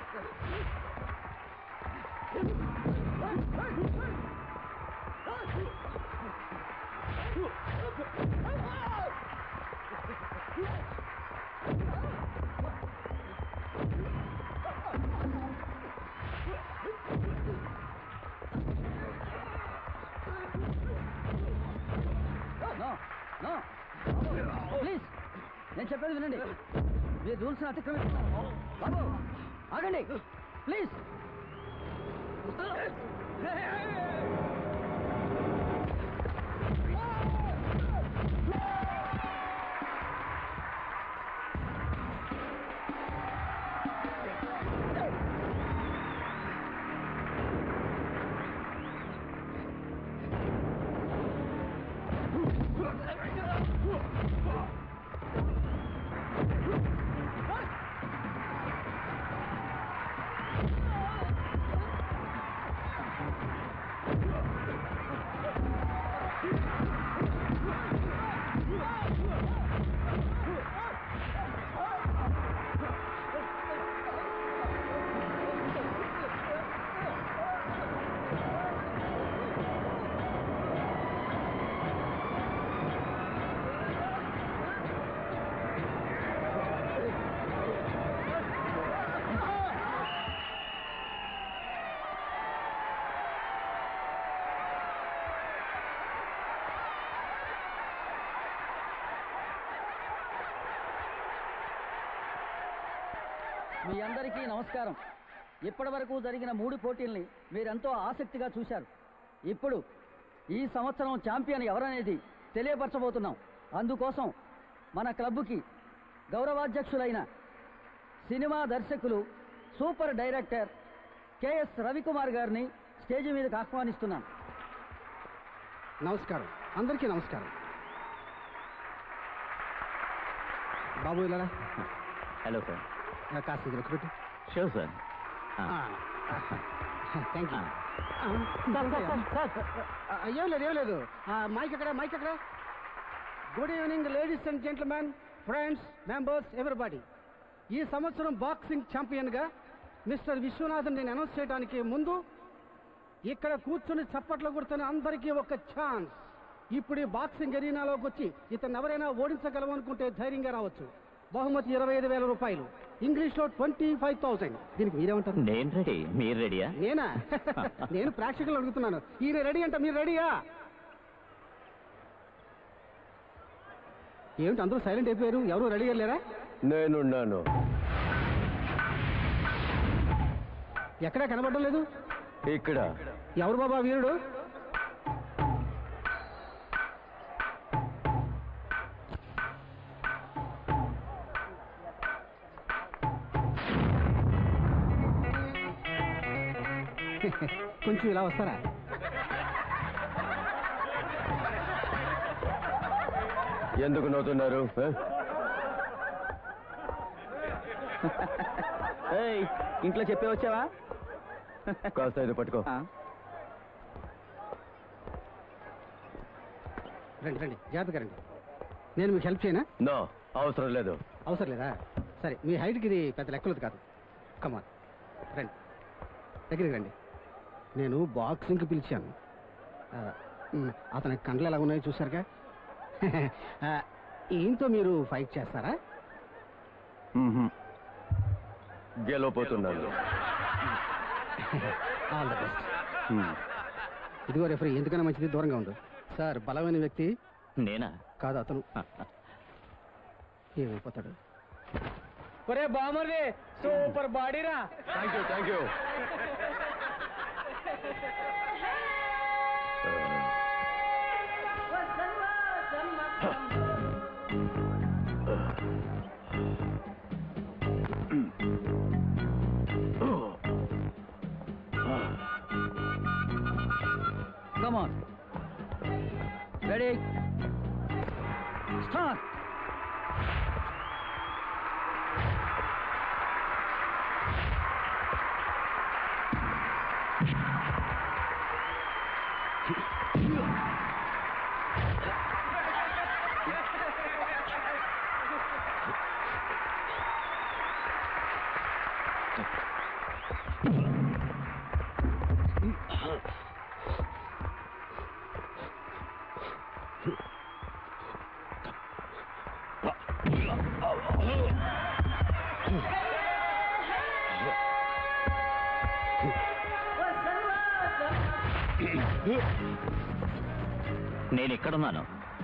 No no please నేను చెప్పేది వినండి మీరు రూల్స్ అతిక్రమిస్తున్నారు బాబు ఆగండి ప్లీజ్ మీ అందరికీ నమస్కారం ఇప్పటి వరకు జరిగిన మూడు పోటీల్ని మీరెంతో ఆసక్తిగా చూశారు ఇప్పుడు ఈ సంవత్సరం ఛాంపియన్ ఎవరనేది తెలియపరచబోతున్నాం అందుకోసం మన క్లబ్కి గౌరవాధ్యక్షులైన సినిమా దర్శకులు సూపర్ డైరెక్టర్ కెఎస్ రవికుమార్ గారిని స్టేజి మీదకి ఆహ్వానిస్తున్నాం నమస్కారం అందరికీ నమస్కారం బాబు ఇలా హలో సార్ కాస్త ఇది పెట్టు షూర్ సార్ థ్యాంక్ యూ ఏం లేదు ఏం లేదు ఆ, మైక్ ఎక్కడ మైక్ ఎక్కడ good evening ladies and gentlemen friends members everybody ఈ సంవత్సరం బాక్సింగ్ ఛాంపియన్గా మిస్టర్ విశ్వనాథన్ నేను అనౌన్స్ చేయడానికి ముందు ఇక్కడ కూర్చుని చప్పట్లు కొడుతున్న అందరికీ ఒక ఛాన్స్ ఇప్పుడు ఈ బాక్సింగ్ ఎరీనాలోకి వచ్చి ఇతను ఎవరైనా ఓడించగలము అనుకుంటే ధైర్యంగా రావచ్చు బహుమతి ఇరవై ఐదు వేల రూపాయలు ఇంగ్లీష్ లో ట్వంటీ ఫైవ్ థౌసండ్ దీనికి మీరేమంటారు నేను రెడీ మీరు రెడీయా నేనా నేను ప్రేక్షకులు అడుగుతున్నాను ఈయన రెడీ అంట మీరు రెడీయా ఏమిటి అందరూ సైలెంట్ అయిపోయారు ఎవరు రెడీ లేరా నేనున్నాను ఎక్కడా కనబడడం లేదు ఇక్కడ ఎవరు బాబా వీరుడు కొంచెం ఇలా వస్తారా ఎందుకు నవ్వుతున్నారు ఆ? ఏయ్, ఇంట్లో చెప్పే వచ్చావా కాస్త ఇది పట్టుకో ఆ, రండి రండి జాగ్రత్తగా రండి నేను మీకు హెల్ప్ చేయనా నో అవసరం లేదు అవసరం లేదా సరే మీ హైట్కి ఇది పెద్ద లెక్కలది కాదు కమాన్ రండి దగ్గరికి రండి నేను బాక్సింగ్కి పిలిచాను ఆ, మ్, అతని కండ్లు ఎలా ఉన్నాయో చూసారుగా ఆ, ఈయనతో మీరు ఫైట్ చేస్తారా మ్మ్హ్మ్. గెలవబోతున్నాను ఆల్ ద బెస్ట్ మ్మ్. ఇదిగో రెఫరీ ఎందుకైనా మంచిది దూరంగా ఉండు సార్ బలమైన వ్యక్తి నేనా కాదు అతను ఏమైపోతాడు ఒరే బామర్ది సూపర్ బాడీరా thank you thank you Come on. Ready? Start. నేను ఎక్కడున్నాను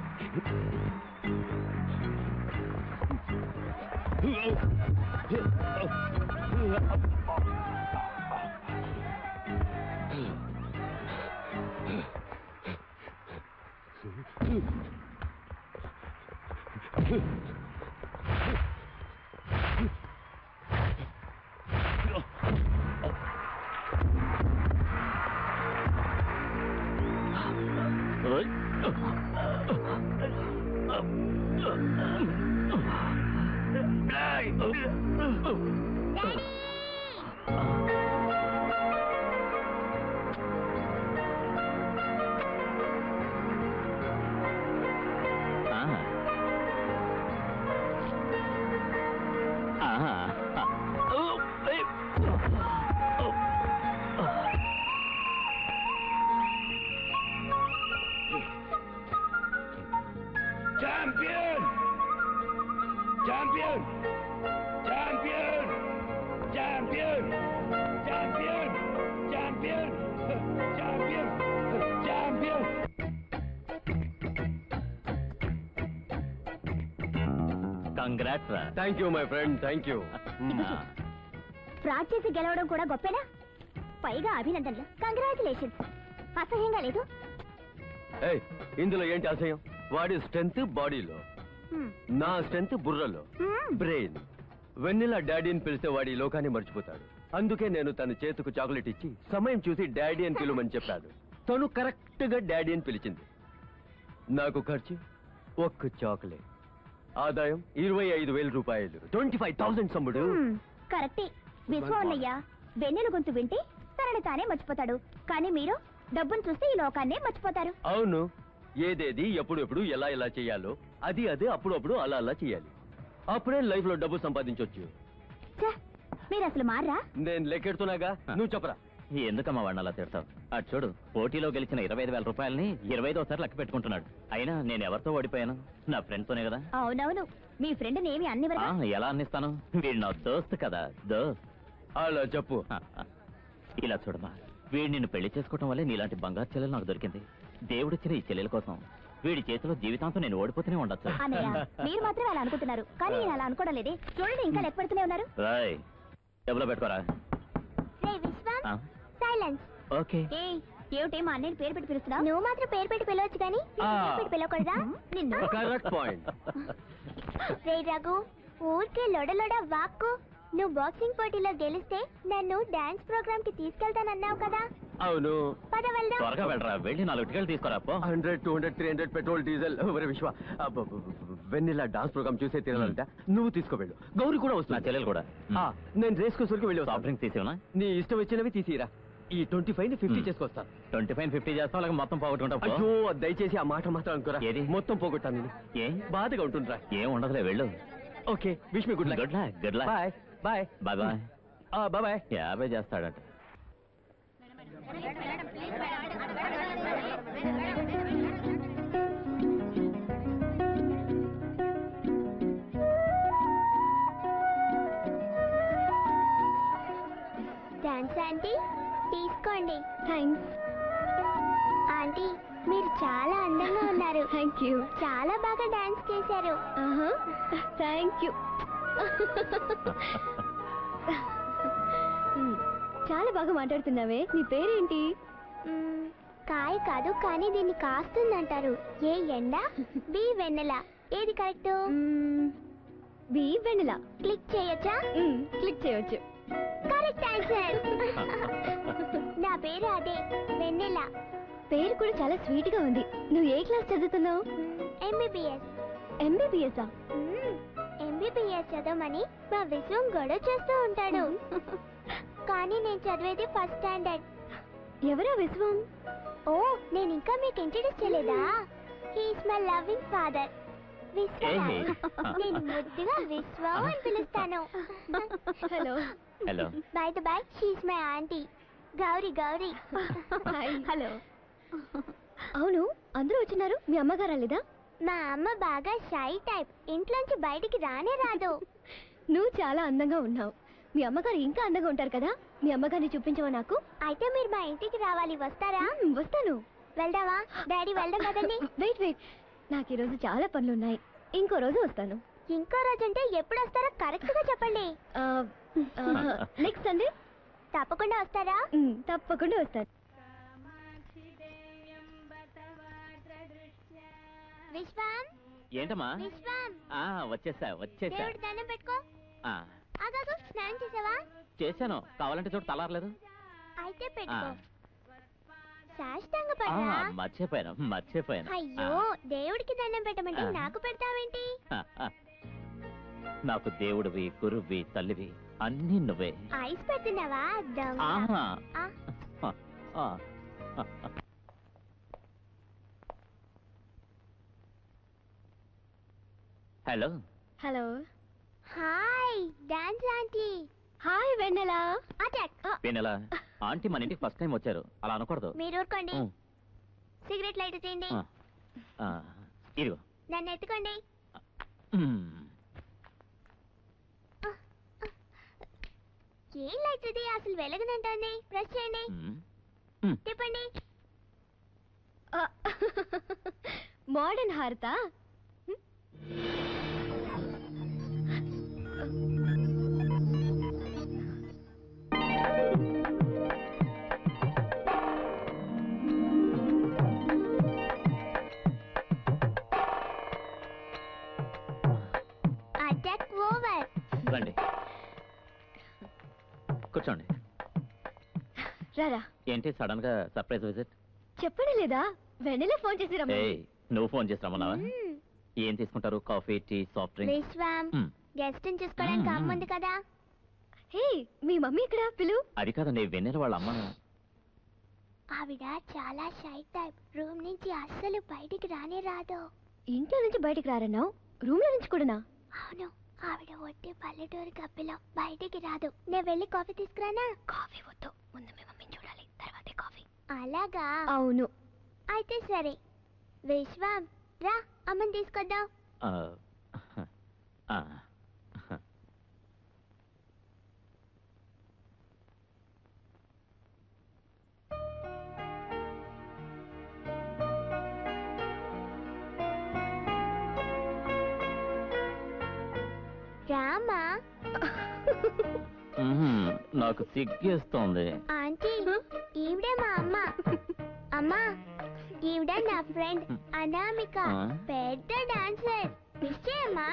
champion champion champion champion champion champion champion champion congrats రా thank you my friend thank you fraud చేసి గెలవడం కూడా గొప్పేనా పైగా అభినందనలు కంగ్రాచులేషన్స్ అసహ్యంగా లేదు ఏయ్ ఇందులో ఏంటి అసహ్యం వాడి స్ట్రెంత్ బాడీలో హ్మ్. నా స్ట్రెంత్ బుర్రలో హ్మ్. బ్రెయిన్ వెన్నెల డాడీని పిలిస్తే వాడి ఈ లోకాన్ని మర్చిపోతాడు అందుకే నేను తన చేతుకు చాక్లెట్ ఇచ్చి సమయం చూసి డాడీ అని పిలవమని చెప్పాడు తను కరెక్ట్ గా డాడీ అని పిలిచింది నాకు ఖర్చు ఒక్క చాక్లెట్ ఆదాయం ఇరవై ఐదు వేల రూపాయలు ట్వంటీ ఫైవ్ థౌసండ్ సమ్ముడు హ్మ్. కరెక్టే విశ్వన్నయ్య వెన్నెల గొంతు వింటే తనని తానే మర్చిపోతాడు కానీ మీరు డబ్బును చూస్తే ఈ లోకాన్నే మర్చిపోతారు అవును ఏదేది ఎప్పుడెప్పుడు ఎలా ఎలా చేయాలో అది అదే అప్పుడప్పుడు అలా అలా చేయాలి అప్పుడే లైఫ్ లో డబ్బు సంపాదించవచ్చు ఛ, మీరు అసలు మారరా నేను లెక్కెడుతున్నాగా నువ్వు చెప్పరా ఎందుకమ్మా వాడిని అలా తిడతావు అటు చూడు పోటీలో గెలిచిన ఇరవై ఐదు వేల రూపాయలని ఇరవై ఐదోసారి లెక్క పెట్టుకుంటున్నాడు అయినా నేను ఎవరితో ఓడిపోయాను నా ఫ్రెండ్ తోనే కదా అవునవును మీ ఫ్రెండ్ నేమి అన్ని ఆ, ఎలా అందిస్తాను వీడు నా దోస్త్ కదా దోస్త్ అలా చెప్పు హ, హ. ఇలా చూడమా వీడు నిన్ను పెళ్లి చేసుకోవటం వల్లే నీలాంటి బంగారు చెల్లెలు నాకు దొరికింది దేవుడిచ్చిన ఈ చెల్లెల కోసం వీడి చేతిలో జీవితాంతం నేను ఓడిపోతూనే ఉండొచ్చు అన్నయ్య మీరు మాత్రం అలా అనుకుంటున్నారు కానీ నేను అలా అనుకోవడం లేదే చూడండి ఇంకా లెక్క పెడుతూనే ఉన్నారు రాయ్ డబ్బులో పెట్టుకోరా రే విశ్వం ఆ, సైలెన్స్ ఓకే ఏ ఏమిటి మా అన్నయ్య పేరు పెట్టి పిలుస్తున్నావు నువ్వు మాత్రం పేరు పెట్టి పిలవచ్చు కానీ ఆ. పేరు పెట్టి పిలవకూడదా నిన్ను కరెక్ట్ పాయింట్ రే రఘు ఊరికే లొడలొడ వాక్కు నువ్వు బాక్సింగ్ పోటీలో గెలిస్తే నన్ను డాన్స్ ప్రోగ్రామ్ కి తీసుకెళ్తానన్నావు కదా అవును పద వెళ్దాం త్వరగా వెళ్ళరా వెళ్ళి నాలుగు టికెట్లు తీసుకురా పో hundred two hundred three hundred petrol diesel ఒరే విశ్వ వెన్నెల డాన్స్ ప్రోగ్రామ్ చూసే తినాలంట నువ్వు తీసుకువెళ్ళు గౌరీ కూడా నా వస్తుంది చెల్లెలు కూడా ఆ, నేను రేస్ కోసరికి వెళ్ళి సాఫ్ట్ వస్తాను డ్రింక్స్ తీసేవనా నీ ఇష్టం వచ్చినవి తీసిరా ఈ ట్వంటీ ఫైవ్ ని ఫిఫ్టీ మ్మ్. చేసుకొస్తాను ట్వంటీ ఫైవ్ ఫిఫ్టీ చేస్తాం అలాగే మొత్తం పోగొట్టుకుంటా పో. అయ్యో దయచేసి ఆ మాట మాత్రం అనుకోరా ఏది? మొత్తం పోగొట్టాను నేను ఏ బాధగా ఉంటుందిరా ఏం ఉండదులే వెళ్ళు okay wish me good luck good luck good luck bye bye bye bye bye bye యాభై చేస్తాడట డాన్స్ ఆంటీ తీసుకోండి థ్యాంక్స్ ఆంటీ మీరు చాలా అందంగా ఉన్నారు థ్యాంక్ యూ చాలా బాగా డాన్స్ చేశారు థ్యాంక్ యూ చాలా బాగా మాట్లాడుతున్నావే నీ పేరేంటి కాయ కాదు కానీ దీన్ని కాస్తుందంటారు ఏ ఎండ బి వెన్నెల ఏది కరెక్ట్ బి వెన్నెల క్లిక్ చేయొచ్చా క్లిక్ చేయొచ్చు కరెక్ట్ ఆన్సర్ నా పేరు అదే వెన్నెల పేరు కూడా చాలా స్వీట్ గా ఉంది నువ్వు ఏ క్లాస్ చదువుతున్నావు ఎంబీబీఎస్ ఎంబీబీఎస్ ఎంబీబీఎస్ చదవమని మా విశ్వం గొడవ చేస్తూ ఉంటాడు కానీ నేను చదివేది ఫస్ట్ స్టాండర్డ్ ఎవరా విశ్వం ఓ నేను ఇంకా మీకు ఇంట్రడ్యూస్ చేయలేదా he's my loving father Vishwam ఏయ్. నేను ముద్దుగా విశ్వం అని పిలుస్తాను hello hello by the by she's my aunty Gauri Gauri hello అవును అందరూ వచ్చినారు మీ అమ్మగారు రాలేదా మా అమ్మ బాగా షై టైప్ ఇంట్లోంచి బయటికి రానే రాదు నువ్వు చాలా అందంగా ఉన్నావు మీ అమ్మగారు ఇంకా అందంగా ఉంటారు కదా మీ అమ్మగారిని చూపించవా నాకు అయితే మీరు మా ఇంటికి రావాలి వస్తారా వస్తాను వెళ్దావా డాడీ వెళ్దాం కదండి వెయిట్ వెయిట్ నాకు ఈరోజు చాలా పనులు ఉన్నాయి ఇంకో రోజు వస్తాను ఇంకో రోజు అంటే ఎప్పుడు వస్తారో కరెక్ట్ గా చెప్పండి నెక్స్ట్ సండే తప్పకుండా వస్తారా తప్పకుండా వస్తాను విశ్వం ఏంటమ్మా విశ్వం ఆ, వచ్చేసా వచ్చేసా దేవుడి దండం పెట్టుకో ఆ, ఆగాగు స్నానం చేసావా చేశాను కావాలంటే చూడు తలారలేదు అయితే ఆ, పెట్టుకో సాష్టాంగ ఆ, పడా మర్చిపోయాను మర్చిపోయాను అయ్యో దేవుడికి దండం పెట్టమంటే ఆ. నాకు పెడతావేంటి ఆ, ఆ. నాకు దేవుడివి గురువి తల్లివి అన్నీ నువ్వే ఐస్ పెడుతున్నావా దొంగ ఆహా. ఆ, ఆ, ఆ. Hello hello hi dance aunty hi వెన్నెలా అటాక్ వెనెలా ఆంటీ మన ఇంటికి ఫస్ట్ టైం వచ్చారు అలా అనకూడదు మీరు ఊరుకోండి ఉం. సిగరెట్ లైట్ తీయండి ఆ. ఆ, ఇదిగో నన్ను ఎత్తుకోండి మ్మ్. ఏం లైట్ ఇది అసలు వెలగనంటుంది ప్రెస్ చేయండి మ్మ్. మ్మ్. తిప్పండి మోడర్న్ హారత అటాక్ ఓవర్ రండి కూర్చోండి రారా ఏంటి సడన్ గా సర్ప్రైజ్ విజిట్ చెప్పడం లేదా వెన్నెల ఫోన్ చేసి ఏయ్ నువ్వు ఫోన్ చేసి రమ్మన్నావా మ్మ్. ఏం తీసుకుంటారు coffee tea soft drink Vishwam మ్మ్. గెస్ట్ చూసుకోవడానికి మ్మ్. అమ్మ ఉంది కదా హే మీ మమ్మీ ఇక్కడ పిలు అది కాదండి వెన్నెల వాళ్ళ అమ్మ ఆవిడ చాలా షై టైప్ రూమ్ నుంచి అస్సలు బయటికి రానే రాదు ఇంట్లో నుంచి బయటికి రారన్నావు రూమ్ లో నుంచి కూడానా అవును ఆవిడ ఒట్టి పల్లెటూరు కప్పిలో బయటికి రాదు నేను వెళ్ళి కాఫీ తీసుకురానా కాఫీ వద్దు ముందు మీ మమ్మీని చూడాలి తర్వాతే కాఫీ అలాగా అవును అయితే సరే విశ్వం రా అమ్మని తీసుకొద్దాం ఆ, ఆ, రామా మ్మ్. నాకు సిగ్గేస్తోంది ఆంటీ ఈవిడే మా అమ్మ అమ్మా ఈవిడ నా ఫ్రెండ్ అనామిక ఆ? పెద్ద డాన్సర్ విషయమ్మా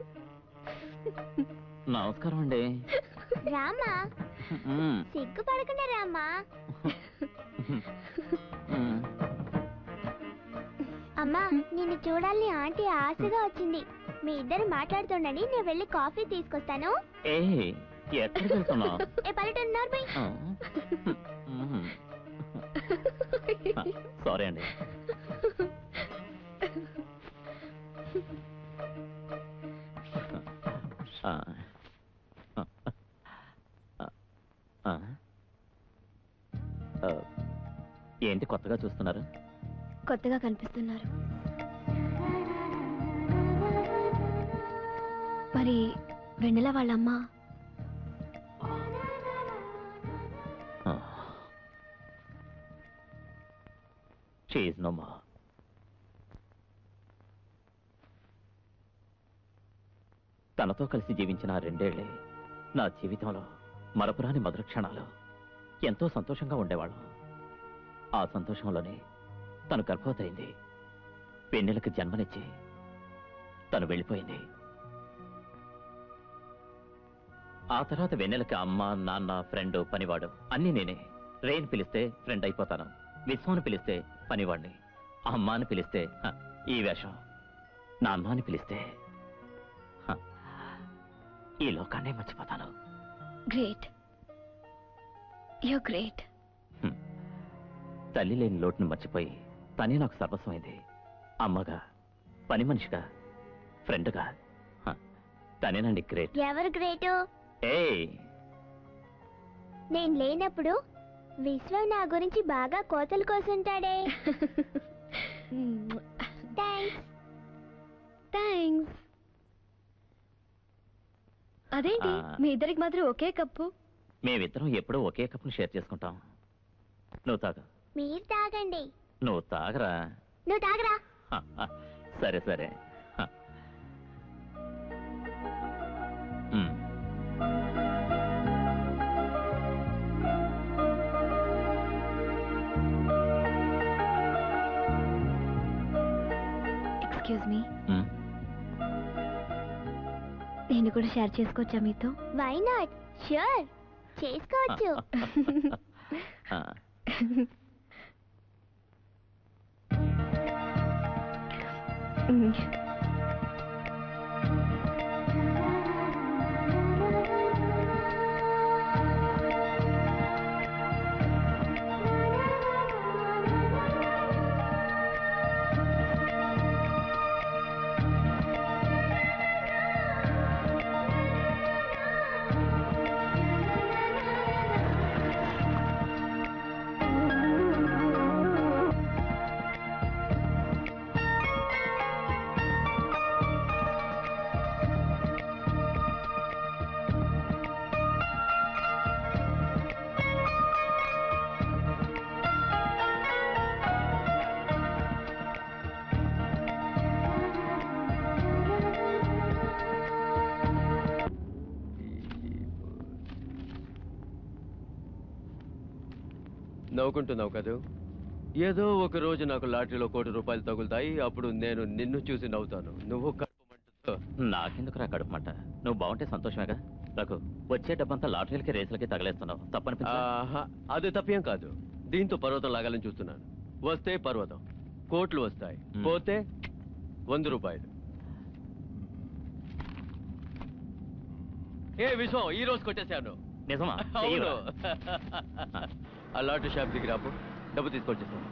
నమస్కారం అండి రామా మ్మ్. సిగ్గుపడకుండా రామా మ్మ్. అమ్మా నిన్ను చూడాలని ఆంటీ ఆశగా వచ్చింది మీ ఇద్దరు మాట్లాడుతుండండి నేను వెళ్ళి కాఫీ తీసుకొస్తాను ఏ ఎక్కడికి వెళ్తున్నావు ఏ పల్లెటూరు నోర్మై ఆ. మ్మ్. సారీ అండి ఆ. ఆ. ఆ. ఏంటి కొత్తగా చూస్తున్నారు కొత్తగా కనిపిస్తున్నారు మరి వెన్నెల వాళ్ళమ్మ షీఈ్ నో మోర్ తనతో కలిసి జీవించిన ఆ రెండేళ్లే నా జీవితంలో మరపురాని మధుర క్షణాలు ఎంతో సంతోషంగా ఉండేవాళ్ళం ఆ సంతోషంలోనే తను గర్భవతి అయింది పెన్నెలకు జన్మనిచ్చి తను వెళ్ళిపోయింది ఆ తర్వాత వెన్నెలకి అమ్మ నాన్న ఫ్రెండ్ పనివాడు అన్నీ నేనే రేన్ పిలిస్తే ఫ్రెండ్ అయిపోతాను విశ్వాన్ని పిలిస్తే పనివాడిని అమ్మ అని పిలిస్తే హ, ఈ వేషం నాన్న అని పిలిస్తే హ, ఈ లోకాన్నే మర్చిపోతాను గ్రేట్ యు గ్రేట్ హ్మ్. తల్లి లేని లోటును మర్చిపోయి తనే నాకు సర్వస్వమైంది అమ్మగా పని మనిషిగా ఫ్రెండ్గా హ, తనేనండి గ్రేట్ ఎవరు గ్రేటు ఏ నేను లేనప్పుడు విశ్వం నా గురించి బాగా కోతలు కోసుంటాడే థ్యాంక్స్ థ్యాంక్స్ అదేంటి ఆ. మీ ఇద్దరికి మాత్రం ఒకే కప్పు మేమిద్దరం ఎప్పుడూ ఒకే కప్ను షేర్ చేసుకుంటాం నువ్వు తాగు మీరు తాగండి నువ్వు తాగరా నువ్వు తాగరా హ, హ. సరే సరే హ. మ్. ఎక్స్క్యూజ్ మీ మ్. నేను కూడా షేర్ చేసుకోవచ్చా మీతో వై నాట్ ష్యూర్ చేసుకోవచ్చు ఆ. నవ్వుకుంటున్నావు కదూ ఏదో ఒక రోజు నాకు లాటరీలో కోటి రూపాయలు తగులుతాయి అప్పుడు నేను నిన్ను చూసి నవ్వుతాను నువ్వు కడుపు మంటతో నాకెందుకురా కడుపుమంట నువ్వు బాగుంటే సంతోషమేగా రఘు వచ్చే డబ్బంతా లాటరీలకి రేసులకి తగలేస్తున్నావు తప్పనిపించా ఆహా, అది తప్పేం కాదు దీంతో పర్వతం లాగాలని చూస్తున్నాను వస్తే పర్వతం కోట్లు వస్తాయి మ్. పోతే వంద రూపాయలు ఏ విశ్వం ఈ రోజు కొట్టేశాను నిజమా అవును చెయ్యరా? ఆ లాటరీ షాప్ దగ్గర ఆపు. డబ్బు తీసుకొచ్చేసాను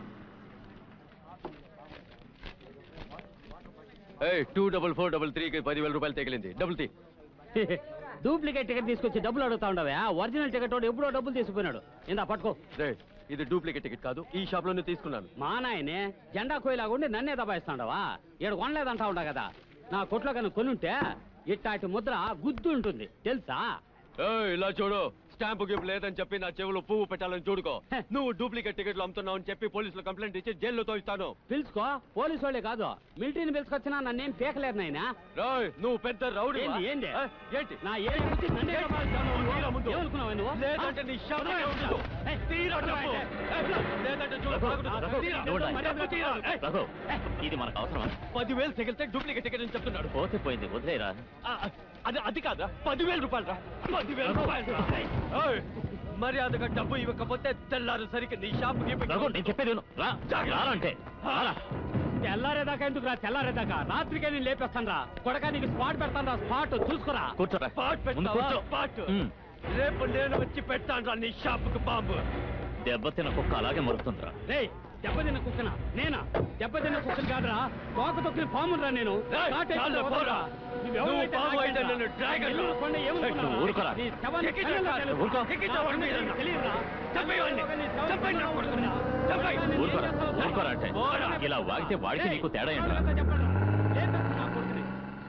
ఏ టూ డబల్ ఫోర్ డబల్ త్రీకి పదివేల రూపాయలు తగిలింది డబుల్ తీ డూప్లికేట్ టికెట్ తీసుకొచ్చి డబ్బులు అడుగుతా ఉండవే ఒరిజినల్ టికెట్ వాడు ఎప్పుడో డబ్బులు తీసుకుపోయినాడు ఇందా పట్టుకో రే ఇది డూప్లికేట్ టికెట్ కాదు ఈ షాప్ లోనే తీసుకున్నాను మా నాయనే జెండా కోయిలాగా ఉండి నన్నే దబాయిస్తాండవా ఏడు కొనలేదంటా ఉండా కదా నా కొట్లో కనుక కొనుంటే ఇట్టాటి ముద్ర గుద్దు ఉంటుంది తెలుసా ఏయ్, ఇలా చూడు స్టాంపు గిఫ్ట్ లేదని చెప్పి నా చెవులో పువ్వు పెట్టాలని చూడుకో హె. నువ్వు డూప్లికేట్ టికెట్లు అమ్ముతున్నావు అని చెప్పి పోలీసులు కంప్లైంట్ ఇచ్చి జైల్లో తోయిస్తాను పిలుచుకో పోలీసు వాళ్ళే కాదు మిలిటరీని పిలుచుకొచ్చినా నన్నేం పీకలేదు నాయనా రాయ్ నువ్వు పెద్ద రౌడీ ఏంది, ఏంది? ఏంటి నా ఏడు గురించి నన్నే దబాయిస్తావు నువ్వు. తీరా ముందు. ఏమనుకున్నావు నువ్వు? లేదంటే నీ షాప్ ఆ? ఉండు. ఏయ్, తీరా వదలవా డబ్బు. అయితే? ఏయ్, లేదంటే చూడు, రఘు, తాగుడు. రఘు, తీరా, నువ్వు రా. డబ్బు తీరా. ఏయ్, రఘు, ఇది మనకు అవసరమా పదివేలు తగిలితే డూప్లికేట్ టికెట్ అని చెప్తున్నాడు పోతే పోయింది వదిలేరా ఆ, అది అది కాదా పదివేల రూపాయలు రా పదివేల రూపాయలు రా. ఏయ్, మర్యాదగా డబ్బు ఇవ్వకపోతే తెల్లారు సరికి నీ షాప్ రఘు నేను చెప్పేది విను. రా రారా అంటే రారా. తెల్లారేదాకా ఎందుకు రా తెల్లారేదాకా రాత్రికే నేను లేపేస్తాను రా కొడక నీకు స్పాట్ పెడతాను రా స్పాట్ చూసుకురా కూర్చోరా పాట్ ముందు పెట్టావా కూర్చో పాట్ ఉమ్. రేపు నేను వచ్చి పెడతాను రా నీ షాపుకు బాంబు దెబ్బతిన్న కుక్క అలాగే మరుతుందిరా రేయ్ దెబ్బతిన్న కుక్కన నేనా దెబ్బతిన్న కుక్కను కాదురా తోక తొక్కిన పామును రా నేను రేయ్, కాటేసి చాలు, వదలరా. పోరా. నువ్వెవరైతే నువ్వు పాము అయితే నాకేంట్రా? నన్ను డ్రాగన్ నిన్ను కొండ ఏమనుకున్నావురా? నువ్వు ఊరుకోరా. నీ శవాన్ని ఎక్కించు, కళ్ళలో కాదు. తెలుసు. ఊరుకో. ఎక్కించు, వాడి మీద. నీకు తెలియదురా? చంపేయవాడిని. నీ శవాన్ని చంపేయ్ నా కొడుకుని. చంపేయ్. నేను ఏం ఊరుకోరా చేస్తానో ఊరుకోరా అంటే పోరా. ఇలా వాగితే వాడికి రేయ్, నీకు తేడా ఏంట్రా ఎవరితో చెప్పండి రా. లేపేస్తా నా కొడుకుని.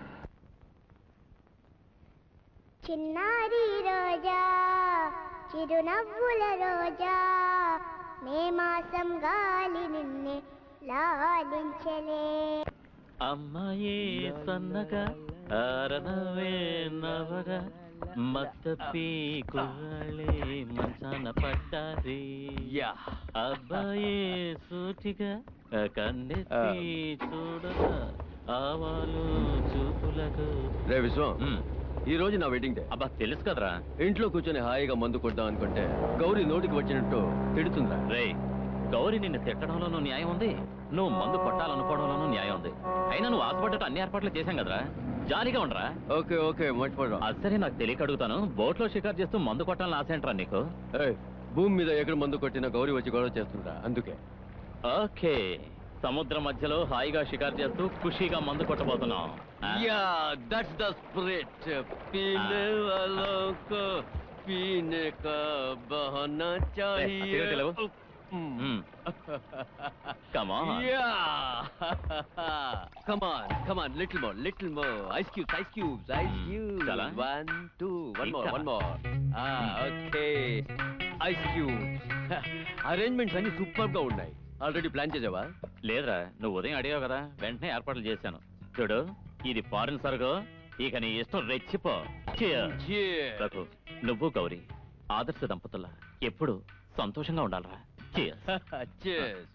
చిన్నారి రోజా చిరునవ్వుల రోజా మే మాసం గాలి నిన్నే లాలించలే అమ్మాయి సన్నగా ఆరనవే నవగా మత్తపి కుర్రాళ్ళే మంచాన పట్టారి యా అబ్బాయి సూటిగా కన్నెత్తి చూడగా ఆవాలు చూపులకు రే విశ్వం ఉమ్, ఈ రోజు నా వెడ్డింగ్ డే అబ్బా తెలుసు కదరా ఇంట్లో కూర్చొని హాయిగా మందు కొడదాం అనుకుంటే గౌరీ నోటికి వచ్చినట్టు తిడుతుందా రేయ్ గౌరీ నిన్ను తిట్టడంలోనూ న్యాయం ఉంది నువ్వు మందు కొట్టాలనుకోవడంలోనూ న్యాయం ఉంది అయినా నువ్వు ఆశపడ్డట్టు అన్ని ఏర్పాట్లు చేశాం కదరా జాలీగా ఉండరా ఓకే ఓకే మర్చిపోవడం అది సరే నాకు తెలియక అడుగుతాను బోట్లో షికారు చేస్తూ మందు కొట్టాలని ఆశ ఏంట్రా నీకు ఏయ్, భూమి మీద ఎక్కడ మందు కొట్టినా గౌరీ వచ్చి గొడవ చేస్తుందా అందుకే ఓకే సముద్రం మధ్యలో హాయిగా షికారు చేస్తూ ఖుషీగా మందు కొట్టబోతున్నాం ఆ? యా దట్స్ ద స్పిరిట్ పీనే వాలో కో పీనే కా బహానా సిగరెట్ లేవు? Hmm. కమా Yeah. come on, come on, little more, little more. Ice cubes, ice cubes, ice Hmm. cubes. Chala. One, two, one more, Ika. one more. Ah, okay. Ice cubes. Arrangements అన్ని super గా ఉన్నాయి already plan చేసావా లేదురా నువ్వు ఉదయం అడిగావు కదా వెంటనే ఏర్పాట్లు చేశాను చూడు ఇది ఫారిన్ సరుకు ఇక నీ ఇష్టం రెచ్చిపో Cheers. Cheers. రఘు నువ్వు గౌరీ ఆదర్శ దంపతుల ఎప్పుడు సంతోషంగా ఉండాలరా Cheers. Cheers.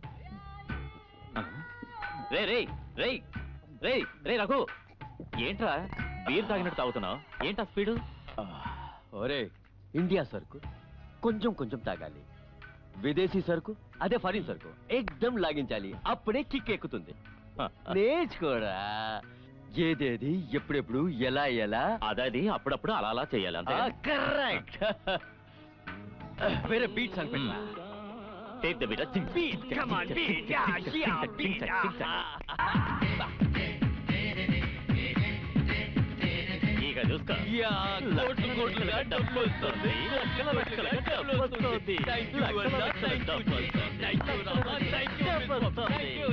రే రే రే రే రే రఘు ఏంట్రా బీర్ తాగినట్టు తాగుతున్నావు ఏంటా స్పీడు Ah, ఒరే ఇండియా సరుకు కొంచెం కొంచెం తాగాలి విదేశీ సరుకు అదే ఫారిన్ సరుకు ఎక్దమ్ లాగించాలి అప్పుడే కిక్ ఎక్కుతుంది నేర్చుకోరా ఏదేది ఎప్పుడెప్పుడు ఎలా ఎలా అదది అప్పుడప్పుడు అలా అలా చేయాలి అంతే కరెక్ట్ వేరే బీట్స్ అని పెట్టరా take the beat Beat, come on, beat, yeah, yeah, beat, ఇక చూసుకో యా కోట్లు కోట్లుగా డబ్బు వస్తుంది లక్షల లక్షలుగా డబ్బు వస్తుంది థ్యాంక్ యూ అన్నా thank you thank you Rama thank you thank you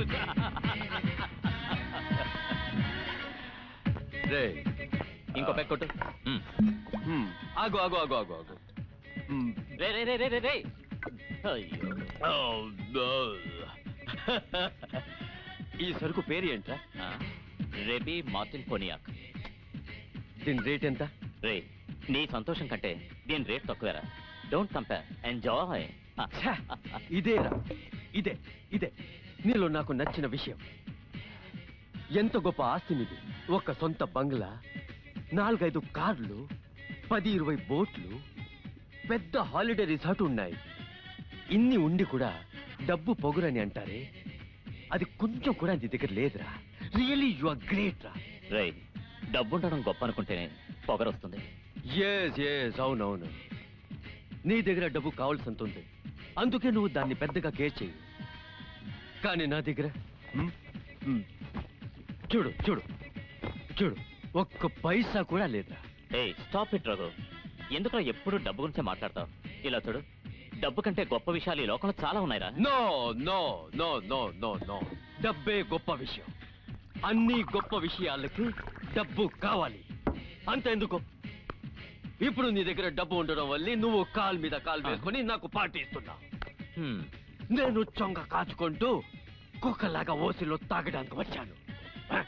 రే ఇంకో పెక్ కొట్టు మ్. హ్మ్, ఆగు ఆగు ఆగు ఆగు ఆగు హ్మ్. రే రే రే రే రే రే అయ్యో Oh, no. ఈ సరుకు పేరు ఏంట్రా ఆ, రెబీ మార్టిన్ కొనియాక్ దీని రేట్ ఎంత రే నీ సంతోషం కంటే దీని రేట్ తక్కువేరా డోంట్ కంపేర్ ఎంజాయ్ ఛ, ఇదేరా ఇదే ఇదే నీలో నాకు నచ్చిన విషయం ఎంత గొప్ప ఆస్తి నీది ఒక సొంత బంగ్లా నాలుగైదు కార్లు పది ఇరవై బోట్లు పెద్ద హాలిడే రిసార్ట్ ఉన్నాయి ఇన్ని ఉండి కూడా డబ్బు పొగురని అంటారే అది కొంచెం కూడా నీ దగ్గర లేదురా రియలీ యు ఆర్ గ్రేట్ రా రే డబ్బుండడం గొప్ప అనుకుంటేనే పొగరొస్తుంది ఎస్ ఎస్ అవునవును నీ దగ్గర డబ్బు కావాల్సింత ఉంది అందుకే నువ్వు దాన్ని పెద్దగా కేర్ చేయి కానీ నా దగ్గర హ్మ్? హ్మ్. చూడు చూడు చూడు ఒక్క పైసా కూడా లేదురా ఏ స్టాప్ ఇట్ రఘు ఎందుకు ఎప్పుడు డబ్బు గురించే మాట్లాడతావు ఇలా చూడు డబ్బు కంటే గొప్ప విషయాలు ఈ లోకంలో చాలా ఉన్నాయిరా no no no no no no డబ్బే గొప్ప విషయం అన్ని గొప్ప విషయాలకి డబ్బు కావాలి అంతెందుకు ఇప్పుడు నీ దగ్గర డబ్బు ఉండడం వల్లే నువ్వు కాల్ మీద కాల్ వేసుకొని నాకు పార్టీ ఇస్తున్నావు హ్మ్. నేను చొంగ కాచుకుంటూ కుక్కలాగా ఓసిలో తాగడానికి వచ్చాను హ?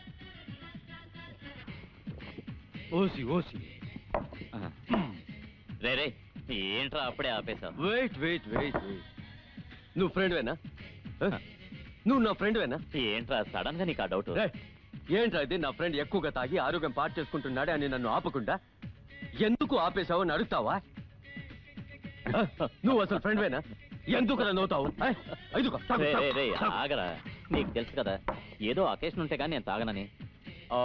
ఓసి ఓసి ఆ. రే రే ఏంట్రా అప్పుడే ఆపేశావు వెయిట్ వెయిట్ వెయిట్ వెయిట్ నువ్వు ఫ్రెండ్వేనా హ? నువ్వు నా ఫ్రెండ్వేనా ఏంట్రా సడన్ గా నీకు ఆ డౌట్ రేయ్, ఏంట్రా ఇది నా ఫ్రెండ్ ఎక్కువగా తాగి ఆరోగ్యం పాటు చేసుకుంటున్నాడే అని నన్ను ఆపకుండా ఎందుకు ఆపేశావు అని అడుగుతావా హ? నువ్వు అసలు ఫ్రెండ్వేనా ఎందుకు అలా నవ్వుతావు హ? ఇదిగో, తాగు, రే రే తాగు, రే తాగు. ఆగరా నీకు తెలుసు కదా ఏదో అకేషన్ ఉంటే కానీ నేను తాగనని ఆ,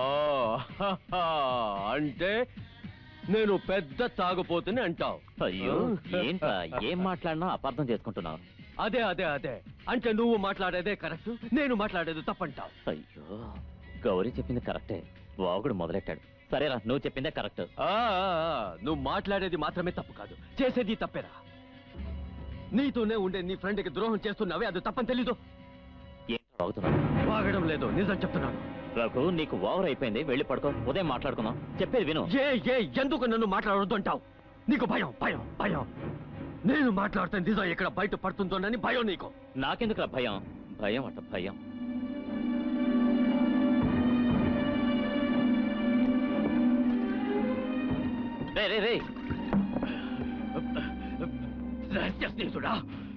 అంటే నేను పెద్ద తాగుపోతుని అంటావు అయ్యో ఏంట్రా ఏం మాట్లాడినా అపార్థం చేసుకుంటున్నావు అదే అదే అదే అంటే నువ్వు మాట్లాడేదే కరెక్ట్ నేను మాట్లాడేది తప్పంటావు అయ్యో గౌరీ చెప్పింది కరెక్టే వాగుడు మొదలెట్టాడు సరేరా నువ్వు చెప్పిందే కరెక్ట్ ఆ, ఆ, ఆ, నువ్వు మాట్లాడేది మాత్రమే తప్పు కాదు చేసేది తప్పేరా నీతోనే ఉండే నీ ఫ్రెండ్కి ద్రోహం చేస్తున్నావే అది తప్పని తెలీదు ఏంట్రా వాగుతున్నావు వాగడం లేదు నిజం చెప్తున్నాను రఘు నీకు ఓవర్ అయిపోయింది వెళ్ళి పడుకో ఉదయం మాట్లాడుకుందాం చెప్పేది విను ఏ ఏ ఎందుకు నన్ను మాట్లాడొద్దు అంటావు నీకు భయం భయం భయం నేను మాట్లాడితే నిజం ఎక్కడ బయట పడుతుందోనని భయం నీకు నాకెందుకురా భయం భయం అట భయం రే రే రే రహస్య స్నేహితుడా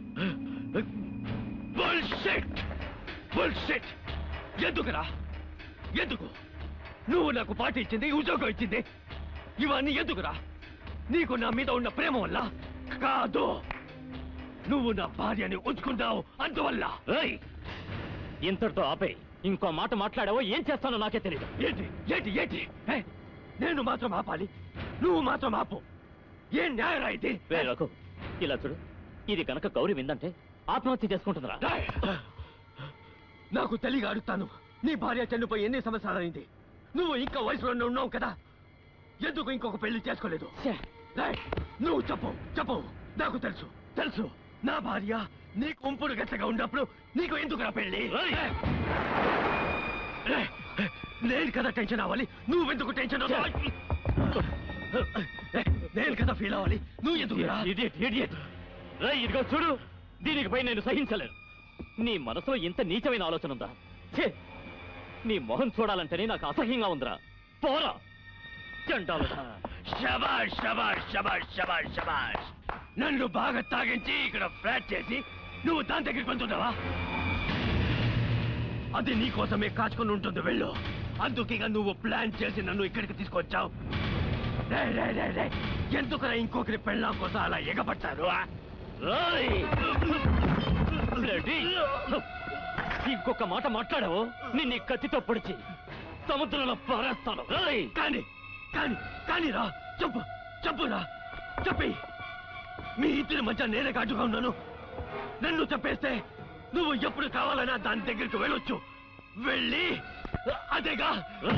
బుల్షిట్ బుల్షిట్ ఎందుకురా ఎందుకు నువ్వు నాకు పార్టీ ఇచ్చింది ఉద్యోగం ఇచ్చింది ఇవన్నీ ఎందుకురా నీకు నా మీద ఉన్న ప్రేమ వల్ల కాదు నువ్వు నా భార్యని ఉంచుకుంటావు అందువల్ల రేయ్ ఇంతటితో ఆపే ఇంకో మాట మాట్లాడావో ఏం చేస్తానో నాకే తెలియదు ఏంటి ఏంటి ఏంటి ఏ, నేను మాత్రం ఆపాలి నువ్వు మాత్రం ఆపు ఏం న్యాయరా ఇది రే రఘు ఇలా చూడు ఇది కనుక గౌరీ విందంటే ఆత్మహత్య చేసుకుంటుందిరా రాయ్. నాకు తెలియగా అడుగుతాను నీ భార్య చనిపోయి ఎన్ని సంవత్సరాలైంది నువ్వు ఇంకా వయసులోనే ఉన్నావు కదా ఎందుకు ఇంకొక పెళ్లి చేసుకోలేదు ఛే, రాయ్, నువ్వు చెప్పు చెప్పు నాకు తెలుసు తెలుసు నా భార్య నీకు ఉంపుడు గచ్చగా ఉన్నప్పుడు నీకు ఎందుకురా పెళ్ళి రే, నేను కదా టెన్షన్ అవ్వాలి నువ్వెందుకు టెన్షన్ అవ్వాలి? రే, నేను కదా ఫీల్ అవ్వాలి నువ్వు ఎందుకు ఇడియట్ ఇడియట్ రే ఇదిగో చూడు దీనికిపై నేను సహించలేను నీ మనసులో ఇంత నీచమైన ఆలోచన ఉందా ఛే నీ మొహం చూడాలంటేనే నాకు అసహ్యంగా ఉందిరా పోరా చంటాలుడా శబాష్ శబాష్ శబాష్ శబాష్ శబాష్ నన్ను బాగా తాగించి ఇక్కడ ఫ్లాట్ చేసి నువ్వు దాని దగ్గరికి వెళ్తున్నావా అది నీ కోసమే కాచుకొని ఉంటుంది వెళ్ళు అందుకే నువ్వు ప్లాన్ చేసి నన్ను ఇక్కడికి తీసుకొచ్చావు రే, రే, రే, రే. ఎందుకురా ఇంకొకరి పెళ్ళాం కోసం అలా ఎగబట్టారు ఆ? రేయ్! బ్లడీ! ఇంకొక మాట మాట్లాడావు నిన్ను ఈ కత్తితో పొడిచి సముద్రంలో పారేస్తాను రేయ్! కానీ కానీ కానీ రా చెప్పు చెప్పురా చెప్పి మీ ఇద్దరి మధ్య నేనే కాటుగా ఉన్నాను నన్ను చెప్పేస్తే నువ్వు ఎప్పుడు కావాలన్నా దాని దగ్గరికి వెళ్ళొచ్చు వెళ్ళి అదేగా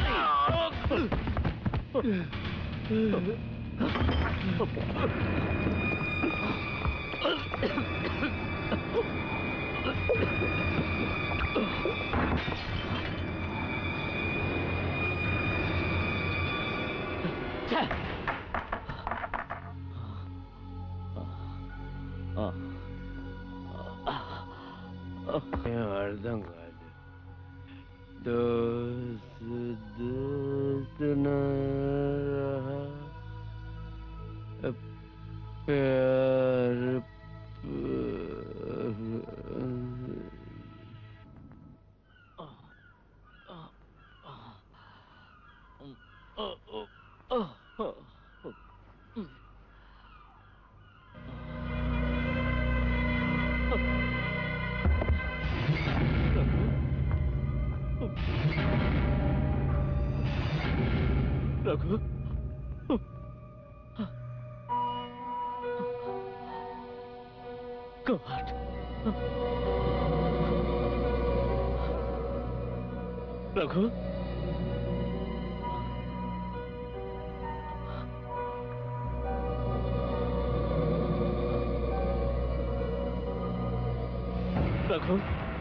ఛే! ఆ. అర్థం కాదు దోస్త్ దోస్త్ నా రహా ప్యార్ రఘు గాడ్ రఘు రఘు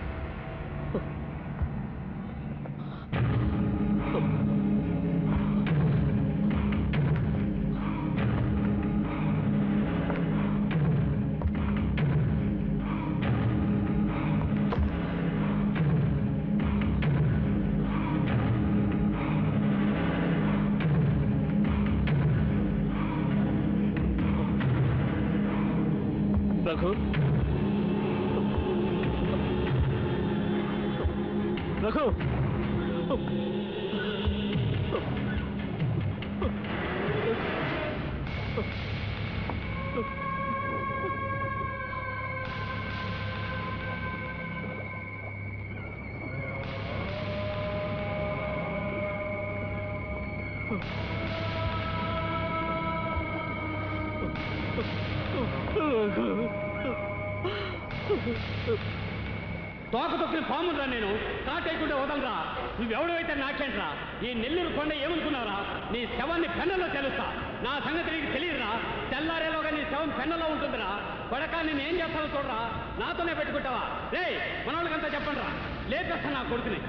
రఘు రఘు తోక తొక్కిన పామురా నేను కాటేయకుండా వదలరా నువ్వెవడైతే నాకేంట్రా ఈ నెల్లూరు కొండ ఏమనుకున్నారా నీ శవాన్ని పెన్నలో తెలుస్తా నా సంగతి నీకు తెలియదురా తెల్లారేలోగా నీ శవం పెన్నలో ఉంటుందిరా కొడక నేను ఏం చేస్తానో చూడరా నాతోనే పెట్టుకుంటావా రే మనవాళ్ళకంతా చెప్పండి రా లేపేస్తా నా కొడుకుని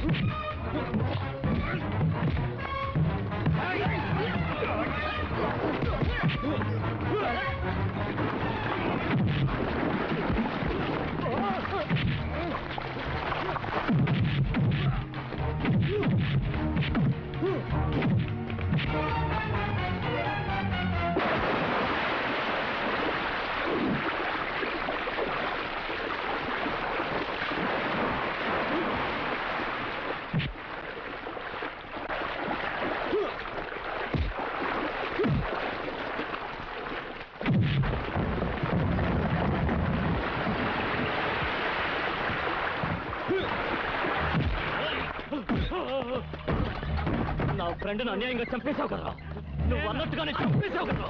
నా ఫ్రెండ్ను అన్యాయంగా చంపేశావు కదా నువ్వు అన్నట్టుగానే చంపేశావు కదా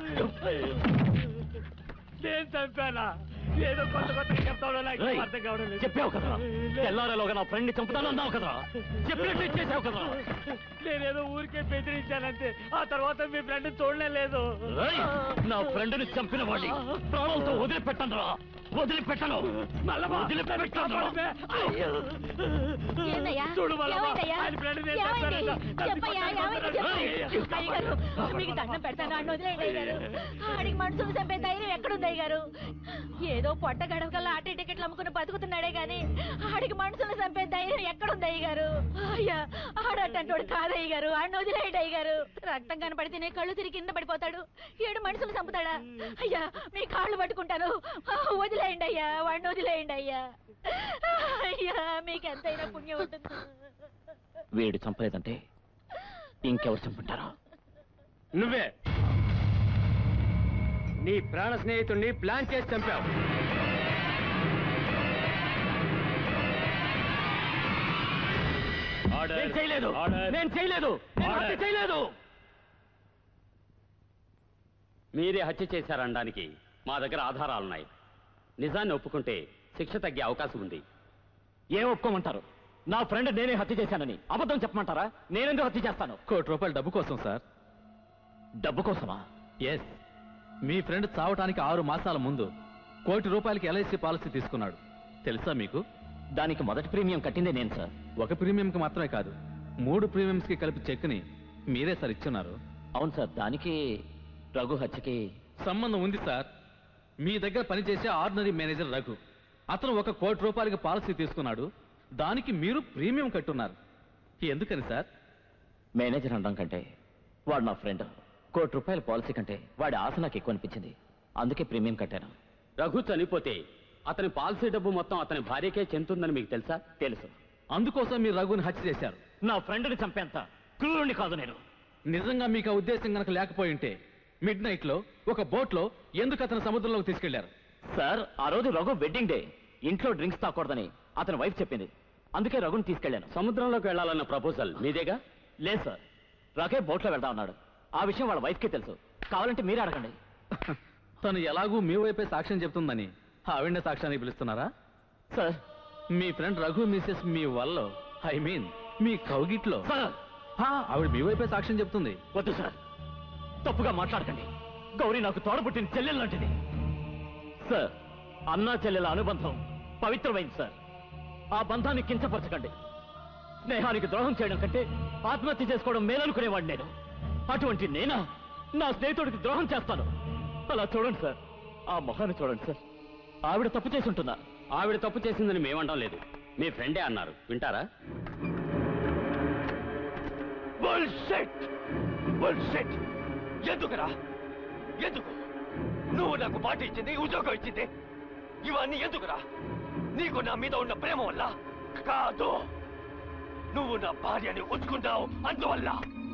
నేను చంపానా ఏదో కొత్త కొత్తగా చెప్తాడో నాకు ఏయ్, అర్థం కావడం లేదు చెప్పావు కదా తెల్లారేలోగా నా ఫ్రెండ్ని చంపుతాను అన్నావు కదా చెప్పినట్టు చేసావు కదా నేనేదో ఊరికే బెదిరించానంతే ఆ తర్వాత మీ ఫ్రెండ్ చూడలే లేదు ఏయ్, నా ఫ్రెండ్ని చంపిన వాడిని ప్రాణంతో వదిలిపెట్టను రా వదిలిపెట్టను వదిలిపెట్టను రా. ఏందయ్యా? చూడు మల్లమ్మ, ఏమైందయ్యా? ఆయన ఫ్రెండ్ నేను ఏమైంది? చంపానంట. చెప్పయ్యా, ఏమైంది చెప్పు. అయ్య గారు, మీకు దండం పెడతాను అన్న వదిలేయండి అయ్య గారు ఆడికి మనుషులు చంపే ధైర్యం ఎక్కడుంది అయ్య గారు ఏదో పొట్ట గడవకల్లా ఆటే టికెట్లు అమ్ముకుని బతుకుతున్నాడే గాని ఆడికి మనుషులు చంపే ధైర్యం ఎక్కడుంది అయ్య గారు అయ్యా ఆడటంటోడు కాదయ్య గారు ఆడిని వదిలేయండి అయ్య గారు రక్తం కనపడితేనే కళ్ళు తిరిగి కింద పడిపోతాడు ఏడు మనుషులు చంపుతాడా అయ్యా మీ కాళ్ళు పట్టుకుంటాను వదిలేయండి అయ్యా వాడిని వదిలేయండి అయ్యా అయ్యా మీకు ఎంతైనా పుణ్యం ఉంటుంది వీడు చంపలేదంటే ఇంకెవరు చంపుంటారా నువ్వే నీ ప్రాణ స్నేహితుడిని ప్లాన్ చేసి చంపావు నేను చేయలేదు నేను చేయలేదు నేను హత్య చేయలేదు మీరే హత్య చేశారనడానికి మా దగ్గర ఆధారాలున్నాయి నిజాన్ని ఒప్పుకుంటే శిక్ష తగ్గే అవకాశం ఉంది ఏం ఒప్పుకోమంటారు నా ఫ్రెండ్ నేనే హత్య చేశానని అబద్ధం చెప్పమంటారా నేనెందుకు హత్య చేస్తాను కోటి రూపాయల డబ్బు కోసం సార్ డబ్బు కోసమా ఎస్ మీ ఫ్రెండ్ చావటానికి ఆరు మాసాల ముందు కోటి రూపాయలకి ఎల్ఐసి పాలసీ తీసుకున్నాడు తెలుసా మీకు దానికి మొదటి ప్రీమియం కట్టిందే నేను సార్ ఒక ప్రీమియంకి మాత్రమే కాదు మూడు ప్రీమియంస్కి కలిపి చెక్ని మీరే సార్ ఇచ్చున్నారు అవును సార్ దానికి రఘు హత్యకి సంబంధం ఉంది సార్ మీ దగ్గర పనిచేసే ఆర్డినరీ మేనేజర్ రఘు అతను ఒక కోటి రూపాయలకి పాలసీ తీసుకున్నాడు దానికి మీరు ప్రీమియం కట్టున్నారు ఎందుకని సార్ మేనేజర్ అనడం కంటే వాడు నా ఫ్రెండ్ కోటి రూపాయల పాలసీ కంటే వాడి ఆశ నాకు ఎక్కువ అనిపించింది అందుకే ప్రీమియం కట్టాను రఘు చనిపోతే అతని పాలసీ డబ్బు మొత్తం అతని భార్యకే చెందుతుందని మీకు తెలుసా తెలుసు అందుకోసం మీరు రఘుని హత్య చేశారు నా ఫ్రెండ్ని చంపేంత క్రూరుని కాదు నేను నిజంగా మీకు ఆ ఉద్దేశం కనుక లేకపోయి ఉంటే మిడ్ నైట్ లో ఒక బోట్ లో ఎందుకు అతను సముద్రంలోకి తీసుకెళ్లారు సార్ ఆ రోజు రఘు వెడ్డింగ్ డే ఇంట్లో డ్రింక్స్ తాకూడదని అతని వైఫ్ చెప్పింది అందుకే రఘుని తీసుకెళ్లాను సముద్రంలోకి వెళ్లాలన్న ప్రపోజల్ మీదేగా లేదు సార్ రఘే బోట్లో వెళ్తా ఉన్నాడు ఆ విషయం వాళ్ళ వైఫ్కి తెలుసు కావాలంటే మీరే అడగండి తను ఎలాగూ మీ వైపే సాక్ష్యం చెప్తుందని ఆవిడ సాక్ష్యాన్ని పిలుస్తున్నారా సార్ మీ ఫ్రెండ్ రఘు మిసెస్ మీ వల్ల ఐ మీన్ మీ కౌగిట్లో సార్ హా, ఆవిడ మీ వైపే సాక్ష్యం చెప్తుంది వద్దు సార్ తప్పుగా మాట్లాడకండి గౌరీ నాకు తోడబుట్టిన చెల్లెలు లాంటిది సార్ అన్నా చెల్లెల అనుబంధం పవిత్రమైంది సార్ ఆ బంధాన్ని కించపరచకండి స్నేహానికి ద్రోహం చేయడం కంటే ఆత్మహత్య చేసుకోవడం మేలనుకునేవాడు నేను అటువంటి నేనా నా స్నేహితుడికి ద్రోహం చేస్తాను అలా చూడండి సార్ ఆ మొహాన్ని చూడండి సార్ ఆవిడ తప్పు చేసి ఉంటుందా ఆవిడ తప్పు చేసిందని మేమంటాం లేదు మీ ఫ్రెండే అన్నారు వింటారా బుల్షిట్ బుల్షిట్ ఎందుకురా ఎందుకు నువ్వు నాకు మాట ఇచ్చింది ఉద్యోగం ఇచ్చింది ఇవన్నీ ఎందుకురా నీకు నా మీద ఉన్న ప్రేమ వల్ల కాదు నువ్వు నా భార్యని ఉంచుకుంటావు అందువల్ల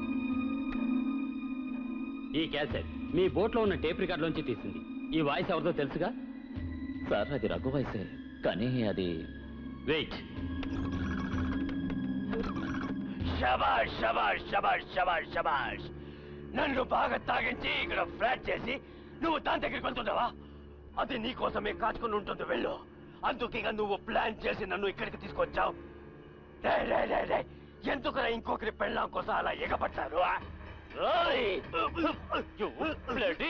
ఈ క్యాసెట్ మీ బోట్లో ఉన్న టేప్ రికార్డ్ నుంచి తీసింది ఈ వాయిస్ ఎవరిదో తెలుసుగా సార్ అది రఘు వయసే కానీ అది వెయిట్ శబాష్ శబాష్ శబాష్ శబాష్ శబాష్ నన్ను బాగా తాగించి ఇక్కడ ఫ్లాట్ చేసి నువ్వు దాని దగ్గరికి వెళ్తున్నావా అది నీ కోసమే కాచుకుని ఉంటుంది వెళ్ళు అందుకే ఇక నువ్వు ప్లాన్ చేసి నన్ను ఇక్కడికి తీసుకొచ్చావు రే, రే, రే, రే. ఎందుకురా ఇంకొకరి పెళ్ళాం కోసం అలా ఎగబడ్డారు ఆ? ఓయ్! You bloody!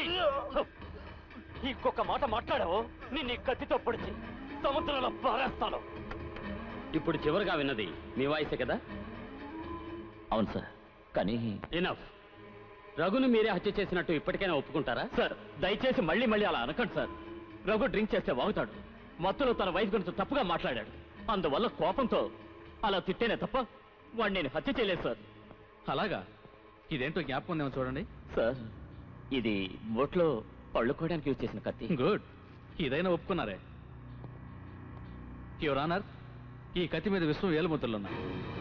ఇంకొక మాట మాట్లాడావు నిన్ను ఈ కత్తితో పొడిచి సముద్రంలో పారేస్తాను ఇప్పుడు చివరిగా విన్నది మీ వాయిసే కదా అవును సార్ కానీ ఇనఫ్ రఘును మీరే హత్య చేసినట్టు ఇప్పటికైనా ఒప్పుకుంటారా సార్ దయచేసి మళ్ళీ మళ్ళీ అలా అనకండి సార్ రఘు డ్రింక్ చేస్తే వాగుతాడు మత్తులో తన వైఫ్ గురించి తప్పుగా మాట్లాడాడు అందువల్ల కోపంతో అలా తిట్టేనే తప్ప వాడిని నేను హత్య చేయలేదు సార్ అలాగా ఇదేంటో జ్ఞాపకం ఉందేమో చూడండి సార్ ఇది బొట్లో పళ్ళు కోయడానికి యూజ్ చేసిన కత్తి గుడ్ ఇదైనా ఒప్పుకున్నారే యువర్ ఆనర్ ఈ కత్తి మీద విశ్వం వేలుముద్రలు ఉన్నాయి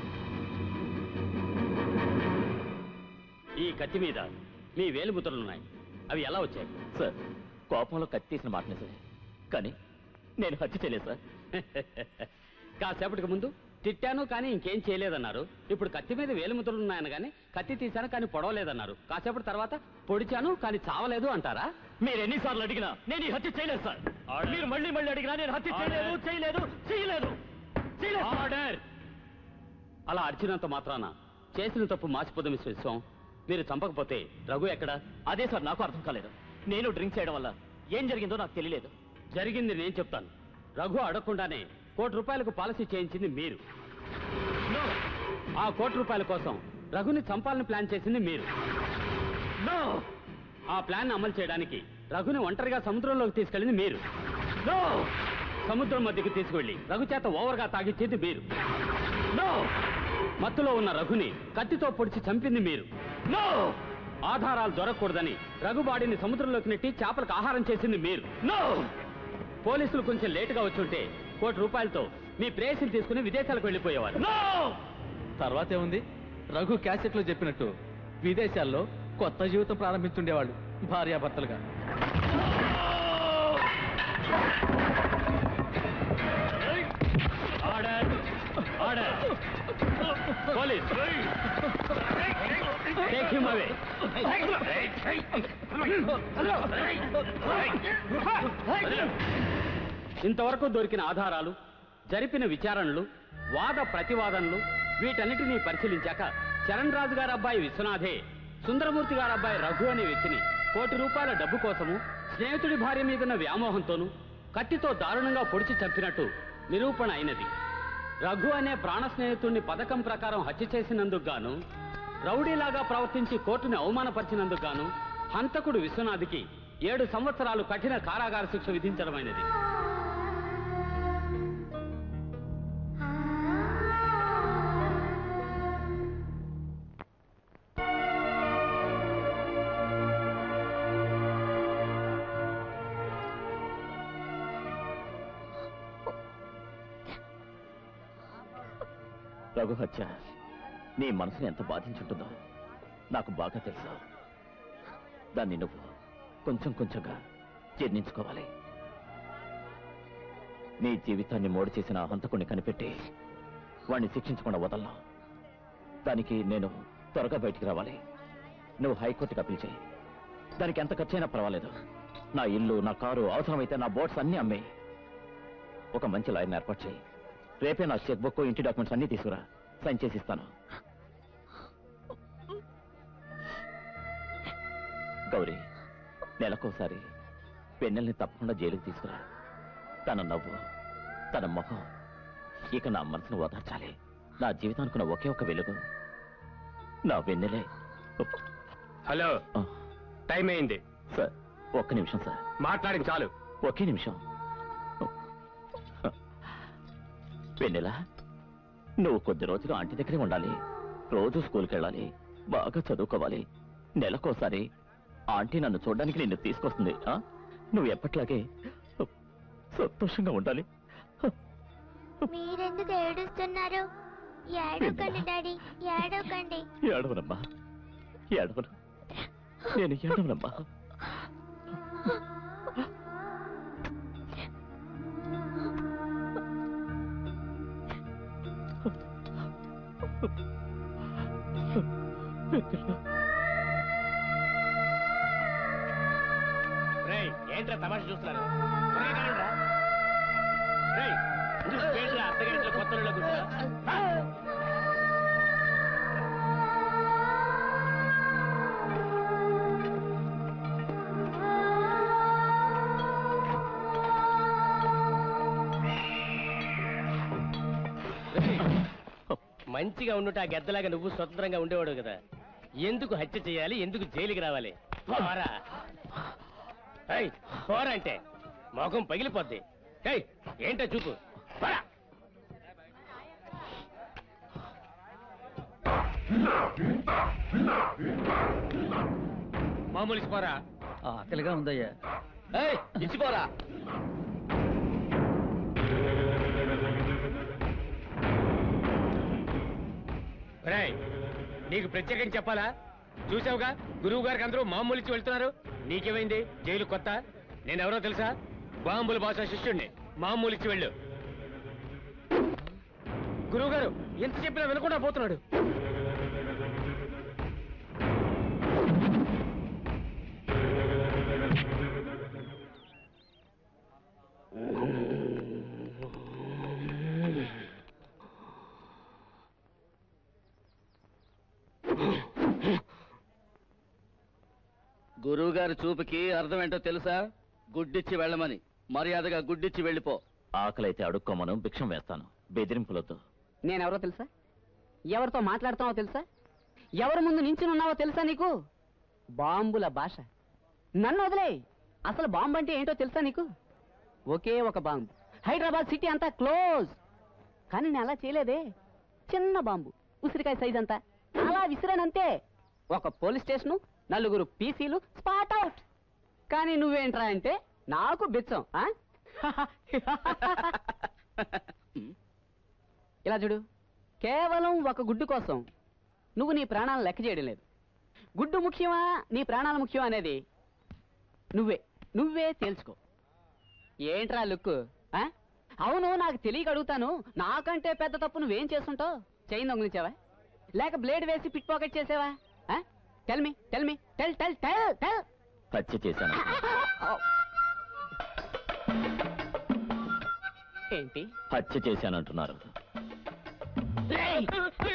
ఈ కత్తి మీద మీ వేలిముద్రలున్నాయి అవి ఎలా వచ్చాయి సార్ కోపంలో కత్తి తీసిన మాట నిజమే కానీ నేను హత్య చేయలేదు సార్ కాసేపటికి ముందు తిట్టాను కానీ ఇంకేం చేయలేదన్నారు ఇప్పుడు కత్తి మీద వేలిముద్రలు ఉన్నాయని కానీ కత్తి తీశాను కానీ పొడవలేదన్నారు కాసేపటి తర్వాత పొడిచాను కానీ చావలేదు అంటారా మీరు ఎన్నిసార్లు అడిగినా నేను ఈ హత్య చేయలేదు సార్ మీరు మళ్ళీ మళ్ళీ అడిగినా నేను హత్య చేయలేదు Order. చేయలేదు చేయలేదు చేయలేదు సార్. ఆర్డర్ అలా అరిచినంత మాత్రాన చేసిన తప్పు మాసిపోదు మిస్ విశ్వం మీరు చంపకపోతే రఘు ఎక్కడ అదే సార్ నాకు అర్థం కాలేదు నేను డ్రింక్ చేయడం వల్ల ఏం జరిగిందో నాకు తెలియలేదు జరిగింది నేను చెప్తాను రఘు అడగకుండానే కోటి రూపాయలకు పాలసీ చేయించింది మీరు ఆ కోటి రూపాయల కోసం రఘుని చంపాలని ప్లాన్ చేసింది మీరు ఆ ప్లాన్ అమలు చేయడానికి రఘుని ఒంటరిగా సముద్రంలోకి తీసుకెళ్ళింది మీరు సముద్రం మధ్యకి తీసుకువెళ్ళి రఘు చేత ఓవర్గా తాగిచ్చేది మీరు మత్తులో ఉన్న రఘుని కత్తితో పొడిచి చంపింది మీరు ఆధారాలు దొరకకూడదని రఘు బాడీని సముద్రంలోకి నెట్టి చేపలకు ఆహారం చేసింది మీరు పోలీసులు కొంచెం లేటుగా వచ్చుంటే కోటి రూపాయలతో మీ ప్రేయసిని తీసుకుని విదేశాలకు వెళ్ళిపోయేవారు తర్వాత ఏముంది రఘు క్యాసెట్లో చెప్పినట్టు విదేశాల్లో కొత్త జీవితం ప్రారంభించుండేవాళ్ళు భార్యాభర్తలుగా order order police take him away ఇంతవరకు దొరికిన ఆధారాలు జరిపిన విచారణలు వాద ప్రతివాదనలు వీటన్నిటినీ పరిశీలించాక చరణ్ రాజు గారి అబ్బాయి విశ్వనాథే సుందరమూర్తి గారి అబ్బాయి రఘు అనే వ్యక్తిని కోటి రూపాయల డబ్బు కోసము స్నేహితుడి భార్య మీదున్న వ్యామోహంతోనూ కత్తితో దారుణంగా పొడిచి చంపినట్టు నిరూపణ అయినది రఘు అనే ప్రాణ స్నేహితుడిని పథకం ప్రకారం హత్య చేసినందుకు గాను రౌడీలాగా ప్రవర్తించి కోర్టుని అవమానపరిచినందుకు గాను హంతకుడు విశ్వనాథ్కి ఏడు సంవత్సరాలు కఠిన కారాగార శిక్ష విధించడమైనది రఘు హత్య నీ మనసుని ఎంత బాధించుంటుందో నాకు బాగా తెలుసు దాన్ని నువ్వు కొంచెం కొంచెంగా జీర్ణించుకోవాలి నీ జీవితాన్ని మోడు చేసిన ఆ హంతకుణ్ణి కనిపెట్టి వాణ్ణి శిక్షించకుండా వదలను దానికి నేను త్వరగా బయటికి రావాలి నువ్వు హైకోర్టుకి అప్పీల్ చేయి దానికి ఎంత ఖర్చైనా పర్వాలేదు నా ఇల్లు నా కారు అవసరమైతే నా బోట్స్ అన్నీ అమ్మేయి ఒక మంచి లాయర్ని ఏర్పాటు చేయి రేపే నా చెక్ బుక్ ఇంటి డాక్యుమెంట్స్ అన్నీ తీసుకురా సైన్ చేసి ఇస్తాను గౌరీ నెలకోసారి పెన్నెల్ని తప్పకుండా జైలుకి తీసుకురా తన నవ్వు తన మొహం ఇక నా మనసును ఓదార్చాలి నా జీవితానికి ఉన్న ఒకే ఒక వెలుగు నా వెన్నెలే హలో ఆ, టైం అయింది సార్ ఒక్క నిమిషం సార్ మాట్లాడింది చాలు ఒకే నిమిషం వెన్నెల నువ్వు కొద్ది రోజులు ఆంటీ దగ్గరే ఉండాలి రోజు స్కూల్కి వెళ్ళాలి బాగా చదువుకోవాలి నెలకోసారి ఆంటీ నన్ను చూడడానికి నిన్ను తీసుకొస్తుంది ఆ? నువ్వు ఎప్పట్లాగే సంతోషంగా ఉండాలి మీరెందుకు ఏడుస్తున్నారు ఏడవకండి డాడీ ఏడవకండి ఏడవనమ్మా ఏడవను నేను ఏడవనమ్మా ఏంట్రా తమాషా చూస్తున్నారు త్వరగా కానివ్వండిరా. రేయ్, ఏంట్రా అత్తగారింట్లో కొత్త ఇళ్ళలో కూర్చున్నా? మంచిగా ఉండుంటే ఆ గెద్దలాగా నువ్వు స్వతంత్రంగా ఉండేవాడు కదా ఎందుకు హత్య చేయాలి ఎందుకు జైలుకి రావాలి పోరా ఏయ్, పోరా అంటే మొఖం పగిలిపోద్ది ఏయ్, ఏంటో చూపు పోరా మామూలు ఇచ్చిపోరా ఆకలిగా ఉందయ్యా ఏయ్, ఇచ్చిపోరా రేయ్, నీకు ప్రత్యేకంగా చెప్పాలా చూసావుగా గురువు గారికి అందరూ మామూలు ఇచ్చి వెళ్తున్నారు నీకేమైంది జైలు కొత్త నేనెవరో తెలుసా బాంబుల భాష శిష్యుణ్ణి మామూలు ఇచ్చి వెళ్ళు గురువు గారు ఎంత చెప్పినా వినకుండా పోతున్నాడు గురువు గారి చూపుకి అర్థం ఏంటో తెలుసా గుడ్డిచ్చి వెళ్ళమని మర్యాదగా గుడ్డిచ్చి వెళ్ళిపో ఆకలైతే అడుక్కోమను భిక్షం వేస్తాను బెదిరింపులతో నేనెవరో తెలుసా ఎవరితో మాట్లాడుతున్నావో తెలుసా ఎవరి ముందు నించునున్నావో తెలుసా నీకు బాంబుల భాష నన్ను వదిలే అసలు బాంబు అంటే ఏంటో తెలుసా నీకు ఒకే ఒక బాంబు హైదరాబాద్ సిటీ అంతా క్లోజ్ కానీ నేను అలా చేయలేదే చిన్న బాంబు ఉసిరికాయ సైజ్ అంతా అలా విసిరానంతే ఒక పోలీస్ స్టేషను నలుగురు పీసీలు స్పాట్ అవుట్ కానీ నువ్వేంట్రా అంటే నాకు బిచ్చం ఆ? ఇలా చూడు కేవలం ఒక గుడ్డు కోసం నువ్వు నీ ప్రాణాలను లెక్క చేయడం లేదు గుడ్డు ముఖ్యమా నీ ప్రాణాలు ముఖ్యమా అనేది నువ్వే నువ్వే తేల్చుకో ఏంట్రా లుక్ ఆ? అవును నాకు తెలియక అడుగుతాను నాకంటే పెద్ద తప్పు నువ్వేం చేస్తుంటావు చైన్ దొంగిలించావా లేక బ్లేడ్ వేసి పిట్ పాకెట్ చేసావా tell me tell me tell tell tell tell హత్య చేశాను ఏంటి హత్య చేశానంటున్నారు రేయ్!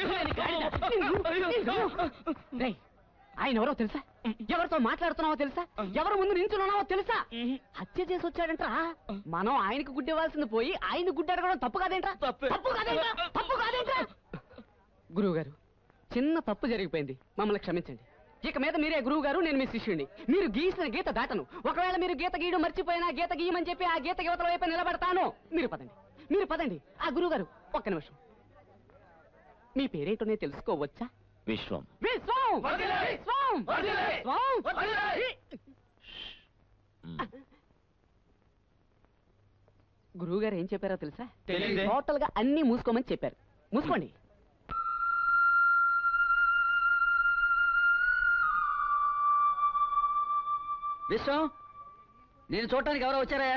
రేయ్! ఆయన ఎవరో తెలుసా ఎవరితో మాట్లాడుతున్నావో తెలుసా ఎవరి ముందు నించున్నావో తెలుసా హత్య చేసి వచ్చాడంట్రా మనం ఆయనకు గుడ్డివ్వాల్సింది పోయి ఆయన గుడ్డి అడగడం తప్పు కాదేంట్రా తప్పు కాదేంట్రా తప్పు కాదేంట్రా గురువు గారు చిన్న తప్పు జరిగిపోయింది మమ్మల్ని క్షమించండి ఇక మీద మీరే గురువు గారు నేను మీ శిష్యుడిని మీరు గీసిన గీత దాటను ఒకవేళ మీరు గీత గీయడం మర్చిపోయినా గీత గీయమని చెప్పి ఆ గీత యువతల వైపు నిలబడతాను మీరు పదండి మీరు పదండి ఆ గురువు గారు ఒక్క నిమిషం మీ పేరేంటోనే తెలుసుకోవచ్చా విశ్వం విశ్వం విశ్వం విశ్వం గురువు గారు ఏం చెప్పారో తెలుసా తెలీదే. టోటల్ గా అన్ని మూసుకోమని చెప్పారు మూసుకోండి విశ్వం నేను చూడటానికి ఎవరో వచ్చారా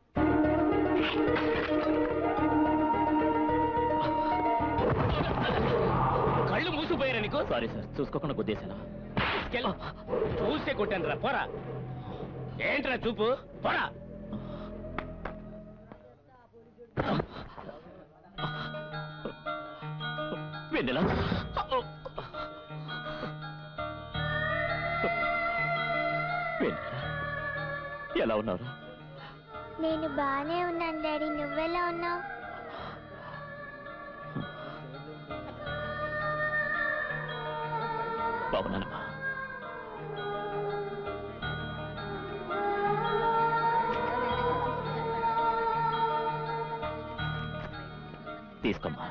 కళ్ళు మూసిపోయారా నీకు సారీ సార్ చూసుకోకుండా గుద్దేశాను తీసుకెళ్ళు. చూసే కొట్టాను రా పోరా ఏంట్రా చూపు పోరా వెన్నెలా వెన్నెలా ఎలా ఉన్నారు నేను బానే ఉన్నాను డాడీ నువ్వెలా ఉన్నావు బాగున్నానమ్మా తీసుకోమ్మా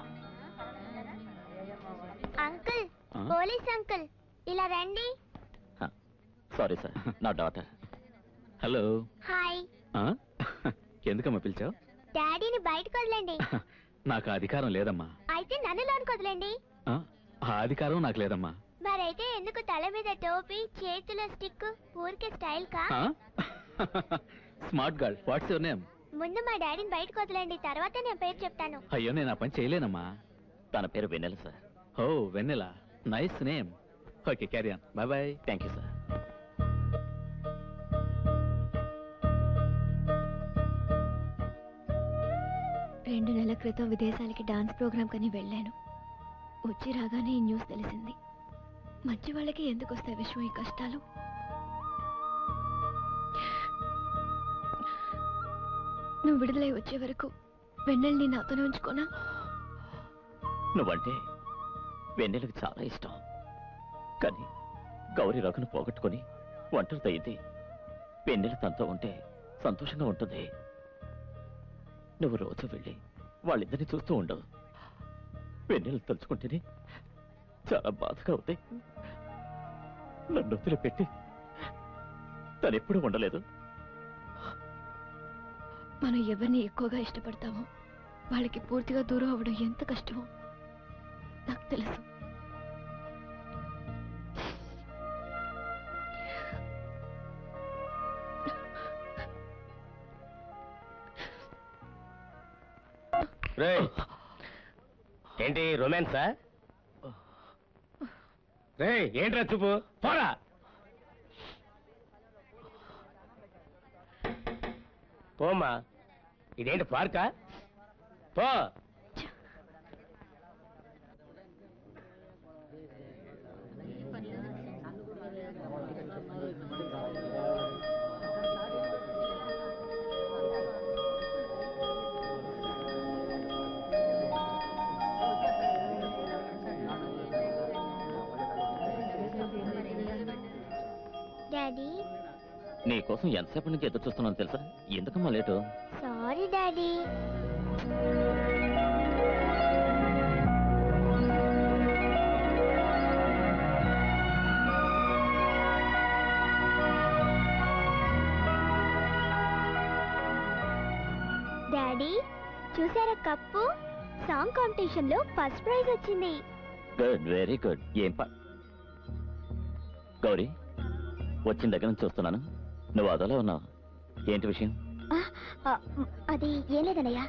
అంకుల్ ఆ? పోలీస్ అంకుల్ ఇలా రండి సారీ సార్ నా డాటర్ హలో హాయ్ ఎందుకమ్మా పిలిచావు డాడీని బయటకు వదలండి నాకు ఆ అధికారం లేదమ్మా అయితే నన్ను లోనికి వదలండి ఆ? ఆ అధికారం నాకు లేదమ్మా మరైతే ఎందుకు తల మీద టోపీ చేతిలో స్టిక్ ఊరికే స్టైల్ కా ఆ? Smart girl what's your name ముందు మా డాడీని బయటకు వదలండి తర్వాత నేను పేరు చెప్తాను అయ్యో నేను ఆ పని చేయలేనమ్మా తన పేరు వెన్నెల సార్ ఓ Vennela nice name okay carry on bye bye thank you sir రెండు నెలల క్రితం విదేశాలకి డాన్స్ ప్రోగ్రామ్ కని వెళ్ళాను వచ్చి రాగానే ఈ న్యూస్ తెలిసింది మంచి వాళ్ళకి ఎందుకు వస్తాయి విశ్వం ఈ కష్టాలు నువ్వు విడుదలై వచ్చే వరకు వెన్నెల్ని నాతోనే ఉంచుకోనా నువ్వంటే వెన్నెలకు చాలా ఇష్టం కానీ గౌరీ రఘును పోగొట్టుకొని ఒంటరితో అయింది వెన్నెల తనతో ఉంటే సంతోషంగా ఉంటుంది నువ్వు రోజు వెళ్ళి వాళ్ళిద్దరిని చూస్తూ ఉండవు వెన్నెలు తలుచుకుంటేనే చాలా బాధగా ఉంది నన్ను వదిలిపెట్టి తనెప్పుడు ఉండలేదు మనం ఎవరిని ఎక్కువగా ఇష్టపడతామో వాళ్ళకి పూర్తిగా దూరం అవ్వడం ఎంత కష్టమో నాకు తెలుసు రే ఏంటి రొమాన్సా రే ఏంట్రా చూపు పోరా పోమ్మా ఇదేంటి పార్కా పో డాడీ నీ కోసం ఎంతసేపటి నుంచి ఎదురు చూస్తున్నాను తెలుసా ఎందుకమ్మా లేటు సారీ డాడీ డాడీ చూసారా కప్పు సాంగ్ కాంపిటీషన్ లో ఫస్ట్ ప్రైజ్ వచ్చింది గుడ్ వెరీ గుడ్ ఏం పా గౌరీ వచ్చిన దగ్గర నుంచి చూస్తున్నాను నువ్వు అదోలా ఉన్నావు ఏంటి విషయం ఆ, ఆ, అది ఏం లేదన్నయ్య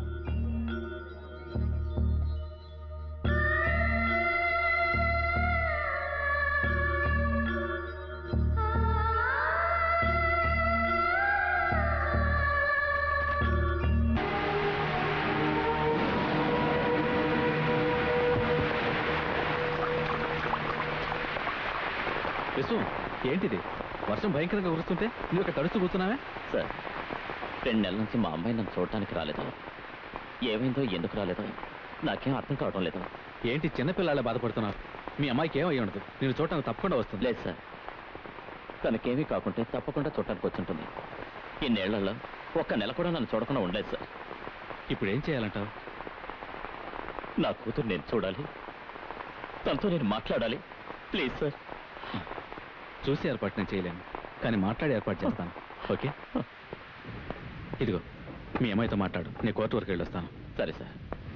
విశ్వ ఏంటిది వర్షం భయంకరంగా కురుస్తుంటే నువ్వు ఇక్కడ తడుస్తూ కూర్చున్నావే సార్ రెండు నెలల నుంచి మా అమ్మాయి నన్ను చూడటానికి రాలేదు ఏమైందో ఎందుకు రాలేదో నాకేం అర్థం కావడం లేదు ఏంటి చిన్నపిల్లాళ్ళ బాధపడుతున్నావు మీ అమ్మాయికి ఏం అయ్యి ఉండదు నేను చూడటానికి తప్పకుండా వస్తుంది లేదు సార్ తనకేమీ కాకుంటే తప్పకుండా చూడటానికి వచ్చుంటుంది ఇన్నేళ్లలో ఒక్క నెల కూడా నన్ను చూడకుండా ఉండలేదు సార్ ఇప్పుడు ఏం చేయాలంటావు నా కూతురు నేను చూడాలి తనతో నేను మాట్లాడాలి ప్లీజ్ సార్ చూసి ఏర్పాటు నేను చేయలేను కానీ మాట్లాడి ఏర్పాటు చేస్తాను ఓకే ఇదిగో మీ అమ్మాయితో మాట్లాడు నేను కోర్టు వరకు వెళ్ళొస్తాను సరే sir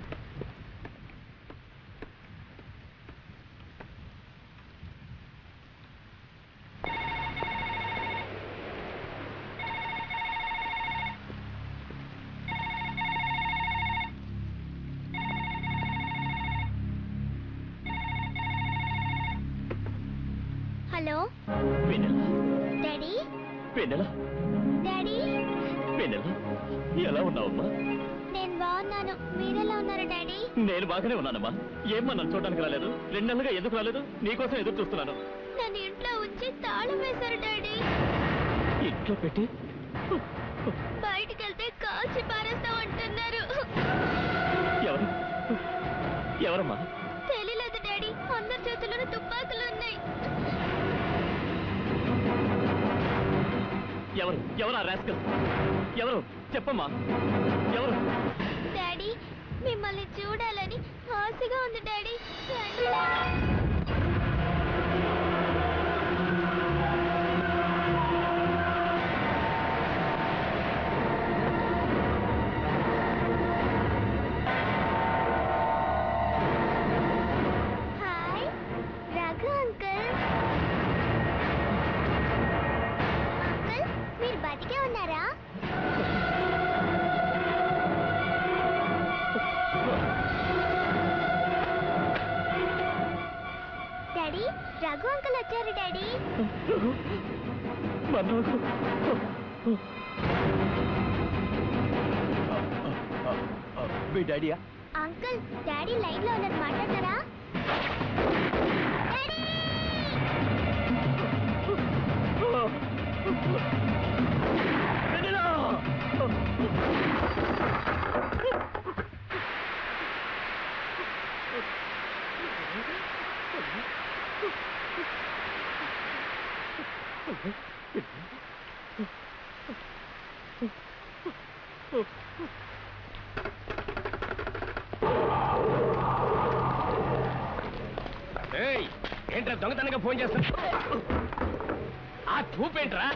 hello Vennela daddy Vennela daddy Vennela ఎలా ఉన్నావమ్మా నేను బాగున్నాను మీరెలా ఉన్నారు డాడీ నేను బాగానే ఉన్నానమ్మా ఏమ్మా నన్ను చూడడానికి రాలేదు రెండు నెలలుగా ఎందుకు రాలేదు నీకోసం ఎదురు చూస్తున్నాను నన్ను ఇంట్లో ఉంచి తాళం వేశారు డాడీ ఇంట్లో పెట్టి బయటికి వెళ్తే కాల్చి పారేస్తామంటున్నారు ఎవరు ఎవరమ్మా తెలియలేదు డాడీ అందరి చేతుల్లోనూ తుపాకులు ఉన్నాయి ఎవరు ఎవరు ఆ రాస్కల్ ఎవరు చెప్పమ్మా ఎవరు డాడీ మిమ్మల్ని చూడాలని ఆశగా ఉంది డాడీ రండి daddy. Hi Raghu uncle uncle మీరు బతికే ఉన్నారా డాడీ రఘు అంకుల్ వచ్చారు డాడీ మనోడు మీ డాడీయా అంకుల్ డాడీ లైన్ లో ఉన్నారు మాట్లాడతారా డాడీ ఏయ్ ఏంట్రా దొంగతనంగా ఫోన్ చేస్తా ఆ చూపేంట్రా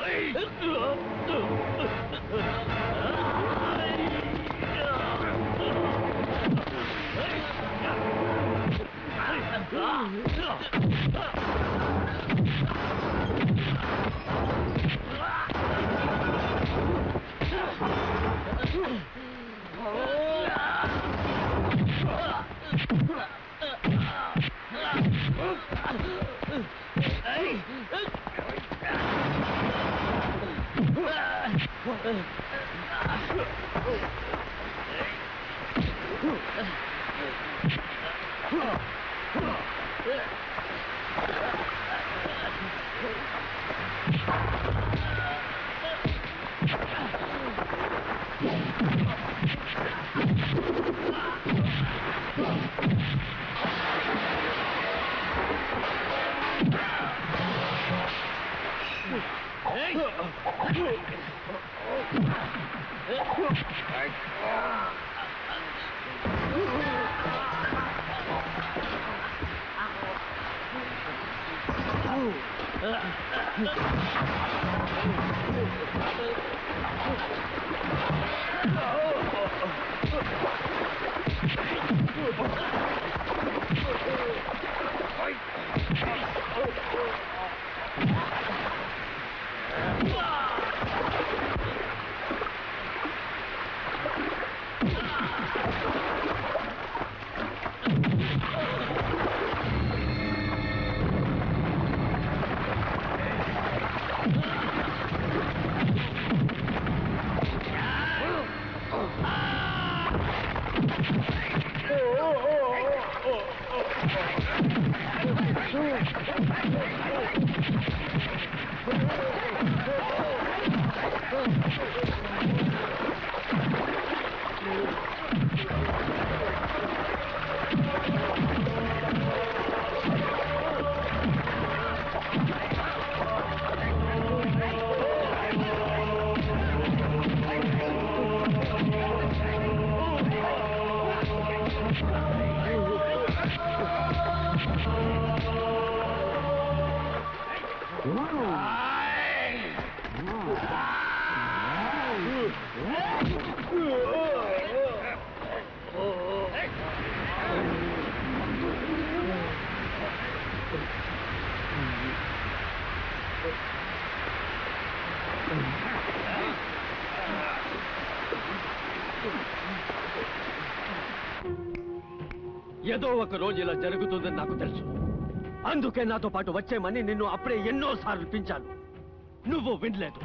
ఏదో ఒక రోజు ఇలా జరుగుతుందని నాకు తెలుసు అందుకే నాతో పాటు వచ్చేమని నిన్ను అప్పుడే ఎన్నో సార్లు పించాను నువ్వు వినలేదు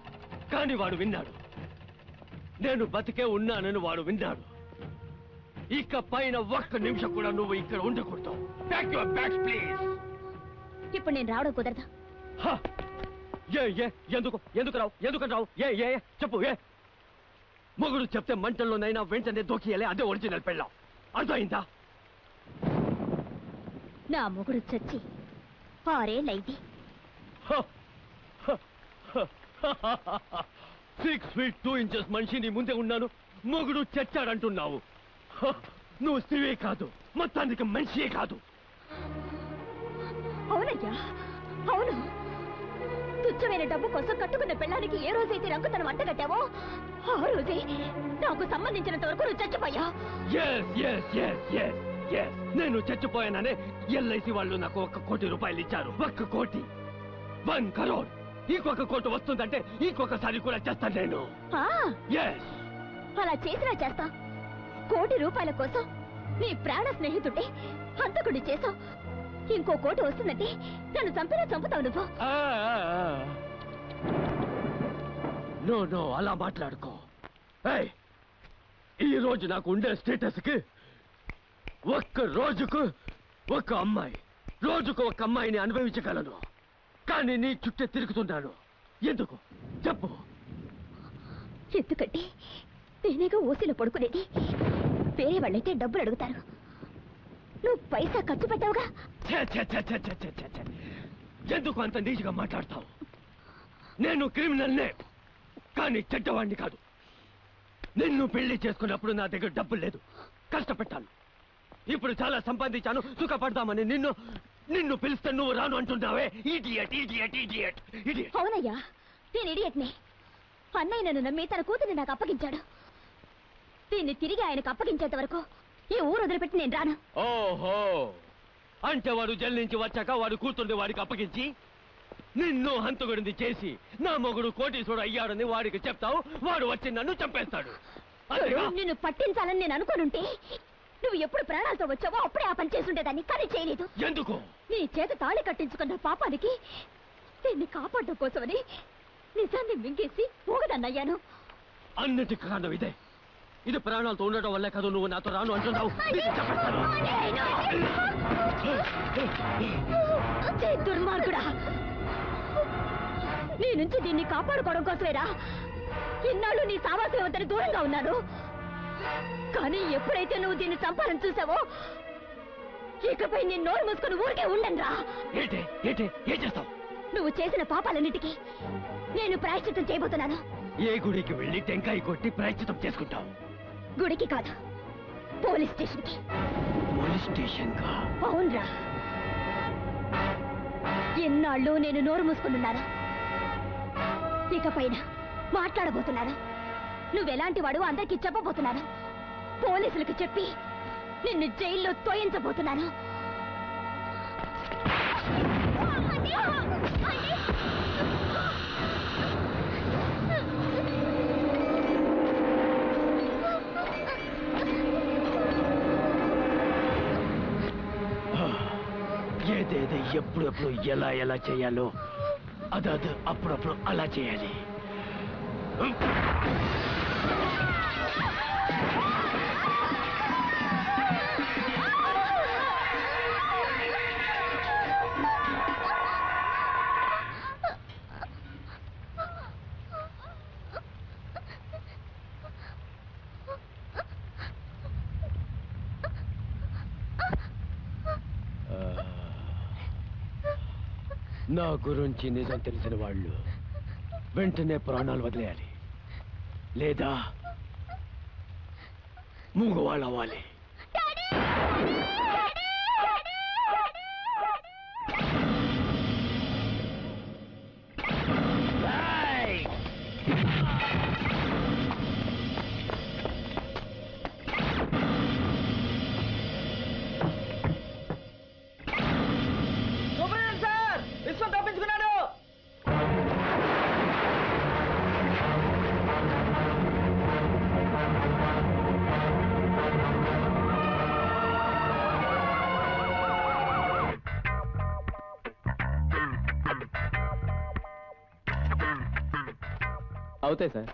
కానీ వాడు విన్నాడు నేను బతికే ఉన్నానని వాడు విన్నాడు ఇక పైన ఒక్క నిమిషం కూడా నువ్వు ఇక్కడ ఉండకూడదు ప్యాక్ యువర్ బ్యాగ్స్ ప్లీజ్ ఇప్పుడు నేను రావడం కుదరదా ఏ ఏ ఎందుకు ఎందుకు రావు ఎందుకు రావు ఏ ఏ ఏ? చెప్పు ఏ మొగుడు చెప్తే మంటల్లోనైనా వెంటనే దూకియాలి అదే ఒరిజినల్ పెళ్ళాం అర్థమైందా నా మొగుడు చచ్చి ఆరేళ్ళైంది సిక్స్ ఫీట్ టూ ఇంచెస్ మనిషి నీ ముందే ఉన్నాను మొగుడు చచ్చాడంటున్నావు హ, నువ్వు స్త్రీవే కాదు మొత్తానికి మనిషియే కాదు అవునయ్యా అవును తుచ్చమైన డబ్బు కోసం కట్టుకున్న పెళ్ళానికి ఏ రోజైతే రంగుతనం అంటగట్టావో ఆ రోజే నాకు సంబంధించినంత వరకు నువ్వు చచ్చిపోయా yes yes yes yes yes నేను చచ్చిపోయాననే ఎల్ఐసి వాళ్ళు నాకు ఒక్క కోటి రూపాయలు ఇచ్చారు ఒక్క కోటి వన్ కరోడ్ ఇంకొక కోటి వస్తుందంటే ఇంకొకసారి కూడా చేస్తాను నేను ఆ, ఎస్ అలా చేసినా చేస్తా కోటి రూపాయల కోసం నీ ప్రాణ స్నేహితుడే హంతకుడి చేసావు ఇంకో కోటి వస్తుందంటే నన్ను చంపినా చంపుతావు నువ్వు నో నో అలా మాట్లాడుకో ఏయ్, ఈ రోజు నాకు ఉండే స్టేటస్ కి ఒక్క రోజుకు ఒక్క అమ్మాయి రోజుకు ఒక అమ్మాయిని అనుభవించగలను కానీ నీ చుట్టే తిరుగుతున్నాను ఎందుకు చెప్పు ఎందుకంటే నేనేగా ఓసిలో పడుకునేది వేరే వాళ్ళైతే డబ్బులు అడుగుతారు నువ్వు పైసా ఖర్చు పెట్టావుగా ఛే, ఛే, ఛే, ఛే, ఛే, ఛే, ఛే, ఛే. ఎందుకు అంత నీచుగా మాట్లాడతావు నేను క్రిమినల్నే కానీ చెడ్డవాణ్ణి కాదు నిన్ను పెళ్లి చేసుకున్నప్పుడు నా దగ్గర డబ్బులు లేదు కష్టపెట్టాను ఇప్పుడు చాలా సంపాదించాను సుఖపడదామని నిన్ను నిన్ను పిలిస్తే నువ్వు రాను అంటున్నావే ఇడియట్ ఇడియట్ ఇడియట్ ఇడియట్ అవునయ్యా నేను ఇడియట్నే అన్నయ్య నన్ను నమ్మి తన కూతుర్ని నాకు అప్పగించాడు దీన్ని తిరిగి ఆయనకు అప్పగించేంత వరకు ఈ ఊరు వదిలిపెట్టి నేను రాను ఓహో అంటే వాడు జైలు నుంచి వచ్చాక వాడు కూతుండే వాడికి అప్పగించి నిన్ను హంతకుడిని చేసి నా మొగుడు కోటీశ్వరుడు అయ్యాడని వాడికి చెప్తావు వాడు వచ్చి నన్ను చంపేస్తాడు అంతేగా? నిన్ను పట్టించాలని నేను అనుకోనుంటే నువ్వు ఎప్పుడు ప్రాణాలతో వచ్చావో అప్పుడే ఆ పని చేసుండేదాన్ని కానీ చేయలేదు ఎందుకు నీ చేత తాళి కట్టించుకున్న పాపానికి దీన్ని కాపాడడం కోసమని నిజాన్ని మింగేసి పోగదన్నయ్యాను అన్నిటి కారణం ఇదే ఇది ప్రాణాలతో ఉండటం వల్లే కదా నువ్వు నాతో రాను అంటున్నావు నీకు చెప్పేస్తాను. ఛీ, దుర్మార్గుడా నీ నుంచి దీన్ని కాపాడుకోవడం కోసమేరా ఇన్నాళ్ళు నీ సావాసం వద్దని దూరంగా ఉన్నాను కానీ ఎప్పుడైతే నువ్వు దీన్ని చంపాలని చూసావో ఇకపై నీ నోరు మూసుకొని ఊరికే ఉండండిరా ఏంటి ఏంటి ఏం చేస్తావు నువ్వు చేసిన పాపాలన్నిటికీ నేను ప్రాయశ్చిత్తం చేయబోతున్నాను ఏ గుడికి వెళ్ళి టెంకాయ కొట్టి ప్రాయశ్చితం చేసుకుంటావు గుడికి కాదు పోలీస్ స్టేషన్కి పోలీస్ స్టేషన్ కా అవునరా ఎన్నాళ్ళు నేను నోరు మూసుకున్నాను ఇకపైన మాట్లాడబోతున్నాను నువ్వెలాంటి వాడు అందరికీ చెప్పబోతున్నాను పోలీసులకు చెప్పి నిన్ను జైల్లో తోయించబోతున్నాను ఏదేదో ఎప్పుడెప్పుడు ఎలా ఎలా చేయాలో అదది అప్పుడప్పుడు అలా చేయాలి నా గురించి నిజం తెలిసిన వాళ్ళు వెంటనే ప్రాణాలు వదిలేయాలి లేదా మూగవాళ్ళు అవ్వాలి సార్ విశ్వం తప్పించుకున్నాడు అవుతాయి సార్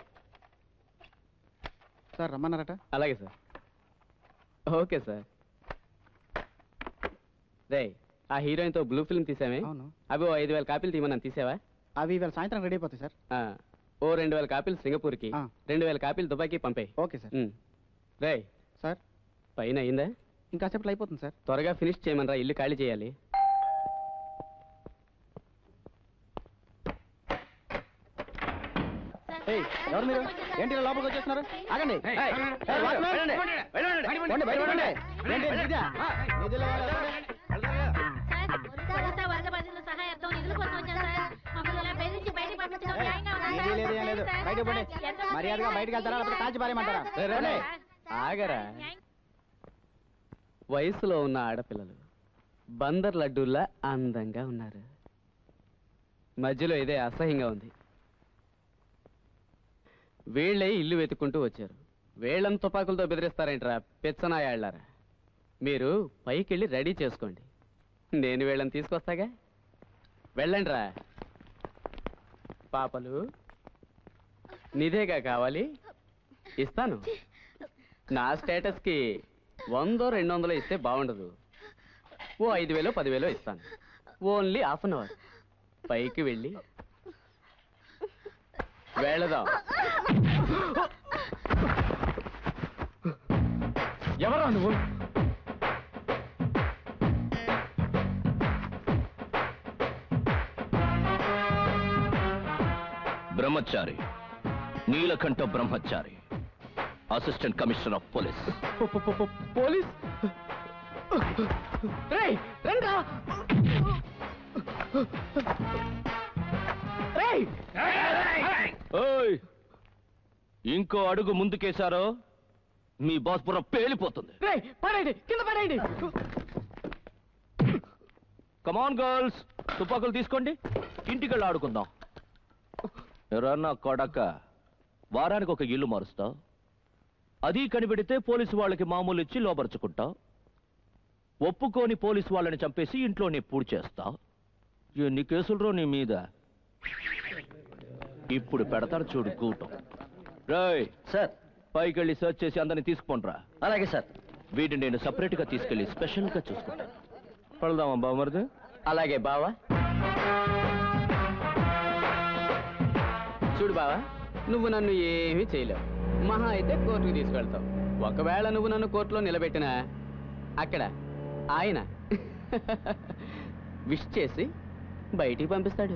సార్ రమ్మన్నారట అలాగే సార్ ఓకే సార్ రే ఆ హీరోయిన్తో బ్లూ ఫిల్మ్ తీసామే అవును అవి ఓ ఐదు వేల కాపీలు తీయమన్నాను తీసావా అవి ఇవాళ సాయంత్రం రెడీ అయిపోతాయి సార్ ఆ, ఓ రెండు వేల కాపీలు సింగపూర్కి ఆ. రెండు వేల కాపీలు దుబాయ్కి పంపాయి ఓకే సార్ రే సార్ పైన అయిందా ఇంకా సేపట్లో అయిపోతుంది సార్ త్వరగా ఫినిష్ చేయమనరా ఇల్లు ఖాళీ చేయాలి ఏయ్, ఎవరు మీరు ఏంటి ఇలా లోపలికి వచ్చేస్తున్నారు ఆగండి ఏయ్, ఏయ్, వాచ్మెన్! పోండి, బయట పోండి. ఏంటి, మీదా? మీదిలో ఏదీ లేదు, ఏం లేదు. బయటకు పోండి. మర్యాదగా బయటకు వెళ్తారా లేకపోతే కాల్చి పారేయమంటారా రే, రే, రే. పోండి. ఆగరా వయసులో ఉన్న ఆడపిల్లలు బందర్ లడ్డూల్లా అందంగా ఉన్నారు మధ్యలో ఇదే అసహ్యంగా ఉంది వీళ్ళే ఇల్లు వెతుక్కుంటూ వచ్చారు వీళ్ళని తుపాకులతో బెదిరిస్తారేంట్రా పెచ్చనాయాళ్ళారా మీరు పైకెళ్ళి రెడీ చేసుకోండి నేను వీళ్ళని తీసుకొస్తాగా వెళ్ళండిరా పాపలు నిదేగా కావాలి ఇస్తాను నా స్టేటస్కి వందో రెండు వందలు ఇస్తే బాగుండదు ఓ ఐదు వేలో పదివేలో ఇస్తాను ఓన్లీ హాఫ్ అన్ అవర్ పైకి వెళ్ళి వెళదాం ఎవరా నువ్వు Brahmachari Neelakanta Brahmachari assistant commissioner of police police రేయ్ రండ్రా రేయ్ ఓయ్ ఇంకో అడుగు ముందుకేశారో మీ బాస్ బుర్ర పేలిపోతుంది రేయ్ పడేయండి కింద పడేయండి కమాన్ గర్ల్స్ తుపాకులు తీసుకోండి ఇంటికెళ్ళి ఆడుకుందాం ఎరా నా కొడక వారానికి ఒక ఇల్లు మారుస్తావు అది కనిపెడితే పోలీసు వాళ్ళకి మామూలు ఇచ్చి లోపరుచుకుంటావు ఒప్పుకోని పోలీసు వాళ్ళని చంపేసి ఇంట్లోనే పూడి చేస్తావు ఎన్ని కేసులు నీ మీద ఇప్పుడు పెడతారు చూడు కూటం రాయ్ సార్ పైకి వెళ్ళి సెర్చ్ చేసి అందరిని తీసుకుపోండ్రా అలాగే సార్ వీటిని నేను సపరేట్ గా తీసుకెళ్లి స్పెషల్ గా చూసుకుంటాను పడదామా బామర్ది అలాగే బావా చూడు బావా నువ్వు నన్ను ఏమీ చేయలేవు మహా అయితే కోర్టుకు తీసుకెళ్తావు ఒకవేళ నువ్వు నన్ను కోర్టులో నిలబెట్టినా అక్కడ ఆయన విష్ చేసి బయటికి పంపిస్తాడు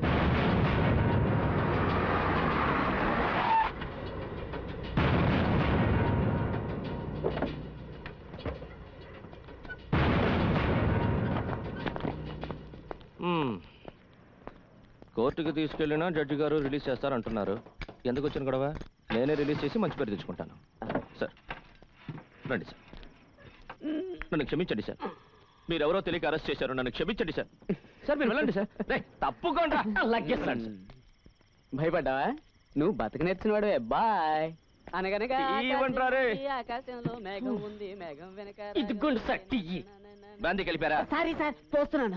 మ్మ్. కోర్టుకి తీసుకెళ్ళినా జడ్జి గారు రిలీజ్ చేస్తారంటున్నారు ఎందుకు వచ్చిన గొడవ నేనే రిలీజ్ చేసి మంచి పేరు తెచ్చుకుంటాను సార్ రండి సార్ నన్ను క్షమించండి సార్ మీరెవరో తెలియక అరెస్ట్ చేశారు నన్ను క్షమించండి సార్ సార్ మీరు వెళ్ళండి సార్ రేయ్, తప్పుకోండి లగ్గేస్తాను సార్ భయపడ్డావా నువ్వు బతక నేర్చినవాడు బాయ్ అనగనగా ఇవ్వండ్రా రే. ఆకాశం ఉంది, ఆకాశంలో మేఘం ఉంది మేఘం వెనక ఇదిగోండి సార్ టీ బ్రాందీ కలిపారా సారీ సార్ పోస్తున్నాను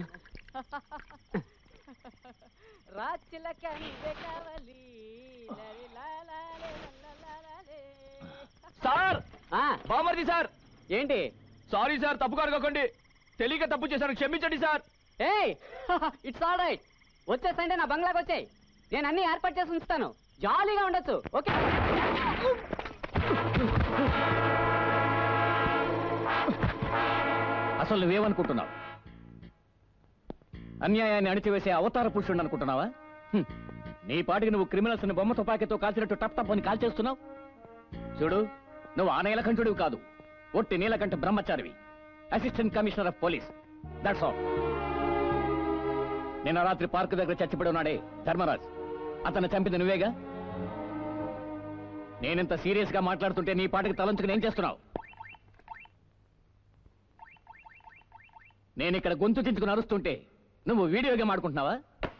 రాచిలక నీవే కావాలి లలి లాలాలే లల్లలాలే. సార్ ఆ, బామర్ది సార్ ఏంటి సారీ సార్ తప్పుగా అనుకోకండి తెలియక తప్పు చేశాను క్షమించండి సార్ ఏయ్ ఇట్స్ ఆల్ రైట్ వచ్చేసంటే నా బంగ్లాకి వచ్చాయి నేను అన్ని ఏర్పాటు చేసి ఉంచుతాను జాలీగా ఉండొచ్చు ఓకే అసలు నువ్వేమనుకుంటున్నావు అన్యాయాన్ని అణిచివేసే అవతార పురుషుడు అనుకుంటున్నావా హ్మ్. నీ పాటికి నువ్వు క్రిమినల్స్ ని బొమ్మ తుపాకీతో కాల్చినట్టు టప్ టప్ అని కాల్చేస్తున్నావు చూడు నువ్వు ఆ నీలకంఠుడివి కాదు ఒట్టి నీలకంఠ బ్రహ్మచారివి assistant commissioner of police that's all నిన్న రాత్రి పార్క్ దగ్గర చచ్చిపడి ఉన్నాడే ధర్మరాజ్ అతను చంపింది నువ్వేగా నేనింత సీరియస్ గా మాట్లాడుతుంటే నీ పాటికి తలంచుకుని ఏం చేస్తున్నావు నేను ఇక్కడ గొంతు చించుకుని అరుస్తుంటే నువ్వు వీడియో గేమ్ ఆడుకుంటున్నావా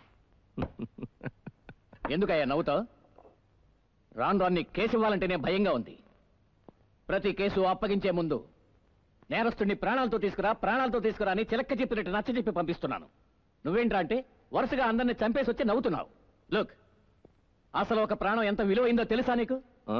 ఎందుకయ్యా నవ్వుతావు రాను రాన్ని కేసు ఇవ్వాలంటేనే భయంగా ఉంది ప్రతి కేసు అప్పగించే ముందు నేరస్తుడిని ప్రాణాలతో తీసుకురా ప్రాణాలతో తీసుకురా అని చిలక్క చెప్పినట్టు నచ్చ చెప్పి పంపిస్తున్నాను నువ్వేంట్రా అంటే వరుసగా అందరిని చంపేసి వచ్చి నవ్వుతున్నావు లుక్ అసలు ఒక ప్రాణం ఎంత విలువైందో తెలుసా నీకు ఆ?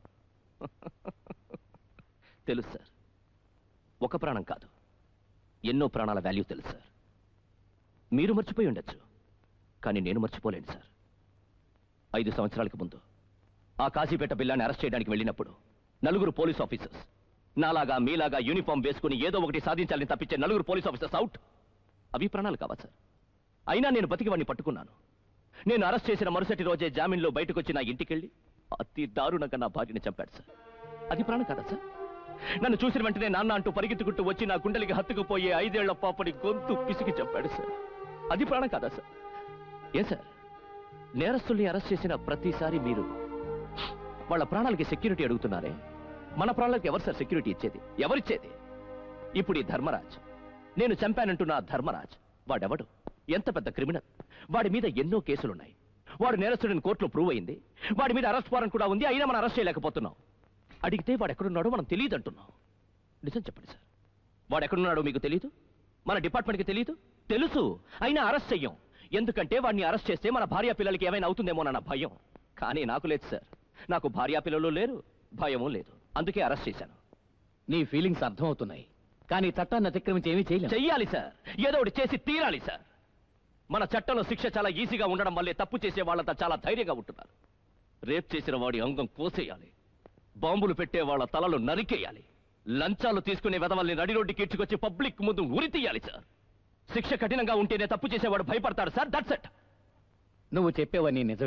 తెలుసు సార్ ఒక ప్రాణం కాదు ఎన్నో ప్రాణాల వాల్యూ తెలుసు సార్ మీరు మర్చిపోయి ఉండొచ్చు కానీ నేను మర్చిపోలేను సార్ ఐదు సంవత్సరాలకు ముందు ఆ కాశీపేట బిల్లాన్ని అరెస్ట్ చేయడానికి వెళ్ళినప్పుడు నలుగురు పోలీస్ ఆఫీసర్స్ నాలాగా మీలాగా యూనిఫామ్ వేసుకుని ఏదో ఒకటి సాధించాలని తప్పించే నలుగురు పోలీస్ ఆఫీసర్స్ అవుట్ అవి ప్రాణాలు కావా సార్ అయినా నేను బతికి వాడిని పట్టుకున్నాను నేను అరెస్ట్ చేసిన మరుసటి రోజే జామీన్లో బయటకు వచ్చి నా ఇంటికెళ్ళి అతి దారుణంగా నా భార్యని చంపాడు సార్ అది ప్రాణం కదా సార్ నన్ను చూసిన వెంటనే నాన్న అంటూ పరిగెత్తుకుంటూ వచ్చి నా గుండెలకి హత్తుకుపోయే ఐదేళ్ల పాపని గొంతు పిసికి చంపాడు సార్ అది ప్రాణం కాదా సార్ ఏ సార్ నేరస్తుల్ని అరెస్ట్ చేసిన ప్రతిసారి మీరు వాళ్ళ ప్రాణాలకి సెక్యూరిటీ అడుగుతున్నారే మన ప్రాణాలకు ఎవరు సార్ సెక్యూరిటీ ఇచ్చేది ఎవరిచ్చేది ఇప్పుడు ఈ ధర్మరాజ్ నేను చంపానంటున్న ఆ ధర్మరాజ్ వాడెవడు ఎంత పెద్ద క్రిమినల్ వాడి మీద ఎన్నో కేసులున్నాయి వాడు నేరస్తుడిని కోర్టులో ప్రూవ్ అయింది వాడి మీద అరెస్ట్ వారెంట్ కూడా ఉంది అయినా మనం అరెస్ట్ చేయలేకపోతున్నాం అడిగితే వాడు ఎక్కడున్నాడో మనం తెలియదు అంటున్నాం నిజం చెప్పండి సార్ వాడు ఎక్కడున్నాడో మీకు తెలియదు మన డిపార్ట్మెంట్కి తెలియదు తెలుసు అయినా అరెస్ట్ చెయ్యం ఎందుకంటే వాడిని అరెస్ట్ చేస్తే మన భార్య పిల్లలకి ఏమైనా అవుతుందేమోనన్న భయం కానీ నాకు లేదు సార్ నాకు భార్యా పిల్లలు లేరు భయము లేదు అందుకే అరెస్ట్ చేశాను నీ ఫీలింగ్స్ అర్థమవుతున్నాయి కానీ చట్టాన్ని అతిక్రమించి ఏమీ చేయలేం చెయ్యాలి సార్ ఏదో ఒకటి చేసి తీరాలి సార్ మన చట్టంలో శిక్ష చాలా ఈజీగా ఉండడం వల్లే తప్పు చేసే వాళ్ళంతా చాలా ధైర్యంగా ఉంటున్నారు రేప్ చేసిన వాడి అంగం కోసేయాలి బాంబులు పెట్టే వాళ్ళ తలలు నరికేయాలి లంచాలు తీసుకునే వెదవల్ని నడి రోడ్డుకి ఇచ్చుకొచ్చి పబ్లిక్ ముందు ఉరి తీయాలి సార్ శిక్ష కఠినంగా ఉంటేనే తప్పు చేసేవాడు భయపడతాడు సార్ దట్స్ ఇట్ నువ్వు చెప్పేవన్నీ నిజమే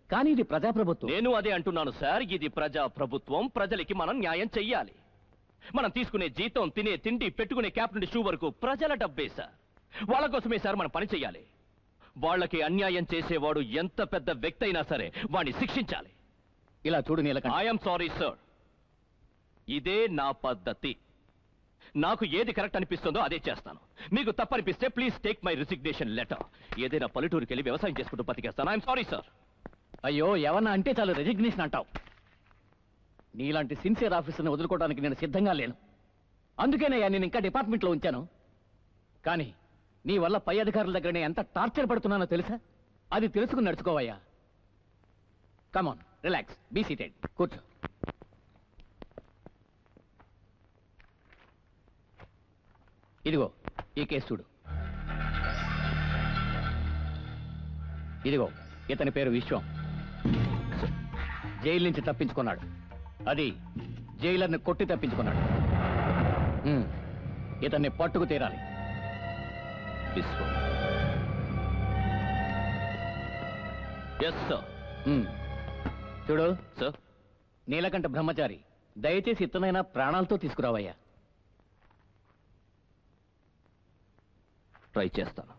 కానీ ఇది ప్రజాప్రభుత్వం నేను అదే అంటున్నాను సార్ ఇది ప్రజా ప్రభుత్వం ప్రజలకి మనం న్యాయం చెయ్యాలి మనం తీసుకునే జీతం తినే తిండి పెట్టుకునే క్యాప్ నుండి షూ వరకు ప్రజల డబ్బే సార్ వాళ్ళ కోసమే సార్ మనం పని చెయ్యాలి వాళ్ళకి అన్యాయం చేసేవాడు ఎంత పెద్ద వ్యక్తి అయినా సరే వాడిని శిక్షించాలి ఇలా చూడు నీలకంఠ ఐఎమ్ సారీ సార్ ఇదే నా పద్ధతి నాకు ఏది కరెక్ట్ అనిపిస్తుందో అదే చేస్తాను మీకు తప్పనిపిస్తే please take my resignation letter ఏదైనా పల్లెటూరుకి వెళ్ళి వ్యవసాయం చేసుకుంటూ బతికేస్తాను ఐఎమ్ సారీ సార్ అయ్యో ఎవరన్నా అంటే చాలు రెసిగ్నేషన్ అంటావు నీలాంటి సిన్సియర్ ఆఫీసర్ని వదులుకోవడానికి నేను సిద్ధంగా లేను అందుకేనయ్యా నేను ఇంకా డిపార్ట్మెంట్లో ఉంచాను కానీ నీ వల్ల పై అధికారుల దగ్గర నేను ఎంత టార్చర్ పడుతున్నానో తెలుసా అది తెలుసుకుని నడుచుకోవయ్యా కమాన్ రిలాక్స్ బీ సీటెడ్ కూర్చో ఇదిగో ఈ కేసు చూడు ఇదిగో ఇతని పేరు విశ్వం జైలు నుంచి తప్పించుకున్నాడు అది జైలర్ని కొట్టి తప్పించుకున్నాడు ఉమ్, ఇతన్ని పట్టుకు తీరాలి విశ్వం ఎస్ సార్ ఉమ్, చూడు సార్ నీలకంఠ బ్రహ్మచారి దయచేసి ఇతనైనా ప్రాణాలతో తీసుకురావయ్యా ట్రై చేస్తాను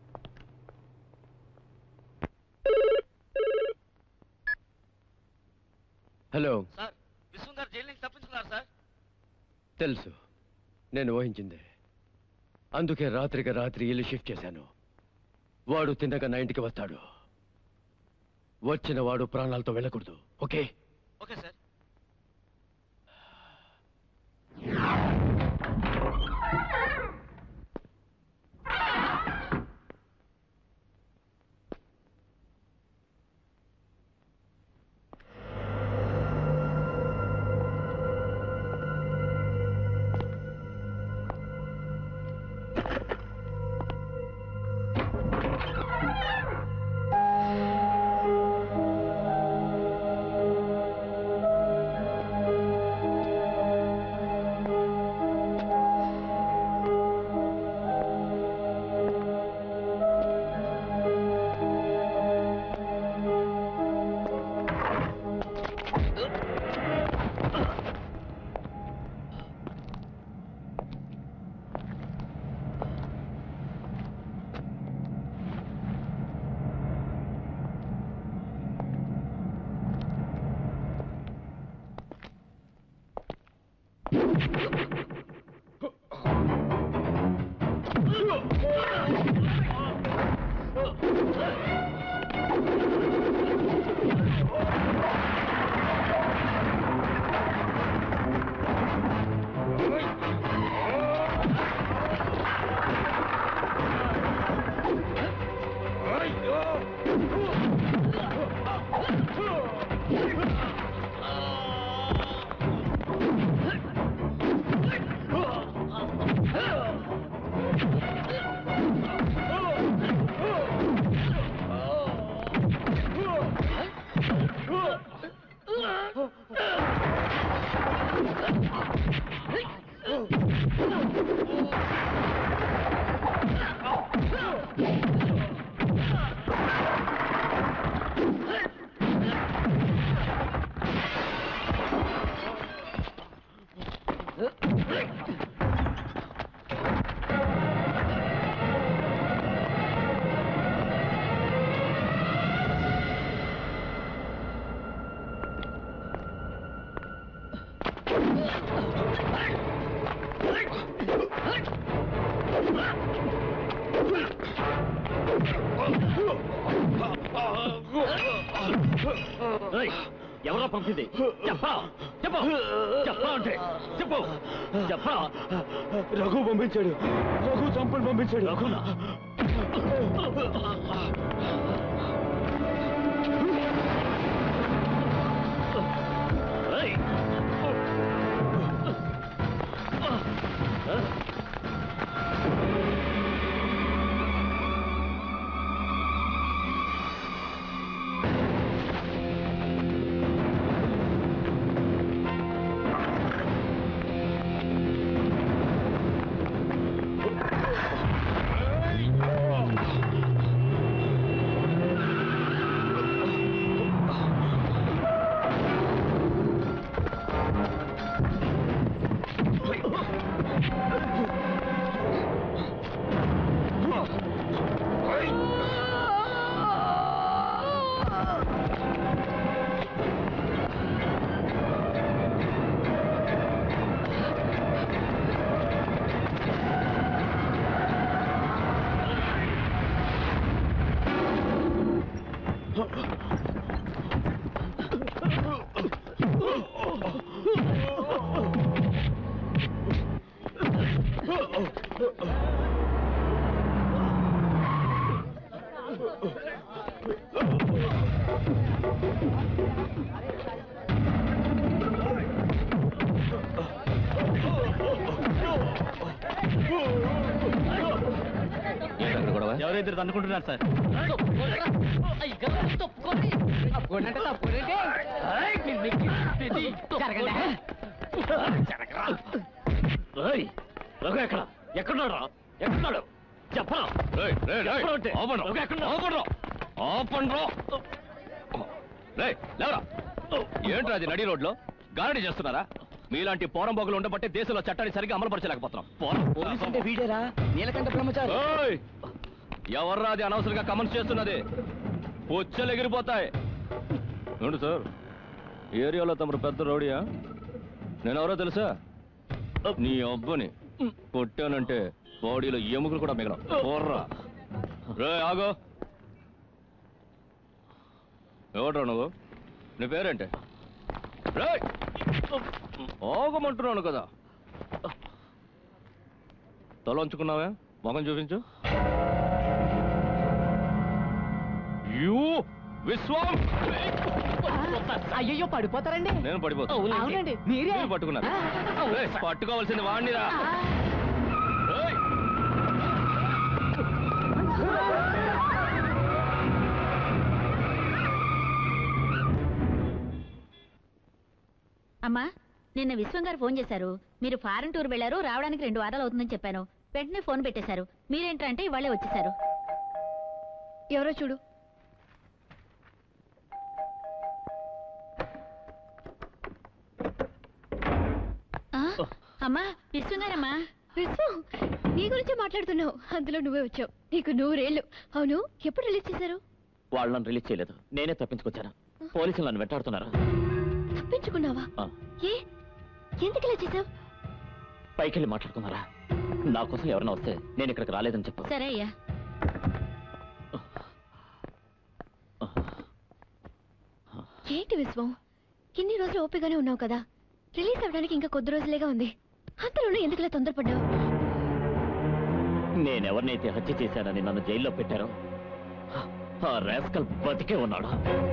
హలో సార్ విశ్వం గారు జైలు నుంచి తప్పించుకున్నారు సార్ తెలుసు నేను ఊహించిందే అందుకే రాత్రికి రాత్రి ఇల్లు షిఫ్ట్ చేశాను వాడు తిన్నగా నా ఇంటికి వస్తాడు వచ్చిన వాడు ప్రాణాలతో వెళ్ళకూడదు ఓకే ఓకే సార్ ఎవరో పంపింది చెప్పా చెప్పు చెప్పా అంటే చెప్పు చెప్పా రఘు పంపించాడు రఘు చంపని పంపించాడు రఘునా ఏయ్! ఆ ఎవరైతే అనుకుంటున్నారు సార్ తప్పుకోండి తప్పుకోండి జరగండి ఏయ్, రఘు ఎక్కడ ఎక్కడున్నాడు ఎక్కడున్నాడు చెప్పరా రేయ్, రేయ్, రేయ్, చెప్పరా అంటే? ఆపండ్రా, రఘు ఎక్కడున్నాడు? ఆపండ్రా, ఆపండ్రా. రేయ్, లేవరా ఏంట్రా అది నడి రోడ్లో గారడీ చేస్తున్నారా మీలాంటి పోరం బొగలు ఉండబట్టే దేశంలో చట్టాన్ని సరిగ్గా అమలుపరచలేకపోతున్నాం పోరం అంటే వీడేరా నీలకంఠ బ్రహ్మచారి ఏయ్! ఎవర్రా అది అనవసరంగా కమెంట్స్ చేస్తున్నది పుచ్చలు ఎగిరిపోతాయి చూడు సార్ ఈ ఏరియాలో తమరు పెద్ద రౌడీయా నేనెవరో తెలుసా నీ అబ్బని కొట్టానంటే బాడీలో ఎముకలు కూడా మిగలం పోర్రా రే ఆగో ఎవడ్రా నువ్వు నీ పేరేంటి రేయ్! ఆగమంటున్నాను కదా తల ఉంచుకున్నావే మొఖం చూపించు యూ విశ్వం అయ్యయ్యో పడిపోతారండి నేను పడిపోతా అవునండి మీరే మీరు పట్టుకున్నారు రేయ్, పట్టుకోవాల్సింది వాణ్ణిరా రేయ్! అమ్మా నిన్న విశ్వం గారు ఫోన్ చేశారు మీరు ఫారెన్ టూర్ వెళ్లారు రావడానికి రెండు వారాలు అవుతుందని చెప్పాను వెంటనే ఫోన్ పెట్టేశారు మీరేంటంటే ఇవాళే వచ్చేశారు ఎవరో చూడు ఆ, అమ్మా విశ్వం గారమ్మా విశ్వం నీ గురించి మాట్లాడుతున్నావు అందులో నువ్వే వచ్చావు నీకు నూరేళ్ళు అవును ఎప్పుడు రిలీజ్ చేశారు వాళ్ళు నన్ను రిలీజ్ చేయలేదు నేనే తప్పించుకొచ్చాను పోలీసులు నన్ను వెంటాడుతున్నారు తప్పించుకున్నావా ఆ, ఏ ఎందుకు ఇలా చేసావు పైకి వెళ్ళి మాట్లాడుకున్నారా నా కోసం ఎవరైనా వస్తే నేను ఇక్కడికి రాలేదని చెప్పు సరే అయ్యా ఏంటి విశ్వం ఇన్ని రోజులు ఓపికగానే ఉన్నావు కదా రిలీజ్ అవ్వడానికి ఇంకా కొద్ది రోజులేగా ఉంది అంతలోనూ ఎందుకులా తొందరపడ్డావు నేనెవరినైతే హత్య చేశానని నన్ను జైల్లో పెట్టారో ఆ రాస్కల్ బతికే ఉన్నాడు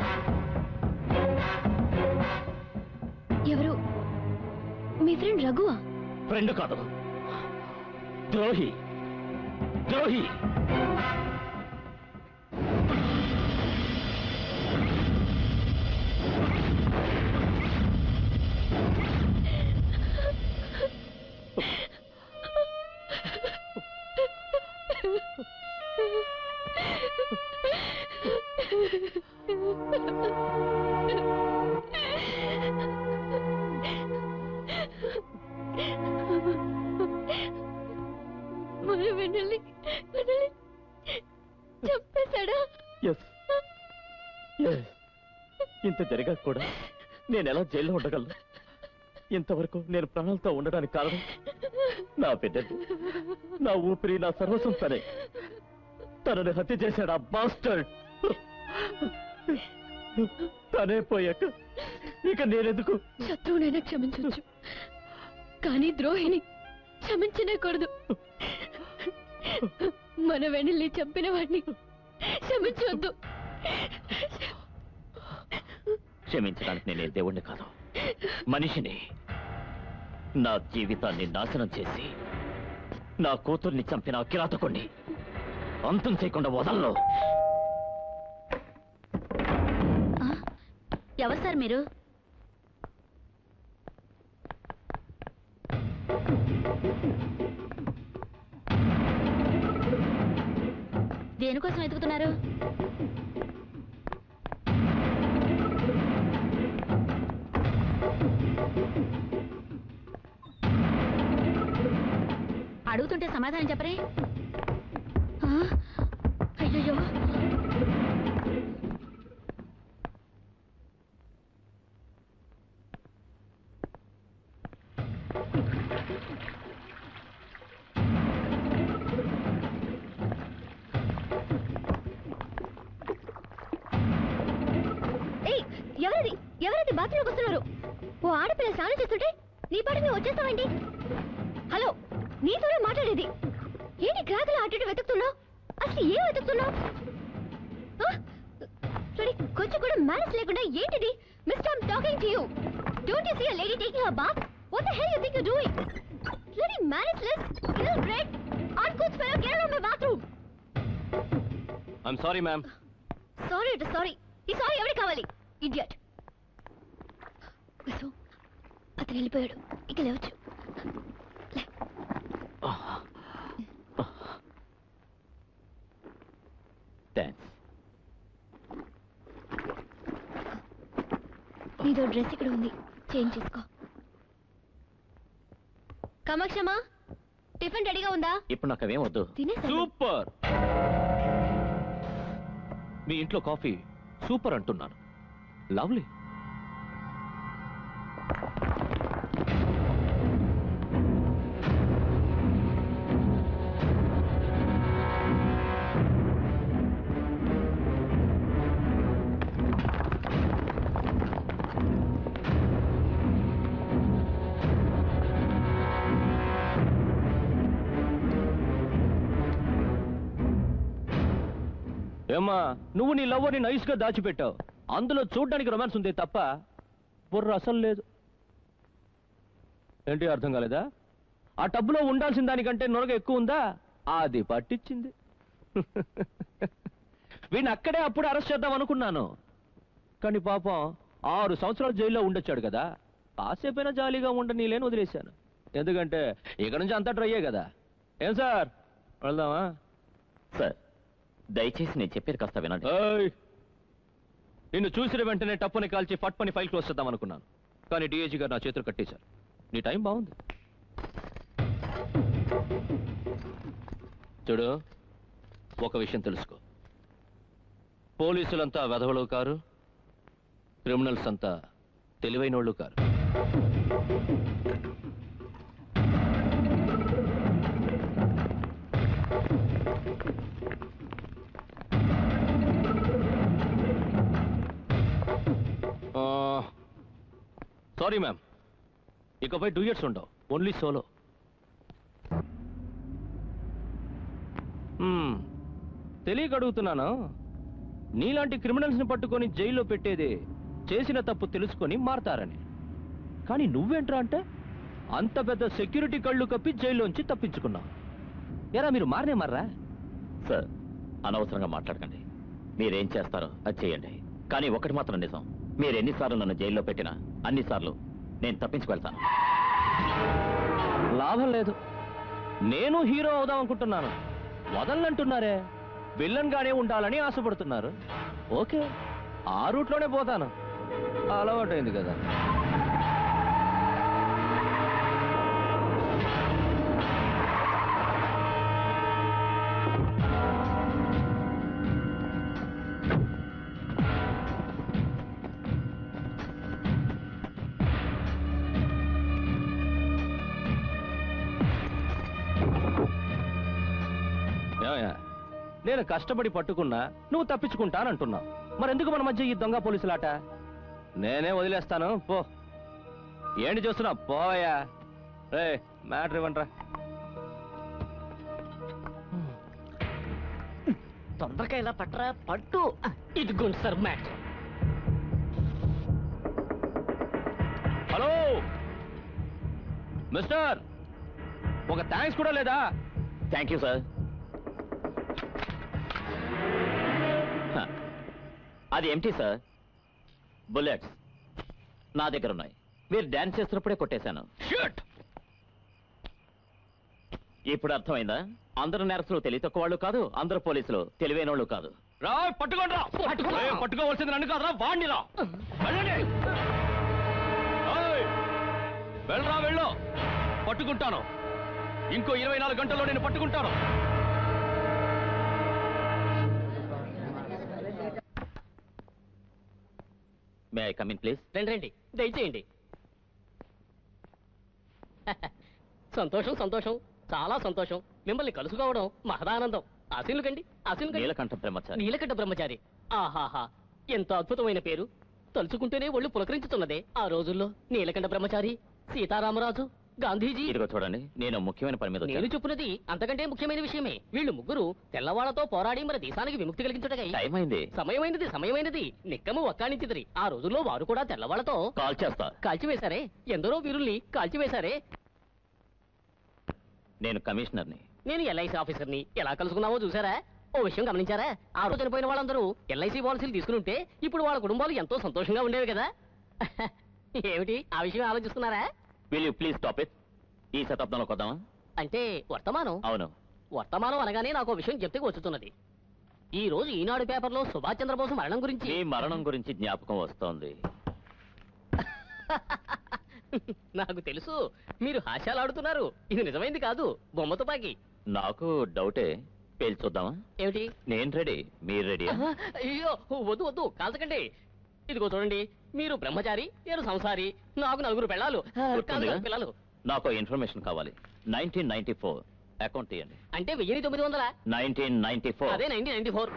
ఎవరు మీ ఫ్రెండ్ రఘువా ఫ్రెండ్ కాదు ద్రోహి ద్రోహి మన వెన్నెల్ని వెన్నెల్ని చంపేశాడా ఎస్ ఇంత జరిగాక కూడా నేను ఎలా జైల్లో ఉండగలను ఇంతవరకు నేను ప్రాణాలతో ఉండడానికి కారణం నా బిడ్డది నా ఊపిరి నా సర్వస్వం తనే తనని హత్య చేశాడు ఆ మాస్టర్ తనే పోయాక ఇక నేనెందుకు శత్రువునైనా క్షమించవచ్చు కానీ ద్రోహిని క్షమించనేకూడదు మన వెన్నెల్ని చంపిన వాడిని క్షమించవద్దు క్షమించడానికి నేనే దేవుణ్ణి కాదు మనిషిని నా జీవితాన్ని నాశనం చేసి నా కూతుర్ని చంపిన ఆ కిరాతకుణ్ణి అంతం చేయకుండా వదలను ఎవరు సార్ మీరు దేనికోసం వెతుకుతున్నారు అడుగుతుంటే సమాధానం చెప్పరే ఆ? అయ్యయ్యో ఏయ్ ఎవరది ఎవరది బాత్రూమ్కి వస్తున్నారు ఓ ఆడపిల్ల స్నానం చేస్తుంటే నీ పాటి నువ్వు వచ్చేస్తావేంటి హలో నీతోనే మాట్లాడేది ఏంటి క్రాకులు అటు ఇటు వెతుకుతున్నావు అసలు ఏం వెతుకుతున్నావు ఆ? చూడి కొంచెం కూడా మేనేజ్ లేకుండా ఏంటిది mister I'm talking to you don't you see a lady taking her bath what the hell you think you doing bloody manageless, ill-bred, uncouth fellow, get out of my bathroom! I'm sorry ma'am sorry it sorry ఈ sorry ఎవరికి కావాలి idiot విసు అతను వెళ్ళిపోయాడు ఇక లేవచ్చు లే. Thanks నీదో dress ఇక్కడ ఉంది change చేసుకో కామాక్షమా టిఫిన్ రెడీగా ఉందా ఇప్పుడు నాకు అవేం వద్దు తినేసా సూపర్ మీ ఇంట్లో కాఫీ సూపర్ అంటున్నాను లవ్లీ ఏమ్మా నువ్వు నీ లవ్ ని నైస్ గా దాచిపెట్టావు అందులో చూడ్డానికి రొమాన్స్ ఉంది తప్ప బుర్ర అసలు లేదు ఏంటి అర్థం కాలేదా ఆ టబ్బులో ఉండాల్సిన దానికంటే నొరగ ఎక్కువ ఉందా అది పట్టించింది వీడిని అక్కడే అప్పుడు అరెస్ట్ చేద్దాం అనుకున్నాను కానీ పాపం ఆరు సంవత్సరాలు జైల్లో ఉండొచ్చాడు కదా కాసేపైనా జాలీగా ఉండనీలేని వదిలేశాను ఎందుకంటే ఇక్కడ నుంచి అంతా ట్రయ్యే కదా ఏం సార్ వెళ్దామా సార్ దయచేసి నేను చెప్పేది కాస్త వినండి ఏయ్! నిన్ను చూసిన వెంటనే టప్పుని కాల్చి ఫట్ పని ఫైల్ క్లోజ్ చేద్దాం అనుకున్నాను కానీ డిఏజీ గారు నా చేతులు కట్టేశారు నీ టైం బాగుంది చూడు ఒక విషయం తెలుసుకో పోలీసులంతా వెధవలు కారు క్రిమినల్స్ అంతా తెలివైనోళ్ళు కారు సారీ మ్యామ్ ఇకపై టూ ఇయర్స్ ఉండవు ఓన్లీ సోలో తెలియక అడుగుతున్నాను నీలాంటి క్రిమినల్స్ని పట్టుకొని జైల్లో పెట్టేది చేసిన తప్పు తెలుసుకొని మారతారని కానీ నువ్వేంట్రా అంటే అంత పెద్ద సెక్యూరిటీ కళ్ళు కప్పి జైల్లోంచి తప్పించుకున్నావు ఎరా మీరు మారనే మారరా సార్ అనవసరంగా మాట్లాడకండి మీరేం చేస్తారో అది చేయండి కానీ ఒకటి మాత్రం నిజం మీరు ఎన్నిసార్లు నన్ను జైల్లో పెట్టినా అన్నిసార్లు నేను తప్పించుకెళ్తాను లాభం లేదు నేను హీరో అవుదాం అనుకుంటున్నాను వదలనంటున్నారే విల్లన్ గానే ఉండాలని ఆశపడుతున్నారు ఓకే ఆ రూట్లోనే పోతాను అలవాటైంది కదా ఏమయ్యా, నేను కష్టపడి పట్టుకున్నా నువ్వు తప్పించుకుంటానంటున్నావు మరెందుకు మన మధ్య ఈ దొంగ పోలీసులాట నేనే వదిలేస్తాను పో ఏంటి చూస్తున్నా పోయా రే మ్యాటర్ ఇవ్వండిరా తొందరగా ఇలా పట్టరా పట్టు ఇదిగోండి సార్ మ్యాట్ హలో మిస్టర్ ఒక థ్యాంక్స్ కూడా లేదా థ్యాంక్ యూ సార్ అది ఏంటి సార్ బుల్లెట్స్ నా దగ్గర ఉన్నాయి మీరు డాన్స్ చేస్తున్నప్పుడే కొట్టేశాను ఇప్పుడు అర్థమైందా అందరు నేరస్తులు తెలివి తక్కువ వాళ్ళు కాదు అందరు పోలీసులు తెలివైన వాళ్ళు కాదు రా పట్టుకోండి రా ఏయ్, పట్టుకోవాల్సింది నన్ను కాదురా వాణ్ణి రా వెళ్ళండి ఏయ్, వెళ్ళరా వెళ్ళు పట్టుకుంటాను ఇంకో ఇరవై నాలుగు గంటల్లో నేను పట్టుకుంటాను మే ఐ కమిన్ ప్లీజ్ రండి రండి దయచేయండి సంతోషం సంతోషం చాలా సంతోషం మిమ్మల్ని కలుసుకోవడం మహదానందం ఆశీనులు కండి ఆశీనులు కండి నీలకంఠ బ్రహ్మచారి నీలకంఠ బ్రహ్మచారి ఆహాహా ఎంత అద్భుతమైన పేరు తలుచుకుంటేనే ఒళ్ళు పులకరించుతున్నదే ఆ రోజుల్లో నీలకంఠ బ్రహ్మచారి సీతారామరాజు గాంధీజీ ఇదిగో చూడండి నేను ముఖ్యమైన పని మీద నేను వచ్చాను చెప్పున్నది అంతకంటే ముఖ్యమైన విషయమే వీళ్ళు ముగ్గురు తెల్లవాళ్లతో పోరాడి మన దేశానికి విముక్తి కలిగించుటకై టైం అయింది సమయమైనది సమయమైనది నిక్కము ఒక్కానించిదిరి ఆ రోజుల్లో వారు కూడా తెల్లవాళ్లతో కాల్ చేస్తా కాల్చివేశారే ఎందరో వీరుల్ని కాల్చివేశారే నేను కమిషనర్ని నేను ఎల్ఐసి ఆఫీసర్ని ఎలా కలుసుకున్నావో చూసారా ఓ విషయం గమనించారా ఆ రోజు చనిపోయిన వాళ్ళందరూ ఎల్ఐసి పాలసీలు తీసుకుని ఉంటే ఇప్పుడు వాళ్ళ కుటుంబాలు ఎంతో సంతోషంగా ఉండేవి కదా ఏమిటి ఆ విషయం ఆలోచిస్తున్నారా will you please stop it ఈ శతాబ్దంలోకి వద్దామా అంటే వర్తమానం అవును వర్తమానం అనగానే నాకు ఓ విషయం చెప్తే వచ్చుతున్నది ఈ రోజు ఈనాడు పేపర్లో సుభాష్ చంద్రబోస్ మరణం గురించి మీ మరణం గురించి జ్ఞాపకం వస్తోంది నాకు తెలుసు మీరు హాస్యాలాడుతున్నారు ఇది నిజమైంది కాదు బొమ్మ తుపాకి నాకు డౌటే పేల్చొద్దామా ఏమిటి నేను రెడీ మీరు రెడీయా ఆహా, అయ్యో వద్దు వద్దు కాల్చకండి ఇదిగో చూడండి మీరు బ్రహ్మచారి నేను సంసారి నాకు నలుగురు పెళ్ళాలు ఆ, కాదు, గుర్తుందిగా? కాదు, పిల్లలు నాకు ఇన్ఫర్మేషన్ కావాలి నైన్టీన్ నైన్టీ ఫోర్ అకౌంట్ ఇవ్వండి అంటే వెయ్యి తొమ్మిది వందల నైన్టీన్ నైన్టీ ఫోర్ అదే నైన్టీన్ నైన్టీ ఫోర్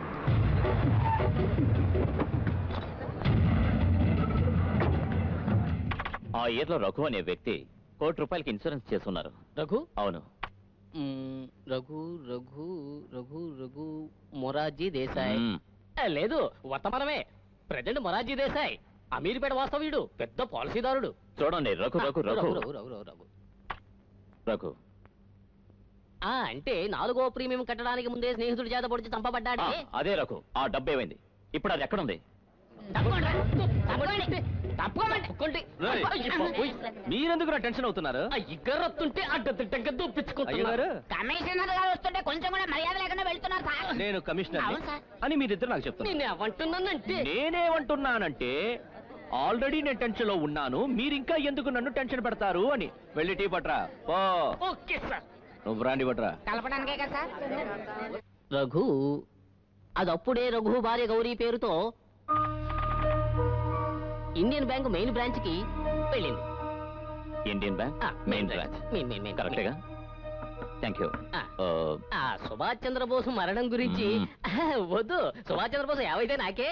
ఆ ఇయర్ లో రఘు అనే వ్యక్తి కోటి రూపాయలకి ఇన్సూరెన్స్ చేస్తున్నారు రఘు అవును మ్మ్, రఘు రఘు రఘు రఘు మొరార్జీ దేశాయ్ మ్మ్. ఆ, లేదు వర్తమానమే ప్రజెంట్ మొరార్జీ దేశాయ్ అమీర్పేట వాస్తవ్యుడు పెద్ద పాలసీదారుడు చూడండి రఘు రఘు రఘు రఘు రఘు రఘు రఘు రఘు ఆ అంటే నాలుగో ప్రీమియం కట్టడానికి ముందే స్నేహితుడి చేత పొడిచి ఆ, చంపబడ్డాడే అదే రఘు ఆ డబ్బు ఏమైంది ఇప్పుడు అది ఎక్కడుంది తప్పుకోండి, తప్పుకోండి, తప్పుకోండి, తప్పుకోండి. రేయ్, అయ్య బాబోయ్. మీరెందుకు నా టెన్షన్ అవుతున్నారు ఆ ఇగ్గరత్తుంటే అడ్డదిడ్డంగా దొప్పించుకుంటున్నారు అయ్యగారు కమిషనర్ గారు వస్తుంటే కొంచెం కూడా మర్యాద లేకుండా వెళ్తున్నారు సార్ నేను కమిషనర్ అవును సార్. అని మీరిద్దరు నాకు చెప్తున్నారు నేను ఏమంటున్నానంటే నేనేమంటున్నానంటే ఆల్రెడీ నేను టెన్షన్ లో ఉన్నాను మీరు ఇంకా ఎందుకు నన్ను టెన్షన్ పెడతారు అని వెళ్ళి టీ పట్రా పో ఓకే సార్ నువ్వు బ్రాండి పట్రా కలపడానికే కదా సార్ రఘు అదప్పుడే రఘు భార్య గౌరీ పేరుతో ఇండియన్ బ్యాంక్ మెయిన్ బ్రాంచ్ కి వెళ్ళింది ఇండియన్ బ్యాంక్ ఆ, main branch main main main కరెక్టేగా థ్యాంక్ యూ ఆ. ఆ సుభాష్ చంద్రబోస్ మరణం గురించి మ్మ్. వద్దు సుభాష్ చంద్రబోస్ ఏవైతే నాకే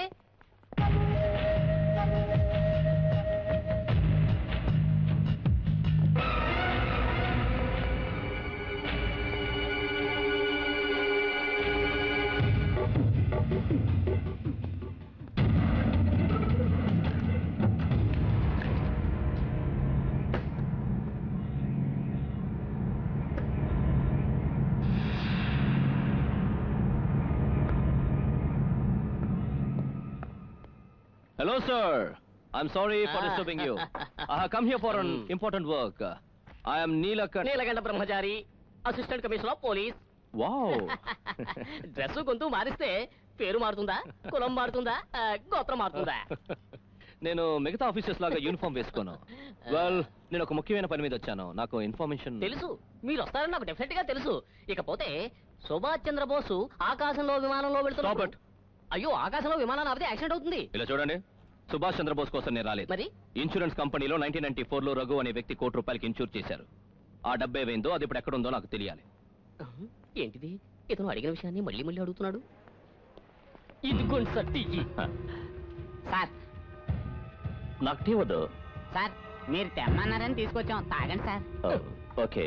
Hello, sir. I'm sorry for Ah. disturbing you. I have come here for an Hmm. important work. I am Neelakan. Neelakanta Brahmachari assistant commissioner of police Wow. Dress గొంతు మారిస్తే పేరు మారుతుందా కులం మారుతుందా ఆ, గోత్రం మారుతుందా నేను మిగతా ఆఫీసర్స్ లాగా యూనిఫామ్ వేసుకోను వెల్ నేను ఒక ముఖ్యమైన పని మీద వచ్చాను నాకు ఇన్ఫర్మేషన్ తెలుసు మీరు వస్తారని నాకు డెఫినెట్ గా తెలుసు ఇకపోతే సుభాష్ చంద్రబోసు ఆకాశంలో విమానంలో Stop వెళ్తున్నప్పుడు it. అయ్యో ఆకాశంలో విమానాన్ని ఆపితే యాక్సిడెంట్ అవుతుంది ఇలా చూడండి సుభాష్ చంద్రబోస్ కోసం నేను రాలేదు మరి ఇన్సూరెన్స్ కంపెనీలో నైన్టీన్ నైన్టీ ఫోర్ లో రఘు అనే వ్యక్తి కోటి రూపాయలకి ఇన్సూర్ చేశారు ఆ డబ్బు ఏమైందో అది ఇప్పుడు ఎక్కడుందో నాకు తెలియాలి ఏంటిది ఇతను అడిగిన విషయాన్ని మళ్ళీ మళ్ళీ అడుగుతున్నాడు ఇదిగోండి సార్ టీ సార్ నాకు టీ వద్దు సార్ మీరు తెమ్మన్నారని తీసుకొచ్చాం తాగండి సార్ ఓకే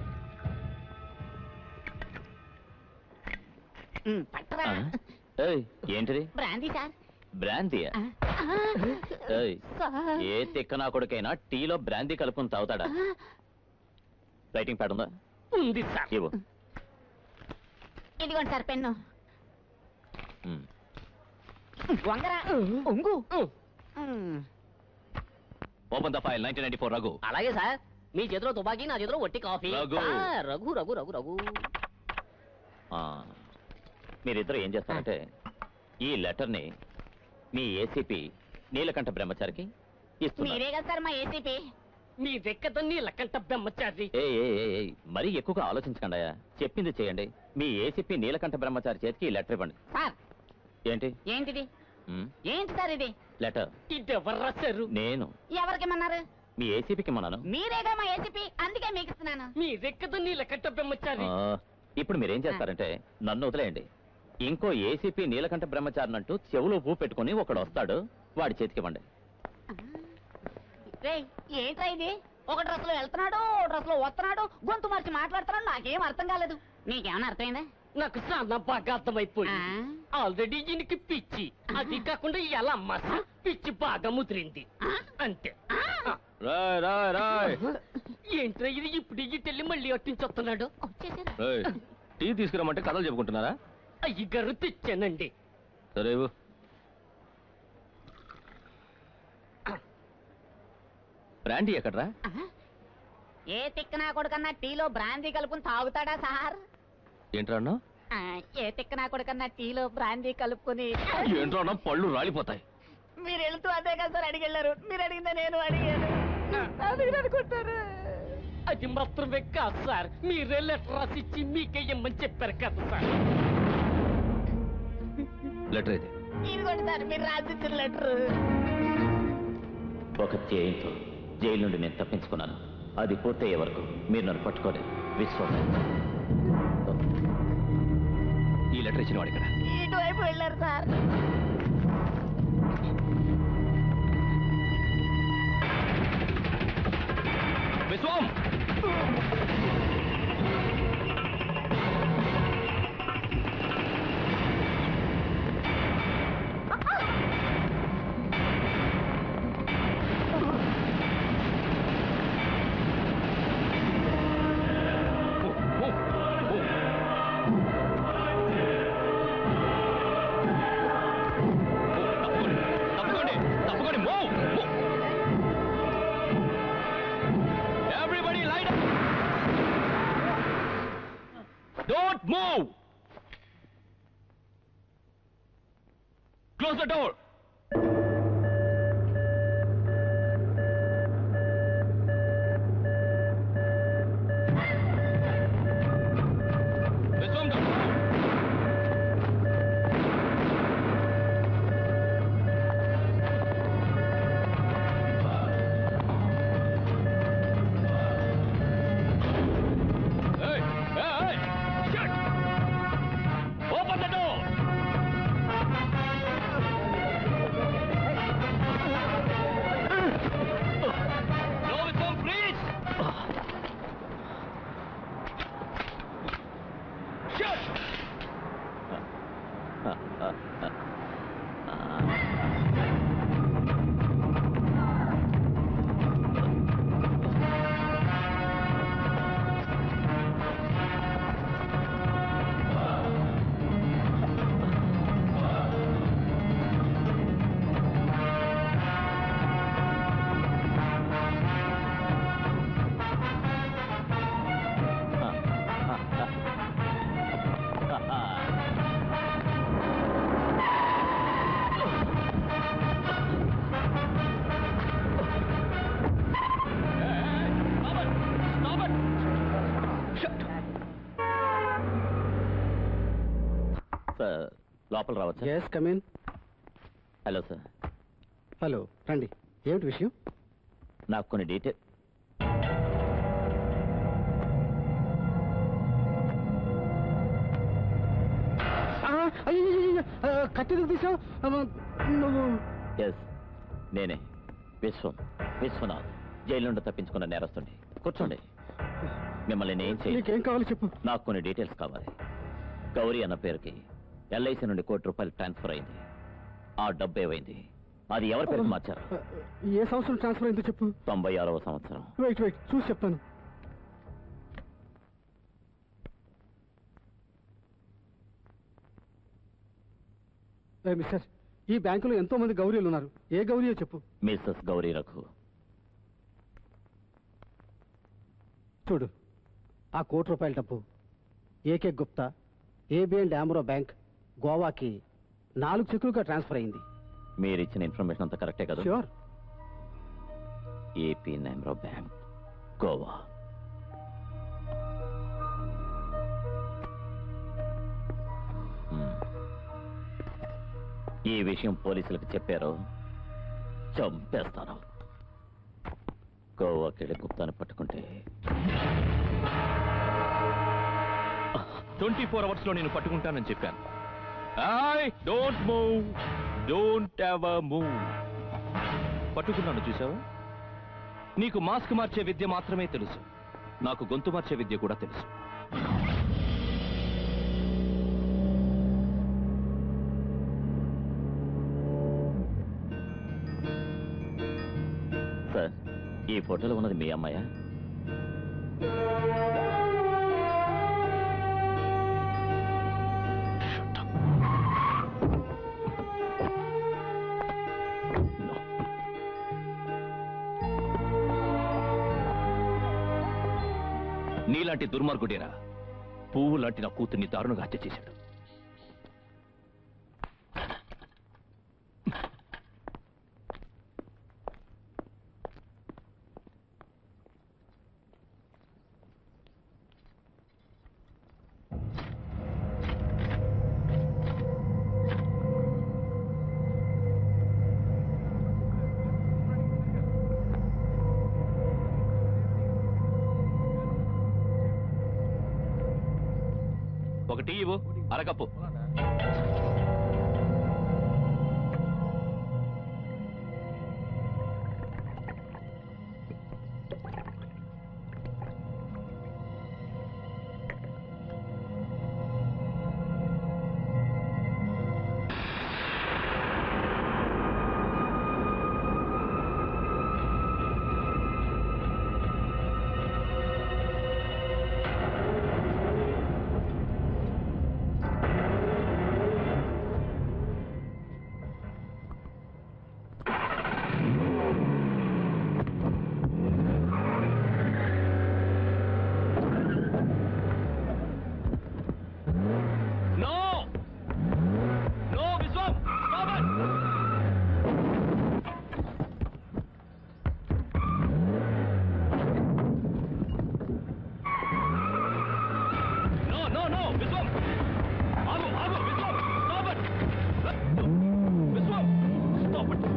ఉమ్, పట్టరా ఏయ్ ఏంటిది బ్రాందీ సార్ బ్రాందీయా ఏయ్ ఏ తిక్క నా కొడుకైనా టీలో బ్రాందీ కలుపుకుని తాగుతాడా రైటింగ్ ప్యాడ్ ఉందా ఉంది సార్ ఇవ్వు ఇదిగోండి సార్ పెన్ను మ్. వంగరా ఒంగు ఉమ్. Open the file nineteen ninety four Raghu అలాగే సార్ మీ చేతిలో తుపాకీ నా చేతిలో వట్టి కాఫీ రఘు. ఆ, రఘు రఘు రఘు రఘు ఆ, మీరిద్దరు ఏం చేస్తారంటే ఈ లెటర్ని మీ ఏసీపీ నీలకంఠ బ్రహ్మచారికి ఇస్తున్నారు మీరే కదా సార్ మా ఏసీపీ మీ రెక్కతో నీళ్ళకంట బెమ్మచారి ఏ ఏ ఏ ఏ, మరీ ఎక్కువగా ఆలోచించకండి చెప్పింది చేయండి మీ ఏసీపీ నీలకంఠ బ్రహ్మచారి చేతికి ఈ లెటర్ ఇవ్వండి సార్ ఏంటి ఏంటిది మ్, ఏంటి సార్ ఇది లెటర్ ఇది ఎవరు రాశారు నేను ఎవరికేమన్నారు మీ ఏసీపీకి ఇమ్మన్నాను మీరేగా మా ఏసీపీ అందుకే మీకు ఇస్తున్నాను మీ రెక్కతో నీళ్ళకంట బెమ్మచారి ఆ, ఇప్పుడు మీరేం చేస్తారంటే నన్ను వదిలేయండి ఇంకో ఏసీపీ నీలకంఠ బ్రహ్మచారినంటూ చెవులో పూ పెట్టుకుని ఒకడు వస్తాడు వాడి చేతికి ఇవ్వండి రేయ్ ఏంట్రా ఇది ఒక డ్రెస్ లో వెళ్తున్నాడు ఓ డ్రెస్ లో వస్తున్నాడు గొంతు మార్చి మాట్లాడుతున్నాడు నాకేం అర్థం కాలేదు నీకేమైనా అర్థమైందా నాకు చాలా బాగా అర్థమైపోయింది ఆ? ఆల్రెడీ ఈయనకి పిచ్చి అది కాకుండా ఎలా మస పిచ్చి బాగా ముదిరింది అంతే రాయ్ రాయ్ రాయ్ ఏంట్రా ఇది ఇప్పుడు ఈ తెల్లి మళ్ళీ అట్టించొస్తున్నాడు వచ్చేసారు రాయ్ టీ తీసుకురమ్మంటే కథలు చెప్పుకుంటున్నారా అయ్యగారు తెచ్చానండి సరే ఇవ్వు. బ్రాండీ ఎక్కడ్రా ఏ తిక్కనా కొడుకన్నా టీలో బ్రాందీ కలుపుని తాగుతాడా సార్ ఏంట్రా అన్నా ఆ, ఏ తిక్కనా కొడుకన్నా టీలో బ్రాందీ కలుపుకొని ఏంట్రా అన్నా పళ్ళు రాలిపోతాయి మీరు వెళ్తూ అదే కదా సార్ అడిగెళ్ళారు మీరు అడిగిందే నేను అడిగాను అది అనుకుంటారు అది మాత్రమే కాదు సార్ మీరే లెటర్ రాసిచ్చి మీకే ఇమ్మని చెప్పారు కదా సార్ లెటర్ అయితే ఇదిగోండి సార్ మీరు రాసిచ్చిన లెటర్ ఒక ధ్యేయంతో జైలు నుండి నేను తప్పించుకున్నాను అది పూర్తయ్యే వరకు మీరు నన్ను పట్టుకోలేదు విశ్వం ఈ లెటర్ ఇచ్చిన వాడు ఇక్కడ ఇటువైపు వెళ్ళారు సార్ విశ్వం తప్పుకోండి తప్పుకోండి move everybody light don't move close the door Vishwam don't move. Hey, hey, hey! Shut! Open the door! No, Vikram, please! Shut! Sir లోపల రావచ్చా yes come in hello sir hello రండి ఏమిటి విషయం నాకు కొన్ని డీటెయిల్ ఆ, అయ్యయ్యయ్యయ్య, ఆ, కత్తి ఎందుకు తీసావు ఆ, నువ్వు ఎస్ నేనే విశ్వం విశ్వనాథ్ జైలు నుండి తప్పించుకున్న నేరస్తుండి కూర్చోండి మిమ్మల్ని నేను చేయ నీకేం కావాలో చెప్పు నాకు కొన్ని డీటెయిల్స్ కావాలి గౌరీ అన్న పేరుకి ఎల్ఐసి నుండి కోటి రూపాయలు ట్రాన్స్ఫర్ అయింది ఆ డబ్బు ఏమైంది అది ఎవరి పేరుకి మార్చారు ఆ, ఏ సంవత్సరం ట్రాన్స్ఫర్ అయిందో చెప్పు తొంభై ఆరవ సంవత్సరం వెయిట్ వెయిట్ చూసి చెప్తాను ఏ, మిస్టర్ ఈ బ్యాంకులో ఎంతో మంది గౌరీలు ఉన్నారు ఏ గౌరీయో చెప్పు మిస్సెస్ గౌరీ రఘు చూడు ఆ కోటి రూపాయల డబ్బు AK Gupta ABN AMRO bank గోవాకి నాలుగు చెక్కులుగా ట్రాన్స్ఫర్ అయింది మీరు ఇచ్చిన ఇన్ఫర్మేషన్ అంతా కరెక్టే కదా sure AP AMRO bank Goa మ్మ్. ఈ విషయం పోలీసులకు చెప్పారు చంపేస్తాను గోవాకి వెళ్ళి గుప్తాన్ని పట్టుకుంటే ట్వంటీ ఫోర్ అవర్స్ లో నేను పట్టుకుంటానని చెప్పాను I don't move don't ever move పట్టుకున్నాను చూసావా నీకు మాస్క్ మార్చే విద్య మాత్రమే తెలుసు నాకు గొంతు మార్చే విద్య కూడా తెలుసు సార్ ఈ ఫోటోలో ఉన్నది మీ అమ్మాయా నీలాంటి దుర్మార్గుడేరా పువ్వు లాంటి నా కూతుర్ని దారుణంగా హత్య చేశాడు ఒక టీ ఇవ్వు అరకప్పు no no Vishwam stop it no no no Vishwam ఆగు ఆగు Vishwam stop it Vishwam stop it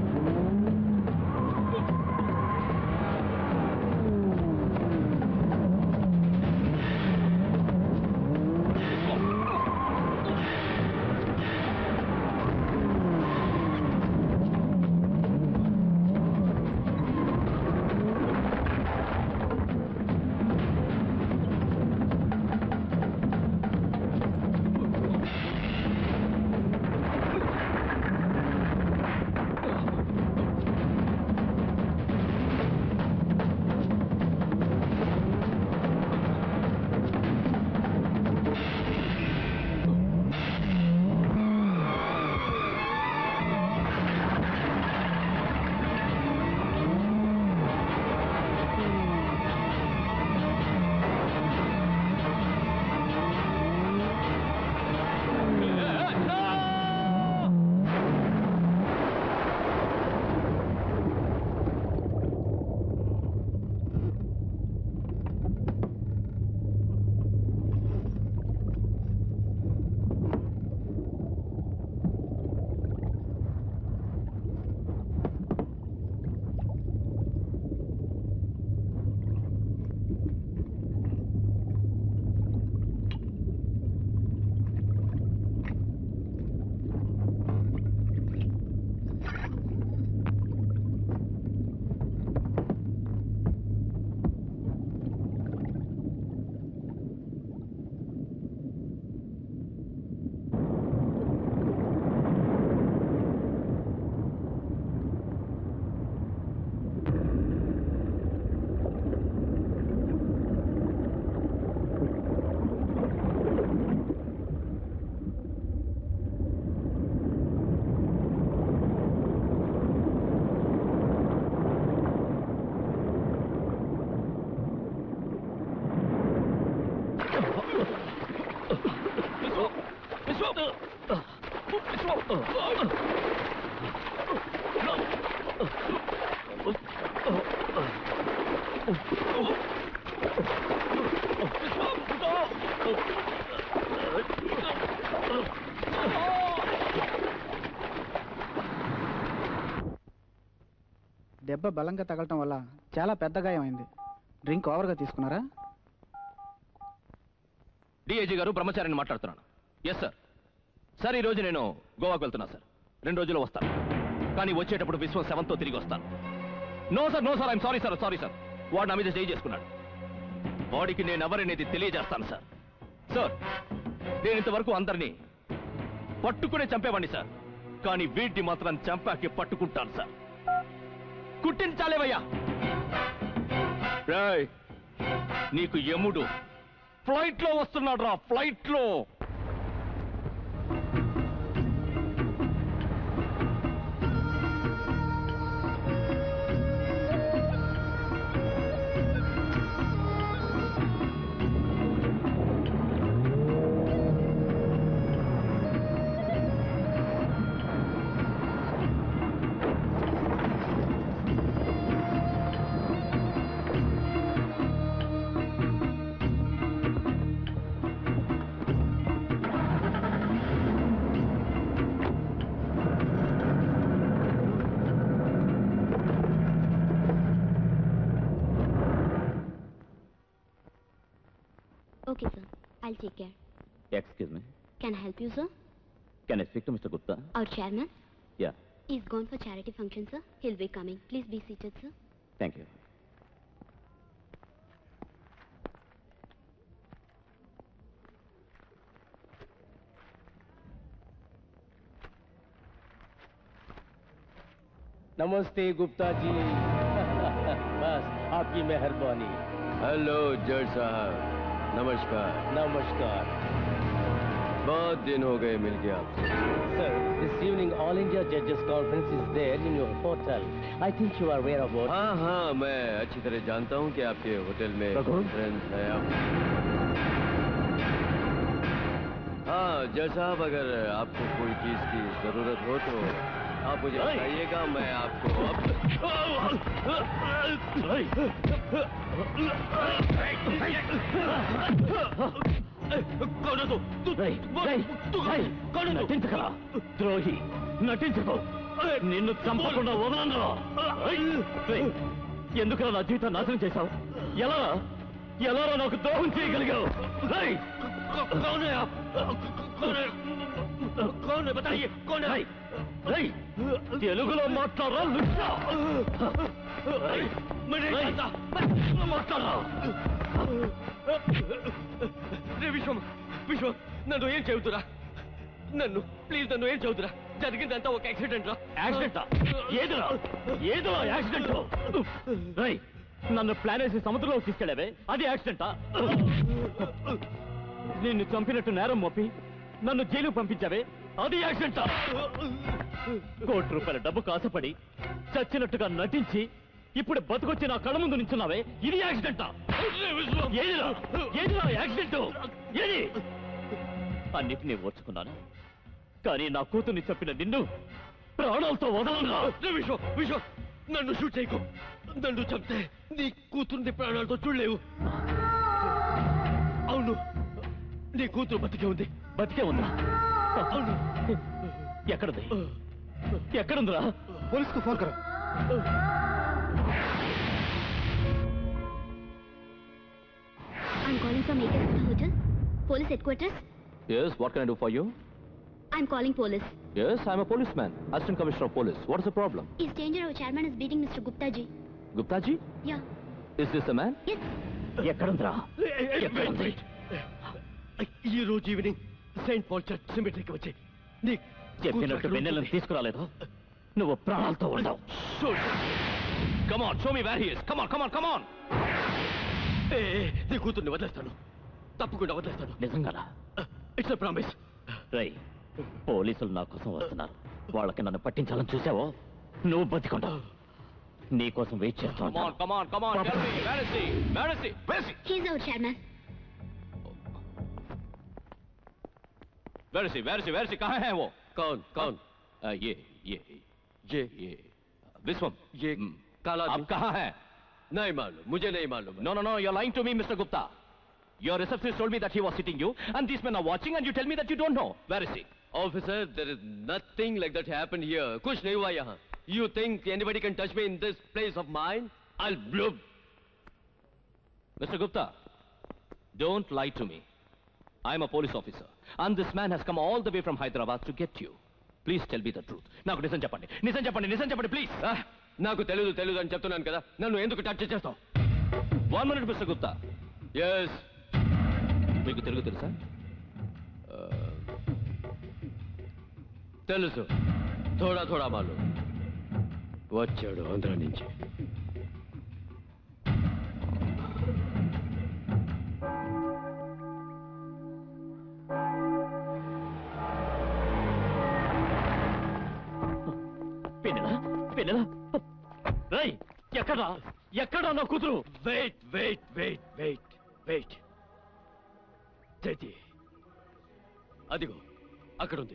దెబ్బ బలంగా తగలటం వల్ల చాలా పెద్ద గాయం అయింది డ్రింక్ ఓవర్గా తీసుకున్నారా డిఐజీ గారు బ్రహ్మచారిని మాట్లాడుతున్నాను ఎస్ సార్ సార్ ఈ రోజు నేను గోవాకు వెళ్తున్నా సార్ రెండు రోజుల్లో వస్తాను కానీ వచ్చేటప్పుడు విశ్వం సెవెన్తో తిరిగి వస్తాను no sir no sir I'm sorry sir sorry sir వాడు నా మీద చేయి చేసుకున్నాడు వాడికి నేను ఎవరనేది తెలియజేస్తాను సార్ సార్ నేను ఇంతవరకు అందరినీ పట్టుకునే చంపేవాడిని సార్ కానీ వీటిని మాత్రం చంపాకి పట్టుకుంటాను సార్ కుట్టించాలేవయ్యా రేయ్, నీకు యముడు ఫ్లైట్ లో వస్తున్నాడు రా ఫ్లైట్ లో okay sir I'll take care excuse me can I help you sir can I speak to mister Gupta our chairman ya is gone for charity function sir he'll be coming please be seated sir thank you नमस्ते गुप्ता जी बस आपकी मेहरबानी hello जज साहब नमस्कार नमस्कार बहुत दिन हो गए मिल गया आपसे Sir, this evening All India Judges Conference is there in your hotel. I think you are aware about हाँ हाँ मैं अच्छी तरह जानता हूँ कि आपके होटल में रघु? कॉन्फ्रेंस है हाँ जज साहब अगर आपको कोई चीज की जरूरत हो तो आप मुझे बताइएगा मैं आपको నటించగల ద్రోహి నటించకు నిన్ను చంపకుండా వదలను ఎందుకు నా జీవితం నాశనం చేశావు ఎలా ఎలా నాకు ద్రోహం చేయగలిగావు రేయ్! రేయ్! రేయ్! తెలుగులో మాట్లాడరా లుచ్చా? రేయ్! రేయ్! మాట్లాడరా రే విశ్వం విశ్వం నన్ను ఏం చెబుతురా నన్ను ప్లీజ్ నన్ను ఏం చెబుతురా జరిగిందంతా ఒక యాక్సిడెంట్ రా యాక్సిడెంటా ఏదిరా ఏదో యాక్సిడెంట్ రై నన్ను ప్లాన్ వేసి సముద్రంలో తీసుకెళ్ళావే అది యాక్సిడెంటా నిన్ను చంపినట్టు నేరం మోపి నన్ను జైలుకు పంపించావే అది యాక్సిడెంటా కోటి రూపాయల డబ్బు కాసపడి చచ్చినట్టుగా నటించి ఇప్పుడు బతుకొచ్చి నా కళ్ళ ముందు నించున్నావే ఇది యాక్సిడెంటా ఏదిరా ఏదిరా యాక్సిడెంట్ ఏది అన్నిటినీ ఓర్చుకున్నాను కానీ నా కూతుర్ని చెప్పిన నిన్ను ప్రాణాలతో వదలరా విశ్వం విశ్వం నన్ను షూట్ చేయకు నన్ను చంపితే నీ కూతుర్ని ప్రాణాలతో చూడలేవు అవును నీ కూతురు బతికే ఉంది బతికే ఉందా అవును ఎక్కడుంది ఎక్కడుందిరా पुलिस को फोन करो I'm calling from Akar Gupta Hotel. Police headquarters. Yes, what can I do for you? I'm calling police. Yes, I'm a policeman, Assistant Commissioner of Police. What is the problem? Is danger our chairman is beating Mr. Gupta ji. Gupta ji? Yeah. Is this the man? Yes. ఎక్కడుందిరా ఎక్కడుంది ఈ రోజు evening saint Paul church సిమెట్రీకి వచ్చి నీ చెప్పినట్టు వెన్నెలను తీసుకురాలేదు నువ్వు ప్రాణాలతో ఉండవు Come on, show me where he is. Come on, come on, come on. ఏ, నీ కూతుర్ని వదిలేస్తాను తప్పకుండా వదిలేస్తాను నిజంగానా ఇట్స్ ప్రామిస్ రై పోలీసులు నా కోసం వస్తున్నారు వాళ్ళకి నన్ను పట్టించాలని చూసావో నువ్వు బతికొంటావు నీ కోసం వెయిట్ Come on, చేస్తాను come on, come on. Tell me, where is he? Where is he? Where is he? He's our chairman. Where is he? Where is he? Where is he? कहाँ है वो? कौन कौन Uh, ये ये ये ये विश्वम ये Hmm. काला आप आदमी? कहाँ हैं? नहीं मालूम मुझे नहीं मालूम No, no, no. You're lying to me, Mr. Gupta. Your receptionist told me that he was sitting you, and these men are watching, and you tell me that you don't know. Where is he? Officer, there is nothing like that happened here. कुछ नहीं हुआ यहाँ. You think anybody can touch me in this place of mine? I'll blow. Mr. Gupta, don't lie to me. I'm a police officer, and this man has come all the way from Hyderabad to get you. Please tell me the truth. నాకు నిజం చెప్పండి నిజం చెప్పండి నిజం చెప్పండి please Ah, నాకు తెలియదు తెలియదు అని చెప్తున్నాను కదా నన్ను ఎందుకు టచ్ చేస్తావు one minute mister Gupta yes మీకు తెలుగు తెలుసా తెలుసు థోడా థోడా మాలు వచ్చాడు ఆంధ్ర నుంచి పిన్నెలా పిన్నెలా రై ఎక్కడా ఎక్కడా నా కూతురు wait wait wait wait wait చేతి అదిగో అక్కడుంది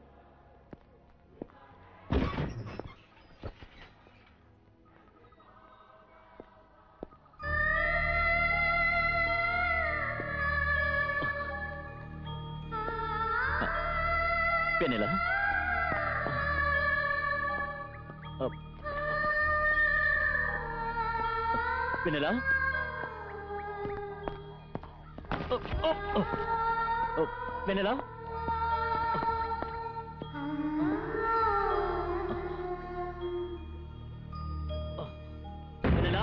పెన్నెలా పెన్నెలా వెన్నెలా వెన్నెలా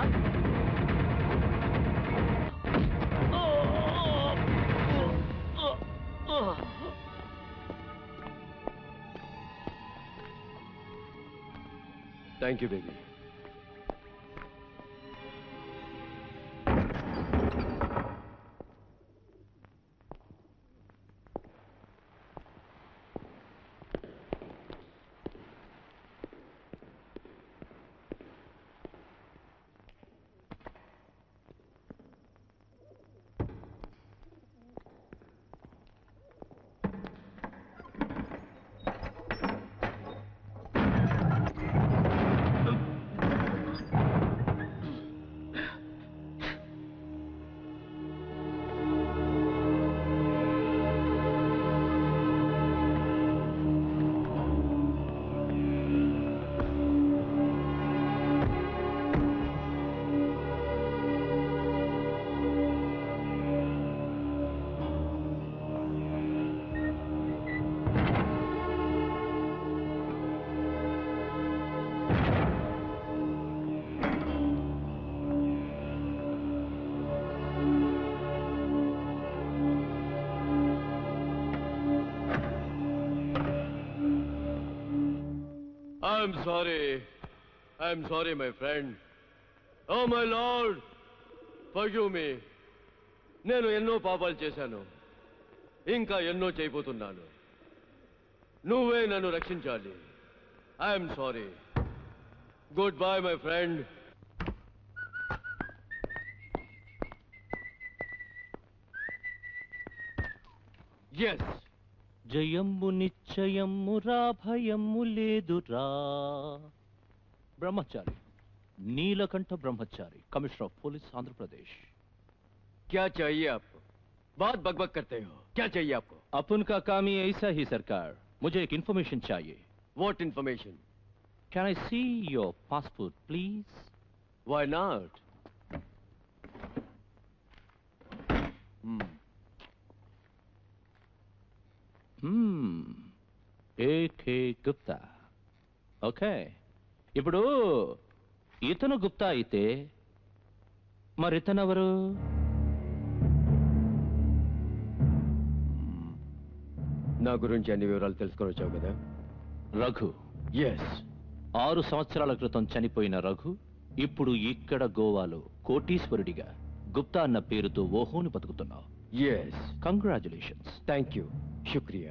thank you baby I'm sorry I'm sorry my friend oh my lord forgive me నేను ఎన్నో పాపాలు చేశాను ఇంకా ఎన్నో చేయబోతున్నాను నువ్వే నన్ను రక్షించాలి I'm sorry goodbye my friend yes జయమ్ము నిశ్చయమ్ము రా భయమ్ము లేదురా బ్రహ్మచారి నీలకంఠ బ్రహ్మచారి కమిషనర్ ఆఫ్ పోలీస్ ఆంధ్రప్రదేశ్ क्या चाहिए आपको बहुत बकबक करते हो क्या चाहिए आपको अपन का काम ही ऐसा ही सरकार मुझे एक इन्फॉर्मेशन चाहिए what information can I see your passport please Why not? AK Gupta okay ఇప్పుడు ఇతను గుప్తా అయితే మరి ఇతనెవరు నా గురించి అన్ని వివరాలు తెలుసుకొని వచ్చావు కదా రఘు ఎస్ ఆరు సంవత్సరాల క్రితం చనిపోయిన రఘు ఇప్పుడు ఇక్కడ గోవాలో కోటీశ్వరుడిగా గుప్తా అన్న పేరుతో ఓహోని బతుకుతున్నావు ఎస్ కంగ్రాచులేషన్స్ థ్యాంక్ యూ శుక్రియా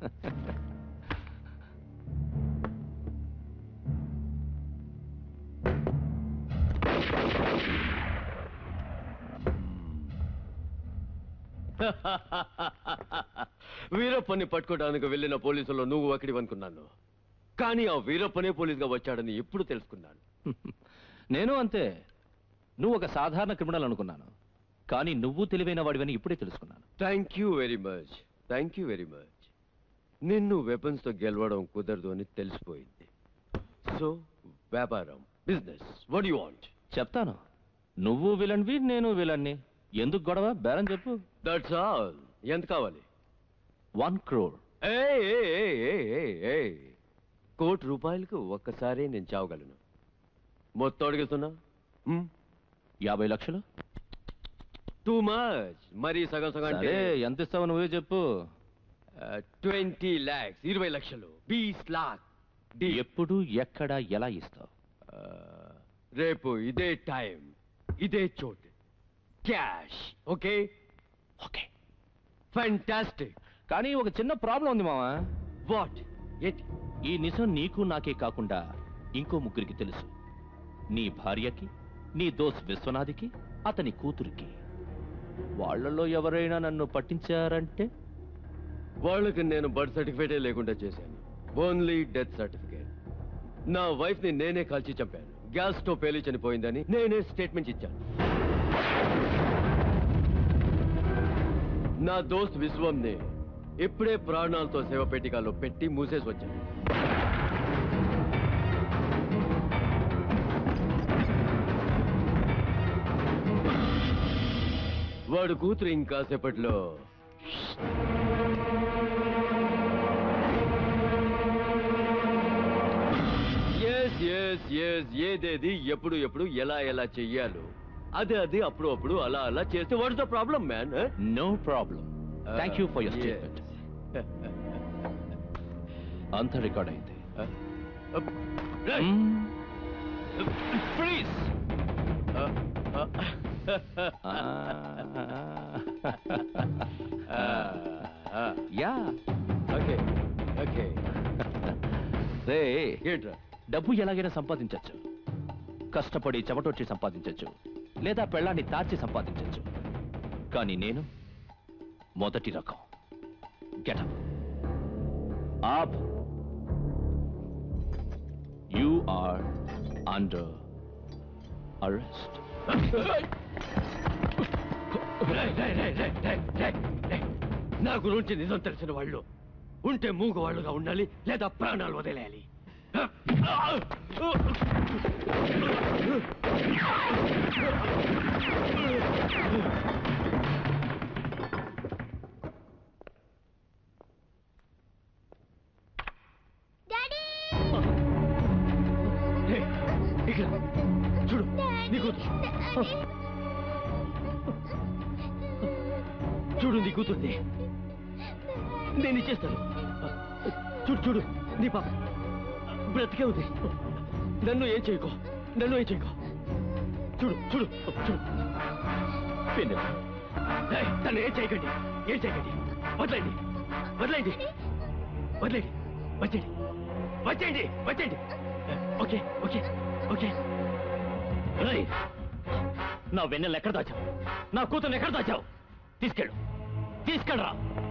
వీరప్పని పట్టుకోవడానికి వెళ్ళిన పోలీసులో నువ్వు ఒకటి అనుకున్నాను కానీ ఆ వీరప్పనే పోలీసుగా వచ్చాడని ఎప్పుడు తెలుసుకున్నాను నేను అంతే నువ్వు ఒక సాధారణ క్రిమినల్ అనుకున్నాను కానీ నువ్వు తెలివైన వాడివని ఇప్పుడే తెలుసుకున్నాను thank you very much thank you very much నిన్ను వెపన్స్ తో గెలవడం కుదరదు అని తెలిసిపోయింది సో వ్యాపారం బిజినెస్ వడ్ యు వాంట్ చెప్తాను నువ్వు విలన్వి నేను విలన్ని ఎందుకు గొడవ బేరం చెప్పు దట్స్ ఆల్ ఎంత కావాలి వన్ క్రోర్ ఏయ్, ఏయ్, ఏయ్, ఏయ్, ఏయ్, ఏయ్. కోటి రూపాయలకు ఒక్కసారి నేను చావగలను మొత్తం అడుగుతున్నా యాభై లక్షలు టూ మచ్ మరి సగం సగం అంటే సరే ఎంత ఇస్తావు నువ్వే చెప్పు ట్వంటీ ల్యాక్స్ ఇరవై లక్షలు బీస్ లాక్ ఎప్పుడు ఎక్కడ ఎలా ఇస్తావు రేపు ఇదే టైం ఇదే చోటు క్యాష్ ఓకే ఓకే ఫ్యాంటాస్టిక్ కానీ ఒక చిన్న ప్రాబ్లం ఉంది మావా వాట్ ఎట్ ఈ నిజం నీకు నాకే కాకుండా ఇంకో ముగ్గురికి తెలుసు నీ భార్యకి నీ దోస్ విశ్వనాథ్కి అతని కూతురికి వాళ్ళలో ఎవరైనా నన్ను పట్టించారంటే వాళ్ళకి నేను బర్త్ సర్టిఫికేటే లేకుండా చేశాను ఓన్లీ డెత్ సర్టిఫికేట్ నా వైఫ్ ని నేనే కాల్చి చంపాను గ్యాస్ స్టవ్ పేలి చనిపోయిందని నేనే స్టేట్మెంట్ ఇచ్చాను నా దోస్త్ విశ్వంని ఇప్పుడే ప్రాణాలతో సేవ పెట్టికాలో పెట్టి మూసేసి వచ్చాను వాడు కూతురు ఇంకాసేపట్లో ఎస్ ఎస్ ఎస్ ఏదేది ఎప్పుడు ఎప్పుడు ఎలా ఎలా చెయ్యాలో అదే అది అప్పుడు అప్పుడు అలా అలా చేస్తే what the problem man no problem thank you for your statement అంతా రికార్డ్ అయింది ప్లీజ్ యా ఓకే ఓకే రే ఏంట్రా డబ్బు ఎలాగైనా సంపాదించవచ్చు కష్టపడి చెమటొచ్చి సంపాదించవచ్చు లేదా పెళ్ళాన్ని తాచి సంపాదించవచ్చు కానీ నేను మొదటి రకం getup up you are under arrest నా గురించి నిజం తెలిసిన వాళ్ళు ఉంటే మూగ వాళ్ళుగా ఉండాలి లేదా ప్రాణాలు వదిలేయాలి ఏయ్, ఇక్కడ చూడు నీ కూతురు చూడు నీ కూతుర్ని నేను ఇచ్చేస్తాను చూడు చూడు నీ పాప బ్రతికే ఉంది నన్ను ఏం చేయకో నన్ను ఏం చేయకో చూడు చూడు చూడు పిన్న ఏయ్, నన్ను ఏం చేయకండి ఏం చేయకండి వదిలేండి వదిలేండి వదిలేండి వచ్చేయండి వచ్చేయండి వచ్చేయండి ఓకే ఓకే ఓకే రేయ్, నా వెన్నెలు ఎక్కడ దాచావు నా కూతుర్ని ఎక్కడ దాచావు తీసుకెళ్ళు తీసుకెళ్ళరా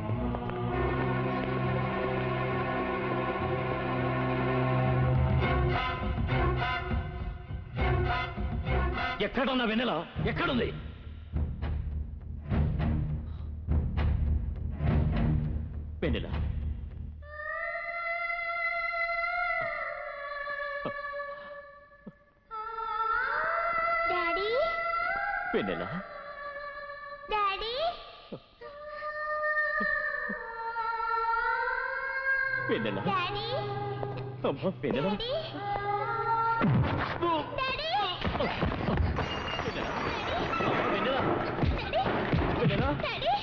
ఎక్కడున్నా వెన్నెల ఎక్కడుంది వెన్నెల daddy Vennela daddy Vennela daddy అమ్మా వెన్నెల డాడీ డాడీ వెన్నెల వెన్నెల డాడీ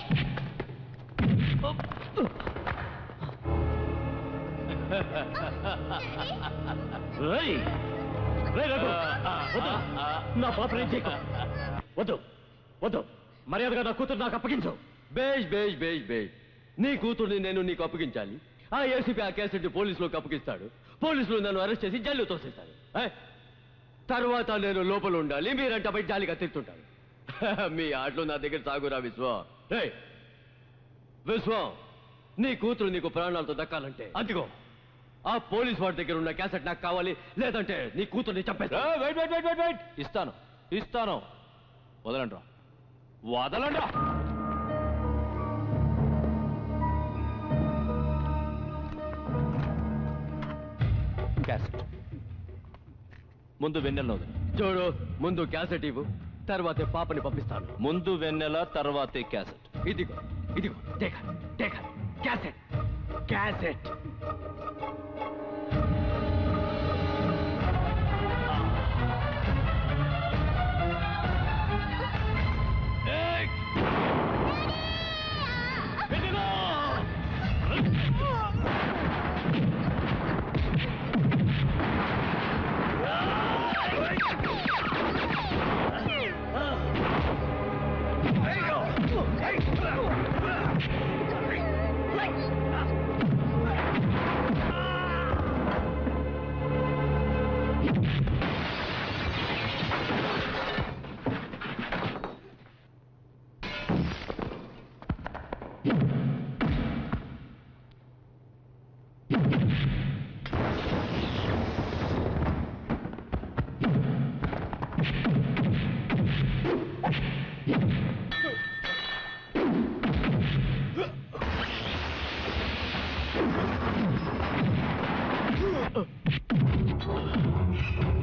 రేయ్ రేయ్ రఘు వద్దు నా పాత్ర ఏం చేయకు వద్దు వద్దు మర్యాదగా నా కూతురు నాకు అప్పగించు బేష్ బేష్ బేష్ బేష్ నీ కూతుర్ని నేను నీకు అప్పగించాలి ఆ ఏసీపీ ఆ కేసెట్ పోలీసులోకి అప్పగిస్తాడు పోలీసులు నన్ను అరెస్ట్ చేసి జైలు తోసేస్తారు ఏ? తర్వాత నేను లోపల ఉండాలి మీరంట బయట జాలిగా తిరుగుతుంటారు మీ ఆటలు నా దగ్గర సాగురా విశ్వం ఏయ్, విశ్వం నీ కూతురు నీకు ప్రాణాలతో దక్కాలంటే అందుకో ఆ పోలీస్ వాడి దగ్గర ఉన్న క్యాసెట్ నాకు కావాలి లేదంటే నీ కూతుర్ని చంపేస్తా wait wait wait wait wait ఇస్తాను ఇస్తాను వదలండ్రా వదలండ్రా క్యాసెట్ ముందు వెన్నెల వదలు చూడు ముందు క్యాసెట్ ఇవ్వు తర్వాతే పాపని పంపిస్తాను ముందు వెన్నెల తర్వాతే క్యాసెట్ ఇదిగో ఇదిగో take take cassette cassette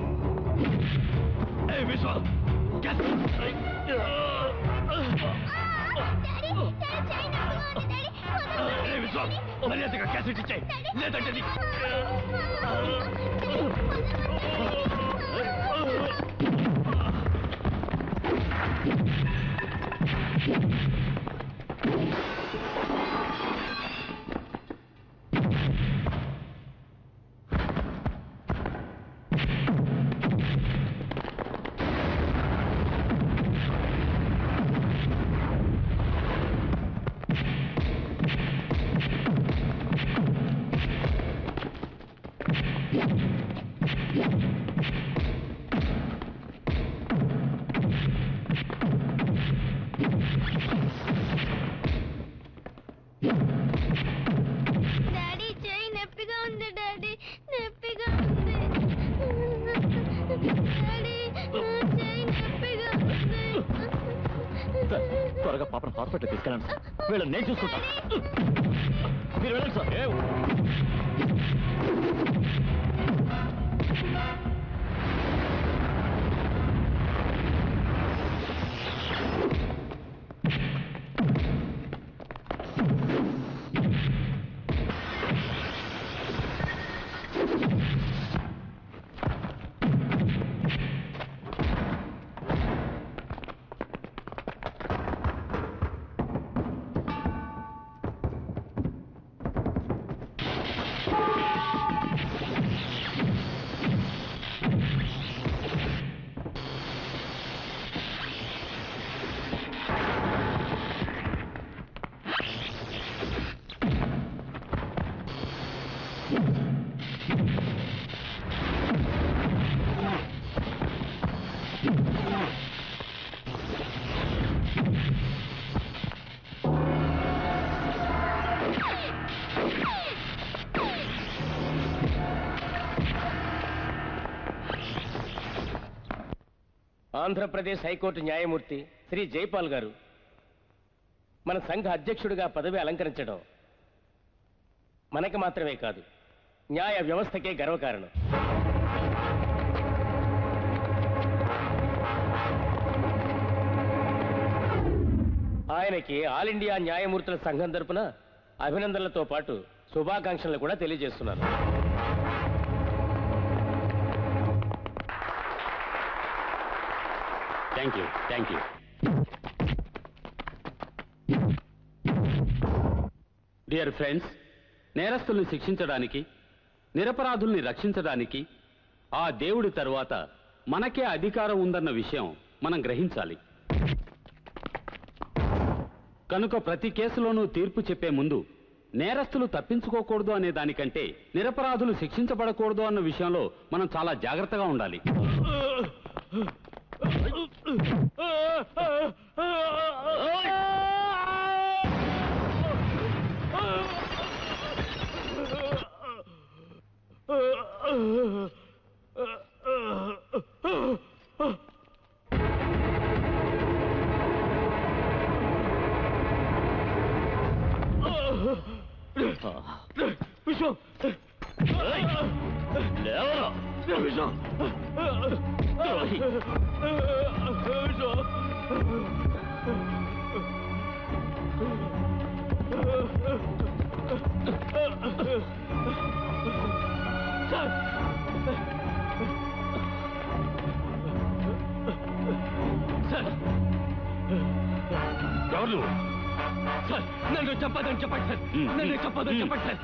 Hey, Vishwa! Get మర్యాదగా క్యాసెట్ ఇచ్చాయి లేదంటే నీ- డాడీ చేయి నొప్పిగా ఉంది డాడీ నొప్పిగా ఉంది డాడీ చేయి నొప్పిగా ఉంది సార్ త్వరగా పాపను హాస్పిటల్ తీసుకెళ్ళండి సార్ వీళ్ళని నేను చూసుకుంటాను మీరు వెళ్ళండి సార్ ఆంధ్రప్రదేశ్ హైకోర్టు న్యాయమూర్తి శ్రీ జైపాల్ గారు మన సంఘ అధ్యక్షుడిగా పదవి అలంకరించడం మనకి మాత్రమే కాదు న్యాయ వ్యవస్థకే గర్వకారణం ఆయనకి ఆల్ ఇండియా న్యాయమూర్తుల సంఘం తరపున అభినందనలతో పాటు శుభాకాంక్షలు కూడా తెలియజేస్తున్నాను thank you thank you dear friends నేరస్తుల్ని శిక్షించడానికి నిరపరాధుల్ని రక్షించడానికి ఆ దేవుడి తరువాత మనకే అధికారం ఉందన్న విషయం మనం గ్రహించాలి కనుక ప్రతి కేసులోనూ తీర్పు చెప్పే ముందు నేరస్తులు తప్పించుకోకూడదు అనే దానికంటే నిరపరాధులు శిక్షించబడకూడదు అన్న విషయంలో మనం చాలా జాగ్రత్తగా ఉండాలి విశ్వం లేవరా విశ్వం ద్రోహి. విశ్వం సార్ సార్ ఎవరు నువ్వు? సార్ నన్ను చెప్పదని చెప్పండి సార్ నన్ను చెప్పదని చెప్పండి సార్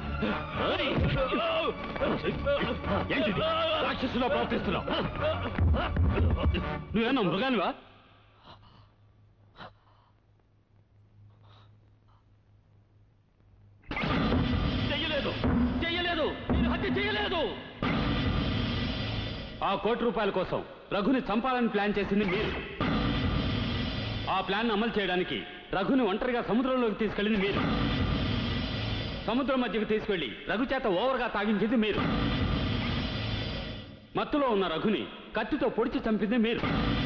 ఏంటిది రాక్షసులా ప్రవర్తిస్తున్నావు నువ్వేనా మృగానివా చెయ్యలేదు చెయ్యలేదు నేను హత్య చేయలేదు ఆ కోటి రూపాయల కోసం రఘుని చంపాలని ప్లాన్ చేసింది మీరు ఆ ప్లాన్ అమలు చేయడానికి రఘుని ఒంటరిగా సముద్రంలోకి తీసుకెళ్ళింది మీరు సముద్రం మధ్యకు తీసుకెళ్లి రఘు చేత ఓవర్గా తాగించింది మీరు మత్తులో ఉన్న రఘుని కత్తితో పొడిచి చంపింది మీరు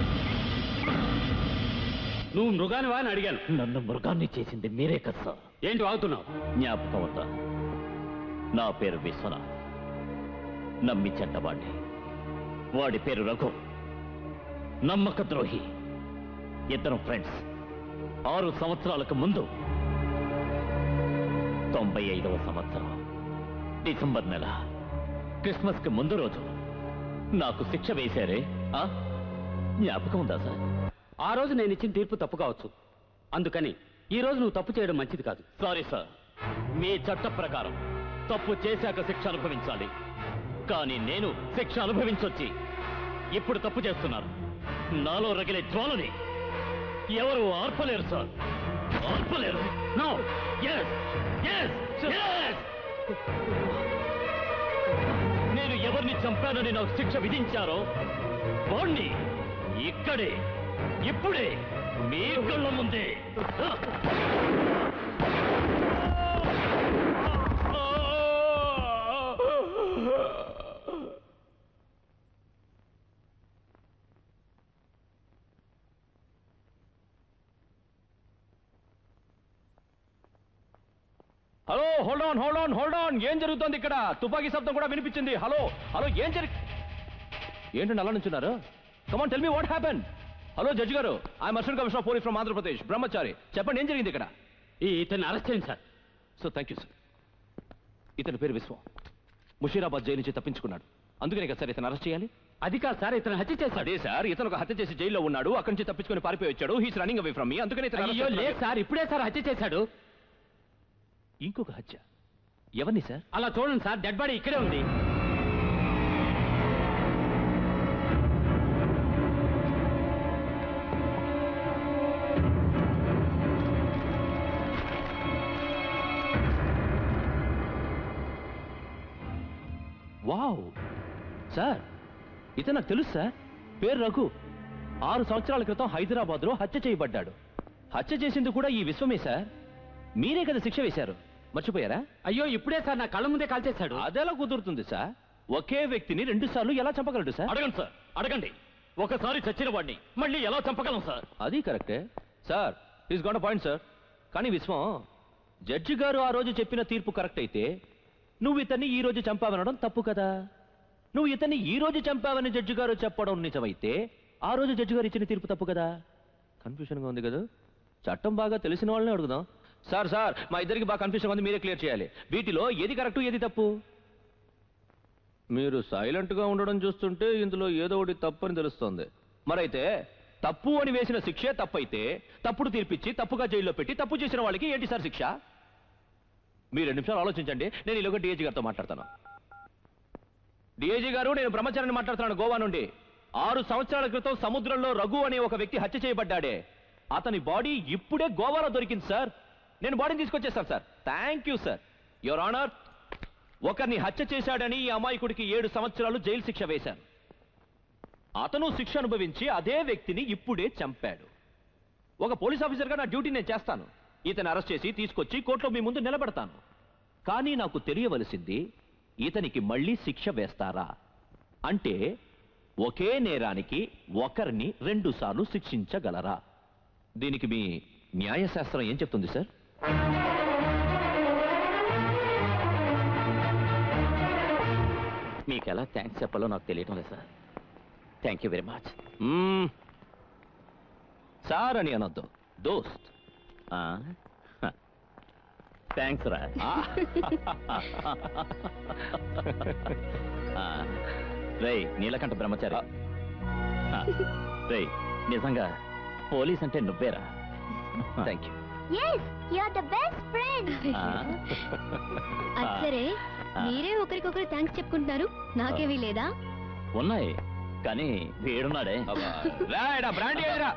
నువ్వు మృగానివా అని అడిగాను నన్ను మృగాన్ని చేసింది మీరే కదా సార్ ఏంటి వాగుతున్నావు జ్ఞాపకం ఉందా నా పేరు విశ్వనాథ్ నమ్మి చెడ్డవాణ్ణి వాడి పేరు రఘు నమ్మక ద్రోహి ఇద్దరు ఫ్రెండ్స్ ఆరు సంవత్సరాలకు ముందు తొంభై ఐదవ సంవత్సరం డిసెంబర్ నెల క్రిస్మస్ కి ముందు రోజు నాకు శిక్ష వేశారే ఆ? జ్ఞాపకం ఉందా సార్ ఆ రోజు నేను ఇచ్చిన తీర్పు తప్పు కావచ్చు అందుకని ఈ రోజు నువ్వు తప్పు చేయడం మంచిది కాదు సారీ సార్ మీ చట్ట ప్రకారం తప్పు చేశాక శిక్ష అనుభవించాలి కానీ నేను శిక్ష అనుభవించొచ్చి ఇప్పుడు తప్పు చేస్తున్నారు నాలో రగిలే జ్వాలని ఎవరు ఆర్పలేరు సార్ ఆర్పలేరు నో ఎస్ ఎస్ నేను ఎవరిని చంపానని నాకు శిక్ష విధించారో వాణ్ణి ఇక్కడే ఇప్పుడే మీ కళ్ళ ముందే hello hold on hold on hold on ఏం జరుగుతోంది ఇక్కడ తుపాకీ శబ్దం కూడా వినిపించింది హలో హలో ఏం జరి ఏంటండి అలా నుంచున్నారు come on tell me what happen hello judge గారు I'm assistant commissioner police from Andhra Pradesh బ్రహ్మచారి చెప్పండి ఏం జరిగింది ఇక్కడ ఈ ఇతన్ని అరెస్ట్ చేయండి sir so thank you sir ఇతని పేరు విశ్వం ముషీరాబాద్ జైలు నుంచి తప్పించుకున్నాడు అందుకనే కదా సార్ ఇతను అరెస్ట్ చేయాలి అది కాదు సార్ ఇతను హత్య చేశాడు అదే సార్ ఇతను ఒక హత్య చేసి జైల్లో ఉన్నాడు అక్కడి నుంచి తప్పించుకొని పారిపోయి వచ్చాడు he's running away from me అందుకనే ఇతను arrest అయ్యో లేదు చేస్తున్నాడు. సార్ ఇప్పుడే సార్ హత్య చేశాడు ఇంకొక హత్య ఎవరిని సార్ అలా చూడండి సార్ డెడ్ బాడీ ఇక్కడే ఉంది వావ్ సార్ ఇతను నాకు తెలుసు సార్ పేరు రఘు ఆరు సంవత్సరాల క్రితం హైదరాబాద్లో హత్య చేయబడ్డాడు హత్య చేసింది కూడా ఈ విశ్వమే సార్ మీరే కదా శిక్ష వేశారు మర్చిపోయారా అయ్యో ఇప్పుడే సార్ నా కళ్ళ ముందే కాల్చేశాడు అదెలా కుదురుతుంది సార్ ఒకే వ్యక్తిని రెండు సార్లు ఎలా చంపగలడు సార్ అడగండి సార్ అడగండి ఒకసారి చచ్చిన వాడిని మళ్ళీ ఎలా చంపగలం సార్ అది కరెక్టే sir is gone point sir కానీ విశ్వం జడ్జి గారు ఆ రోజు చెప్పిన తీర్పు కరెక్ట్ అయితే నువ్వు ఇతన్ని ఈ రోజు చంపావనడం తప్పు కదా నువ్వు ఇతన్ని ఈ రోజు చంపావని జడ్జి గారు చెప్పడం నిజమైతే ఆ రోజు జడ్జి గారు ఇచ్చిన తీర్పు తప్పు కదా కన్ఫ్యూషన్ గా ఉంది కదా చట్టం బాగా తెలిసిన వాళ్ళని అడుగుదాం సార్ సార్ మా ఇద్దరికి బాగా కన్ఫ్యూషన్ ఉంది మీరే క్లియర్ చేయాలి వీటిలో ఏది కరెక్ట్ ఏది తప్పు మీరు సైలెంట్ గా ఉండడం చూస్తుంటే ఇందులో ఏదో ఒకటి తప్పు అని తెలుస్తోంది మరైతే తప్పు అని వేసిన శిక్షే తప్పైతే తప్పుడు తీర్పిచ్చి తప్పుగా జైల్లో పెట్టి తప్పు చేసిన వాళ్ళకి ఏంటి సార్ శిక్ష మీరు రెండు నిమిషాలు ఆలోచించండి నేను ఈలోగా డిఏజీ గారితో మాట్లాడతాను డిఏజీ గారు నేను బ్రహ్మచారిని మాట్లాడుతున్నాను గోవా నుండి ఆరు సంవత్సరాల క్రితం సముద్రంలో రఘు అనే ఒక వ్యక్తి హత్య చేయబడ్డాడే అతని బాడీ ఇప్పుడే గోవాలో దొరికింది సార్ నేను బాడీని తీసుకొచ్చేస్తాను sir thank you sir your honour ఒకరిని హత్య చేశాడని ఈ అమాయకుడికి ఏడు సంవత్సరాలు జైలు శిక్ష వేశాను అతను శిక్ష అనుభవించి అదే వ్యక్తిని ఇప్పుడే చంపాడు ఒక పోలీస్ ఆఫీసర్గా నా డ్యూటీ నేను చేస్తాను ఇతను అరెస్ట్ చేసి తీసుకొచ్చి కోర్టులో మీ ముందు నిలబెడతాను కానీ నాకు తెలియవలసింది ఇతనికి మళ్ళీ శిక్ష వేస్తారా అంటే ఒకే నేరానికి ఒకరిని రెండు సార్లు శిక్షించగలరా దీనికి మీ న్యాయశాస్త్రం ఏం చెప్తుంది సార్ మీకు ఎలా థ్యాంక్స్ చెప్పాలో నాకు తెలియటం లేదు sir thank you very much hmm. Sir అని అనొద్దు దోస్త్ థ్యాంక్స్ రా రేయ్ నీలకంఠ బ్రహ్మచారి రేయ్ నిజంగా పోలీస్ అంటే నువ్వేరా thank you yes you are the best friend అది సరే మీరే ఒకరికొకరు థ్యాంక్స్ చెప్పుకుంటున్నారు నాకేమీ లేదా ఉన్నాయి కానీ వీడున్నాడే రాయడా బ్రాండ్ ఏదిరా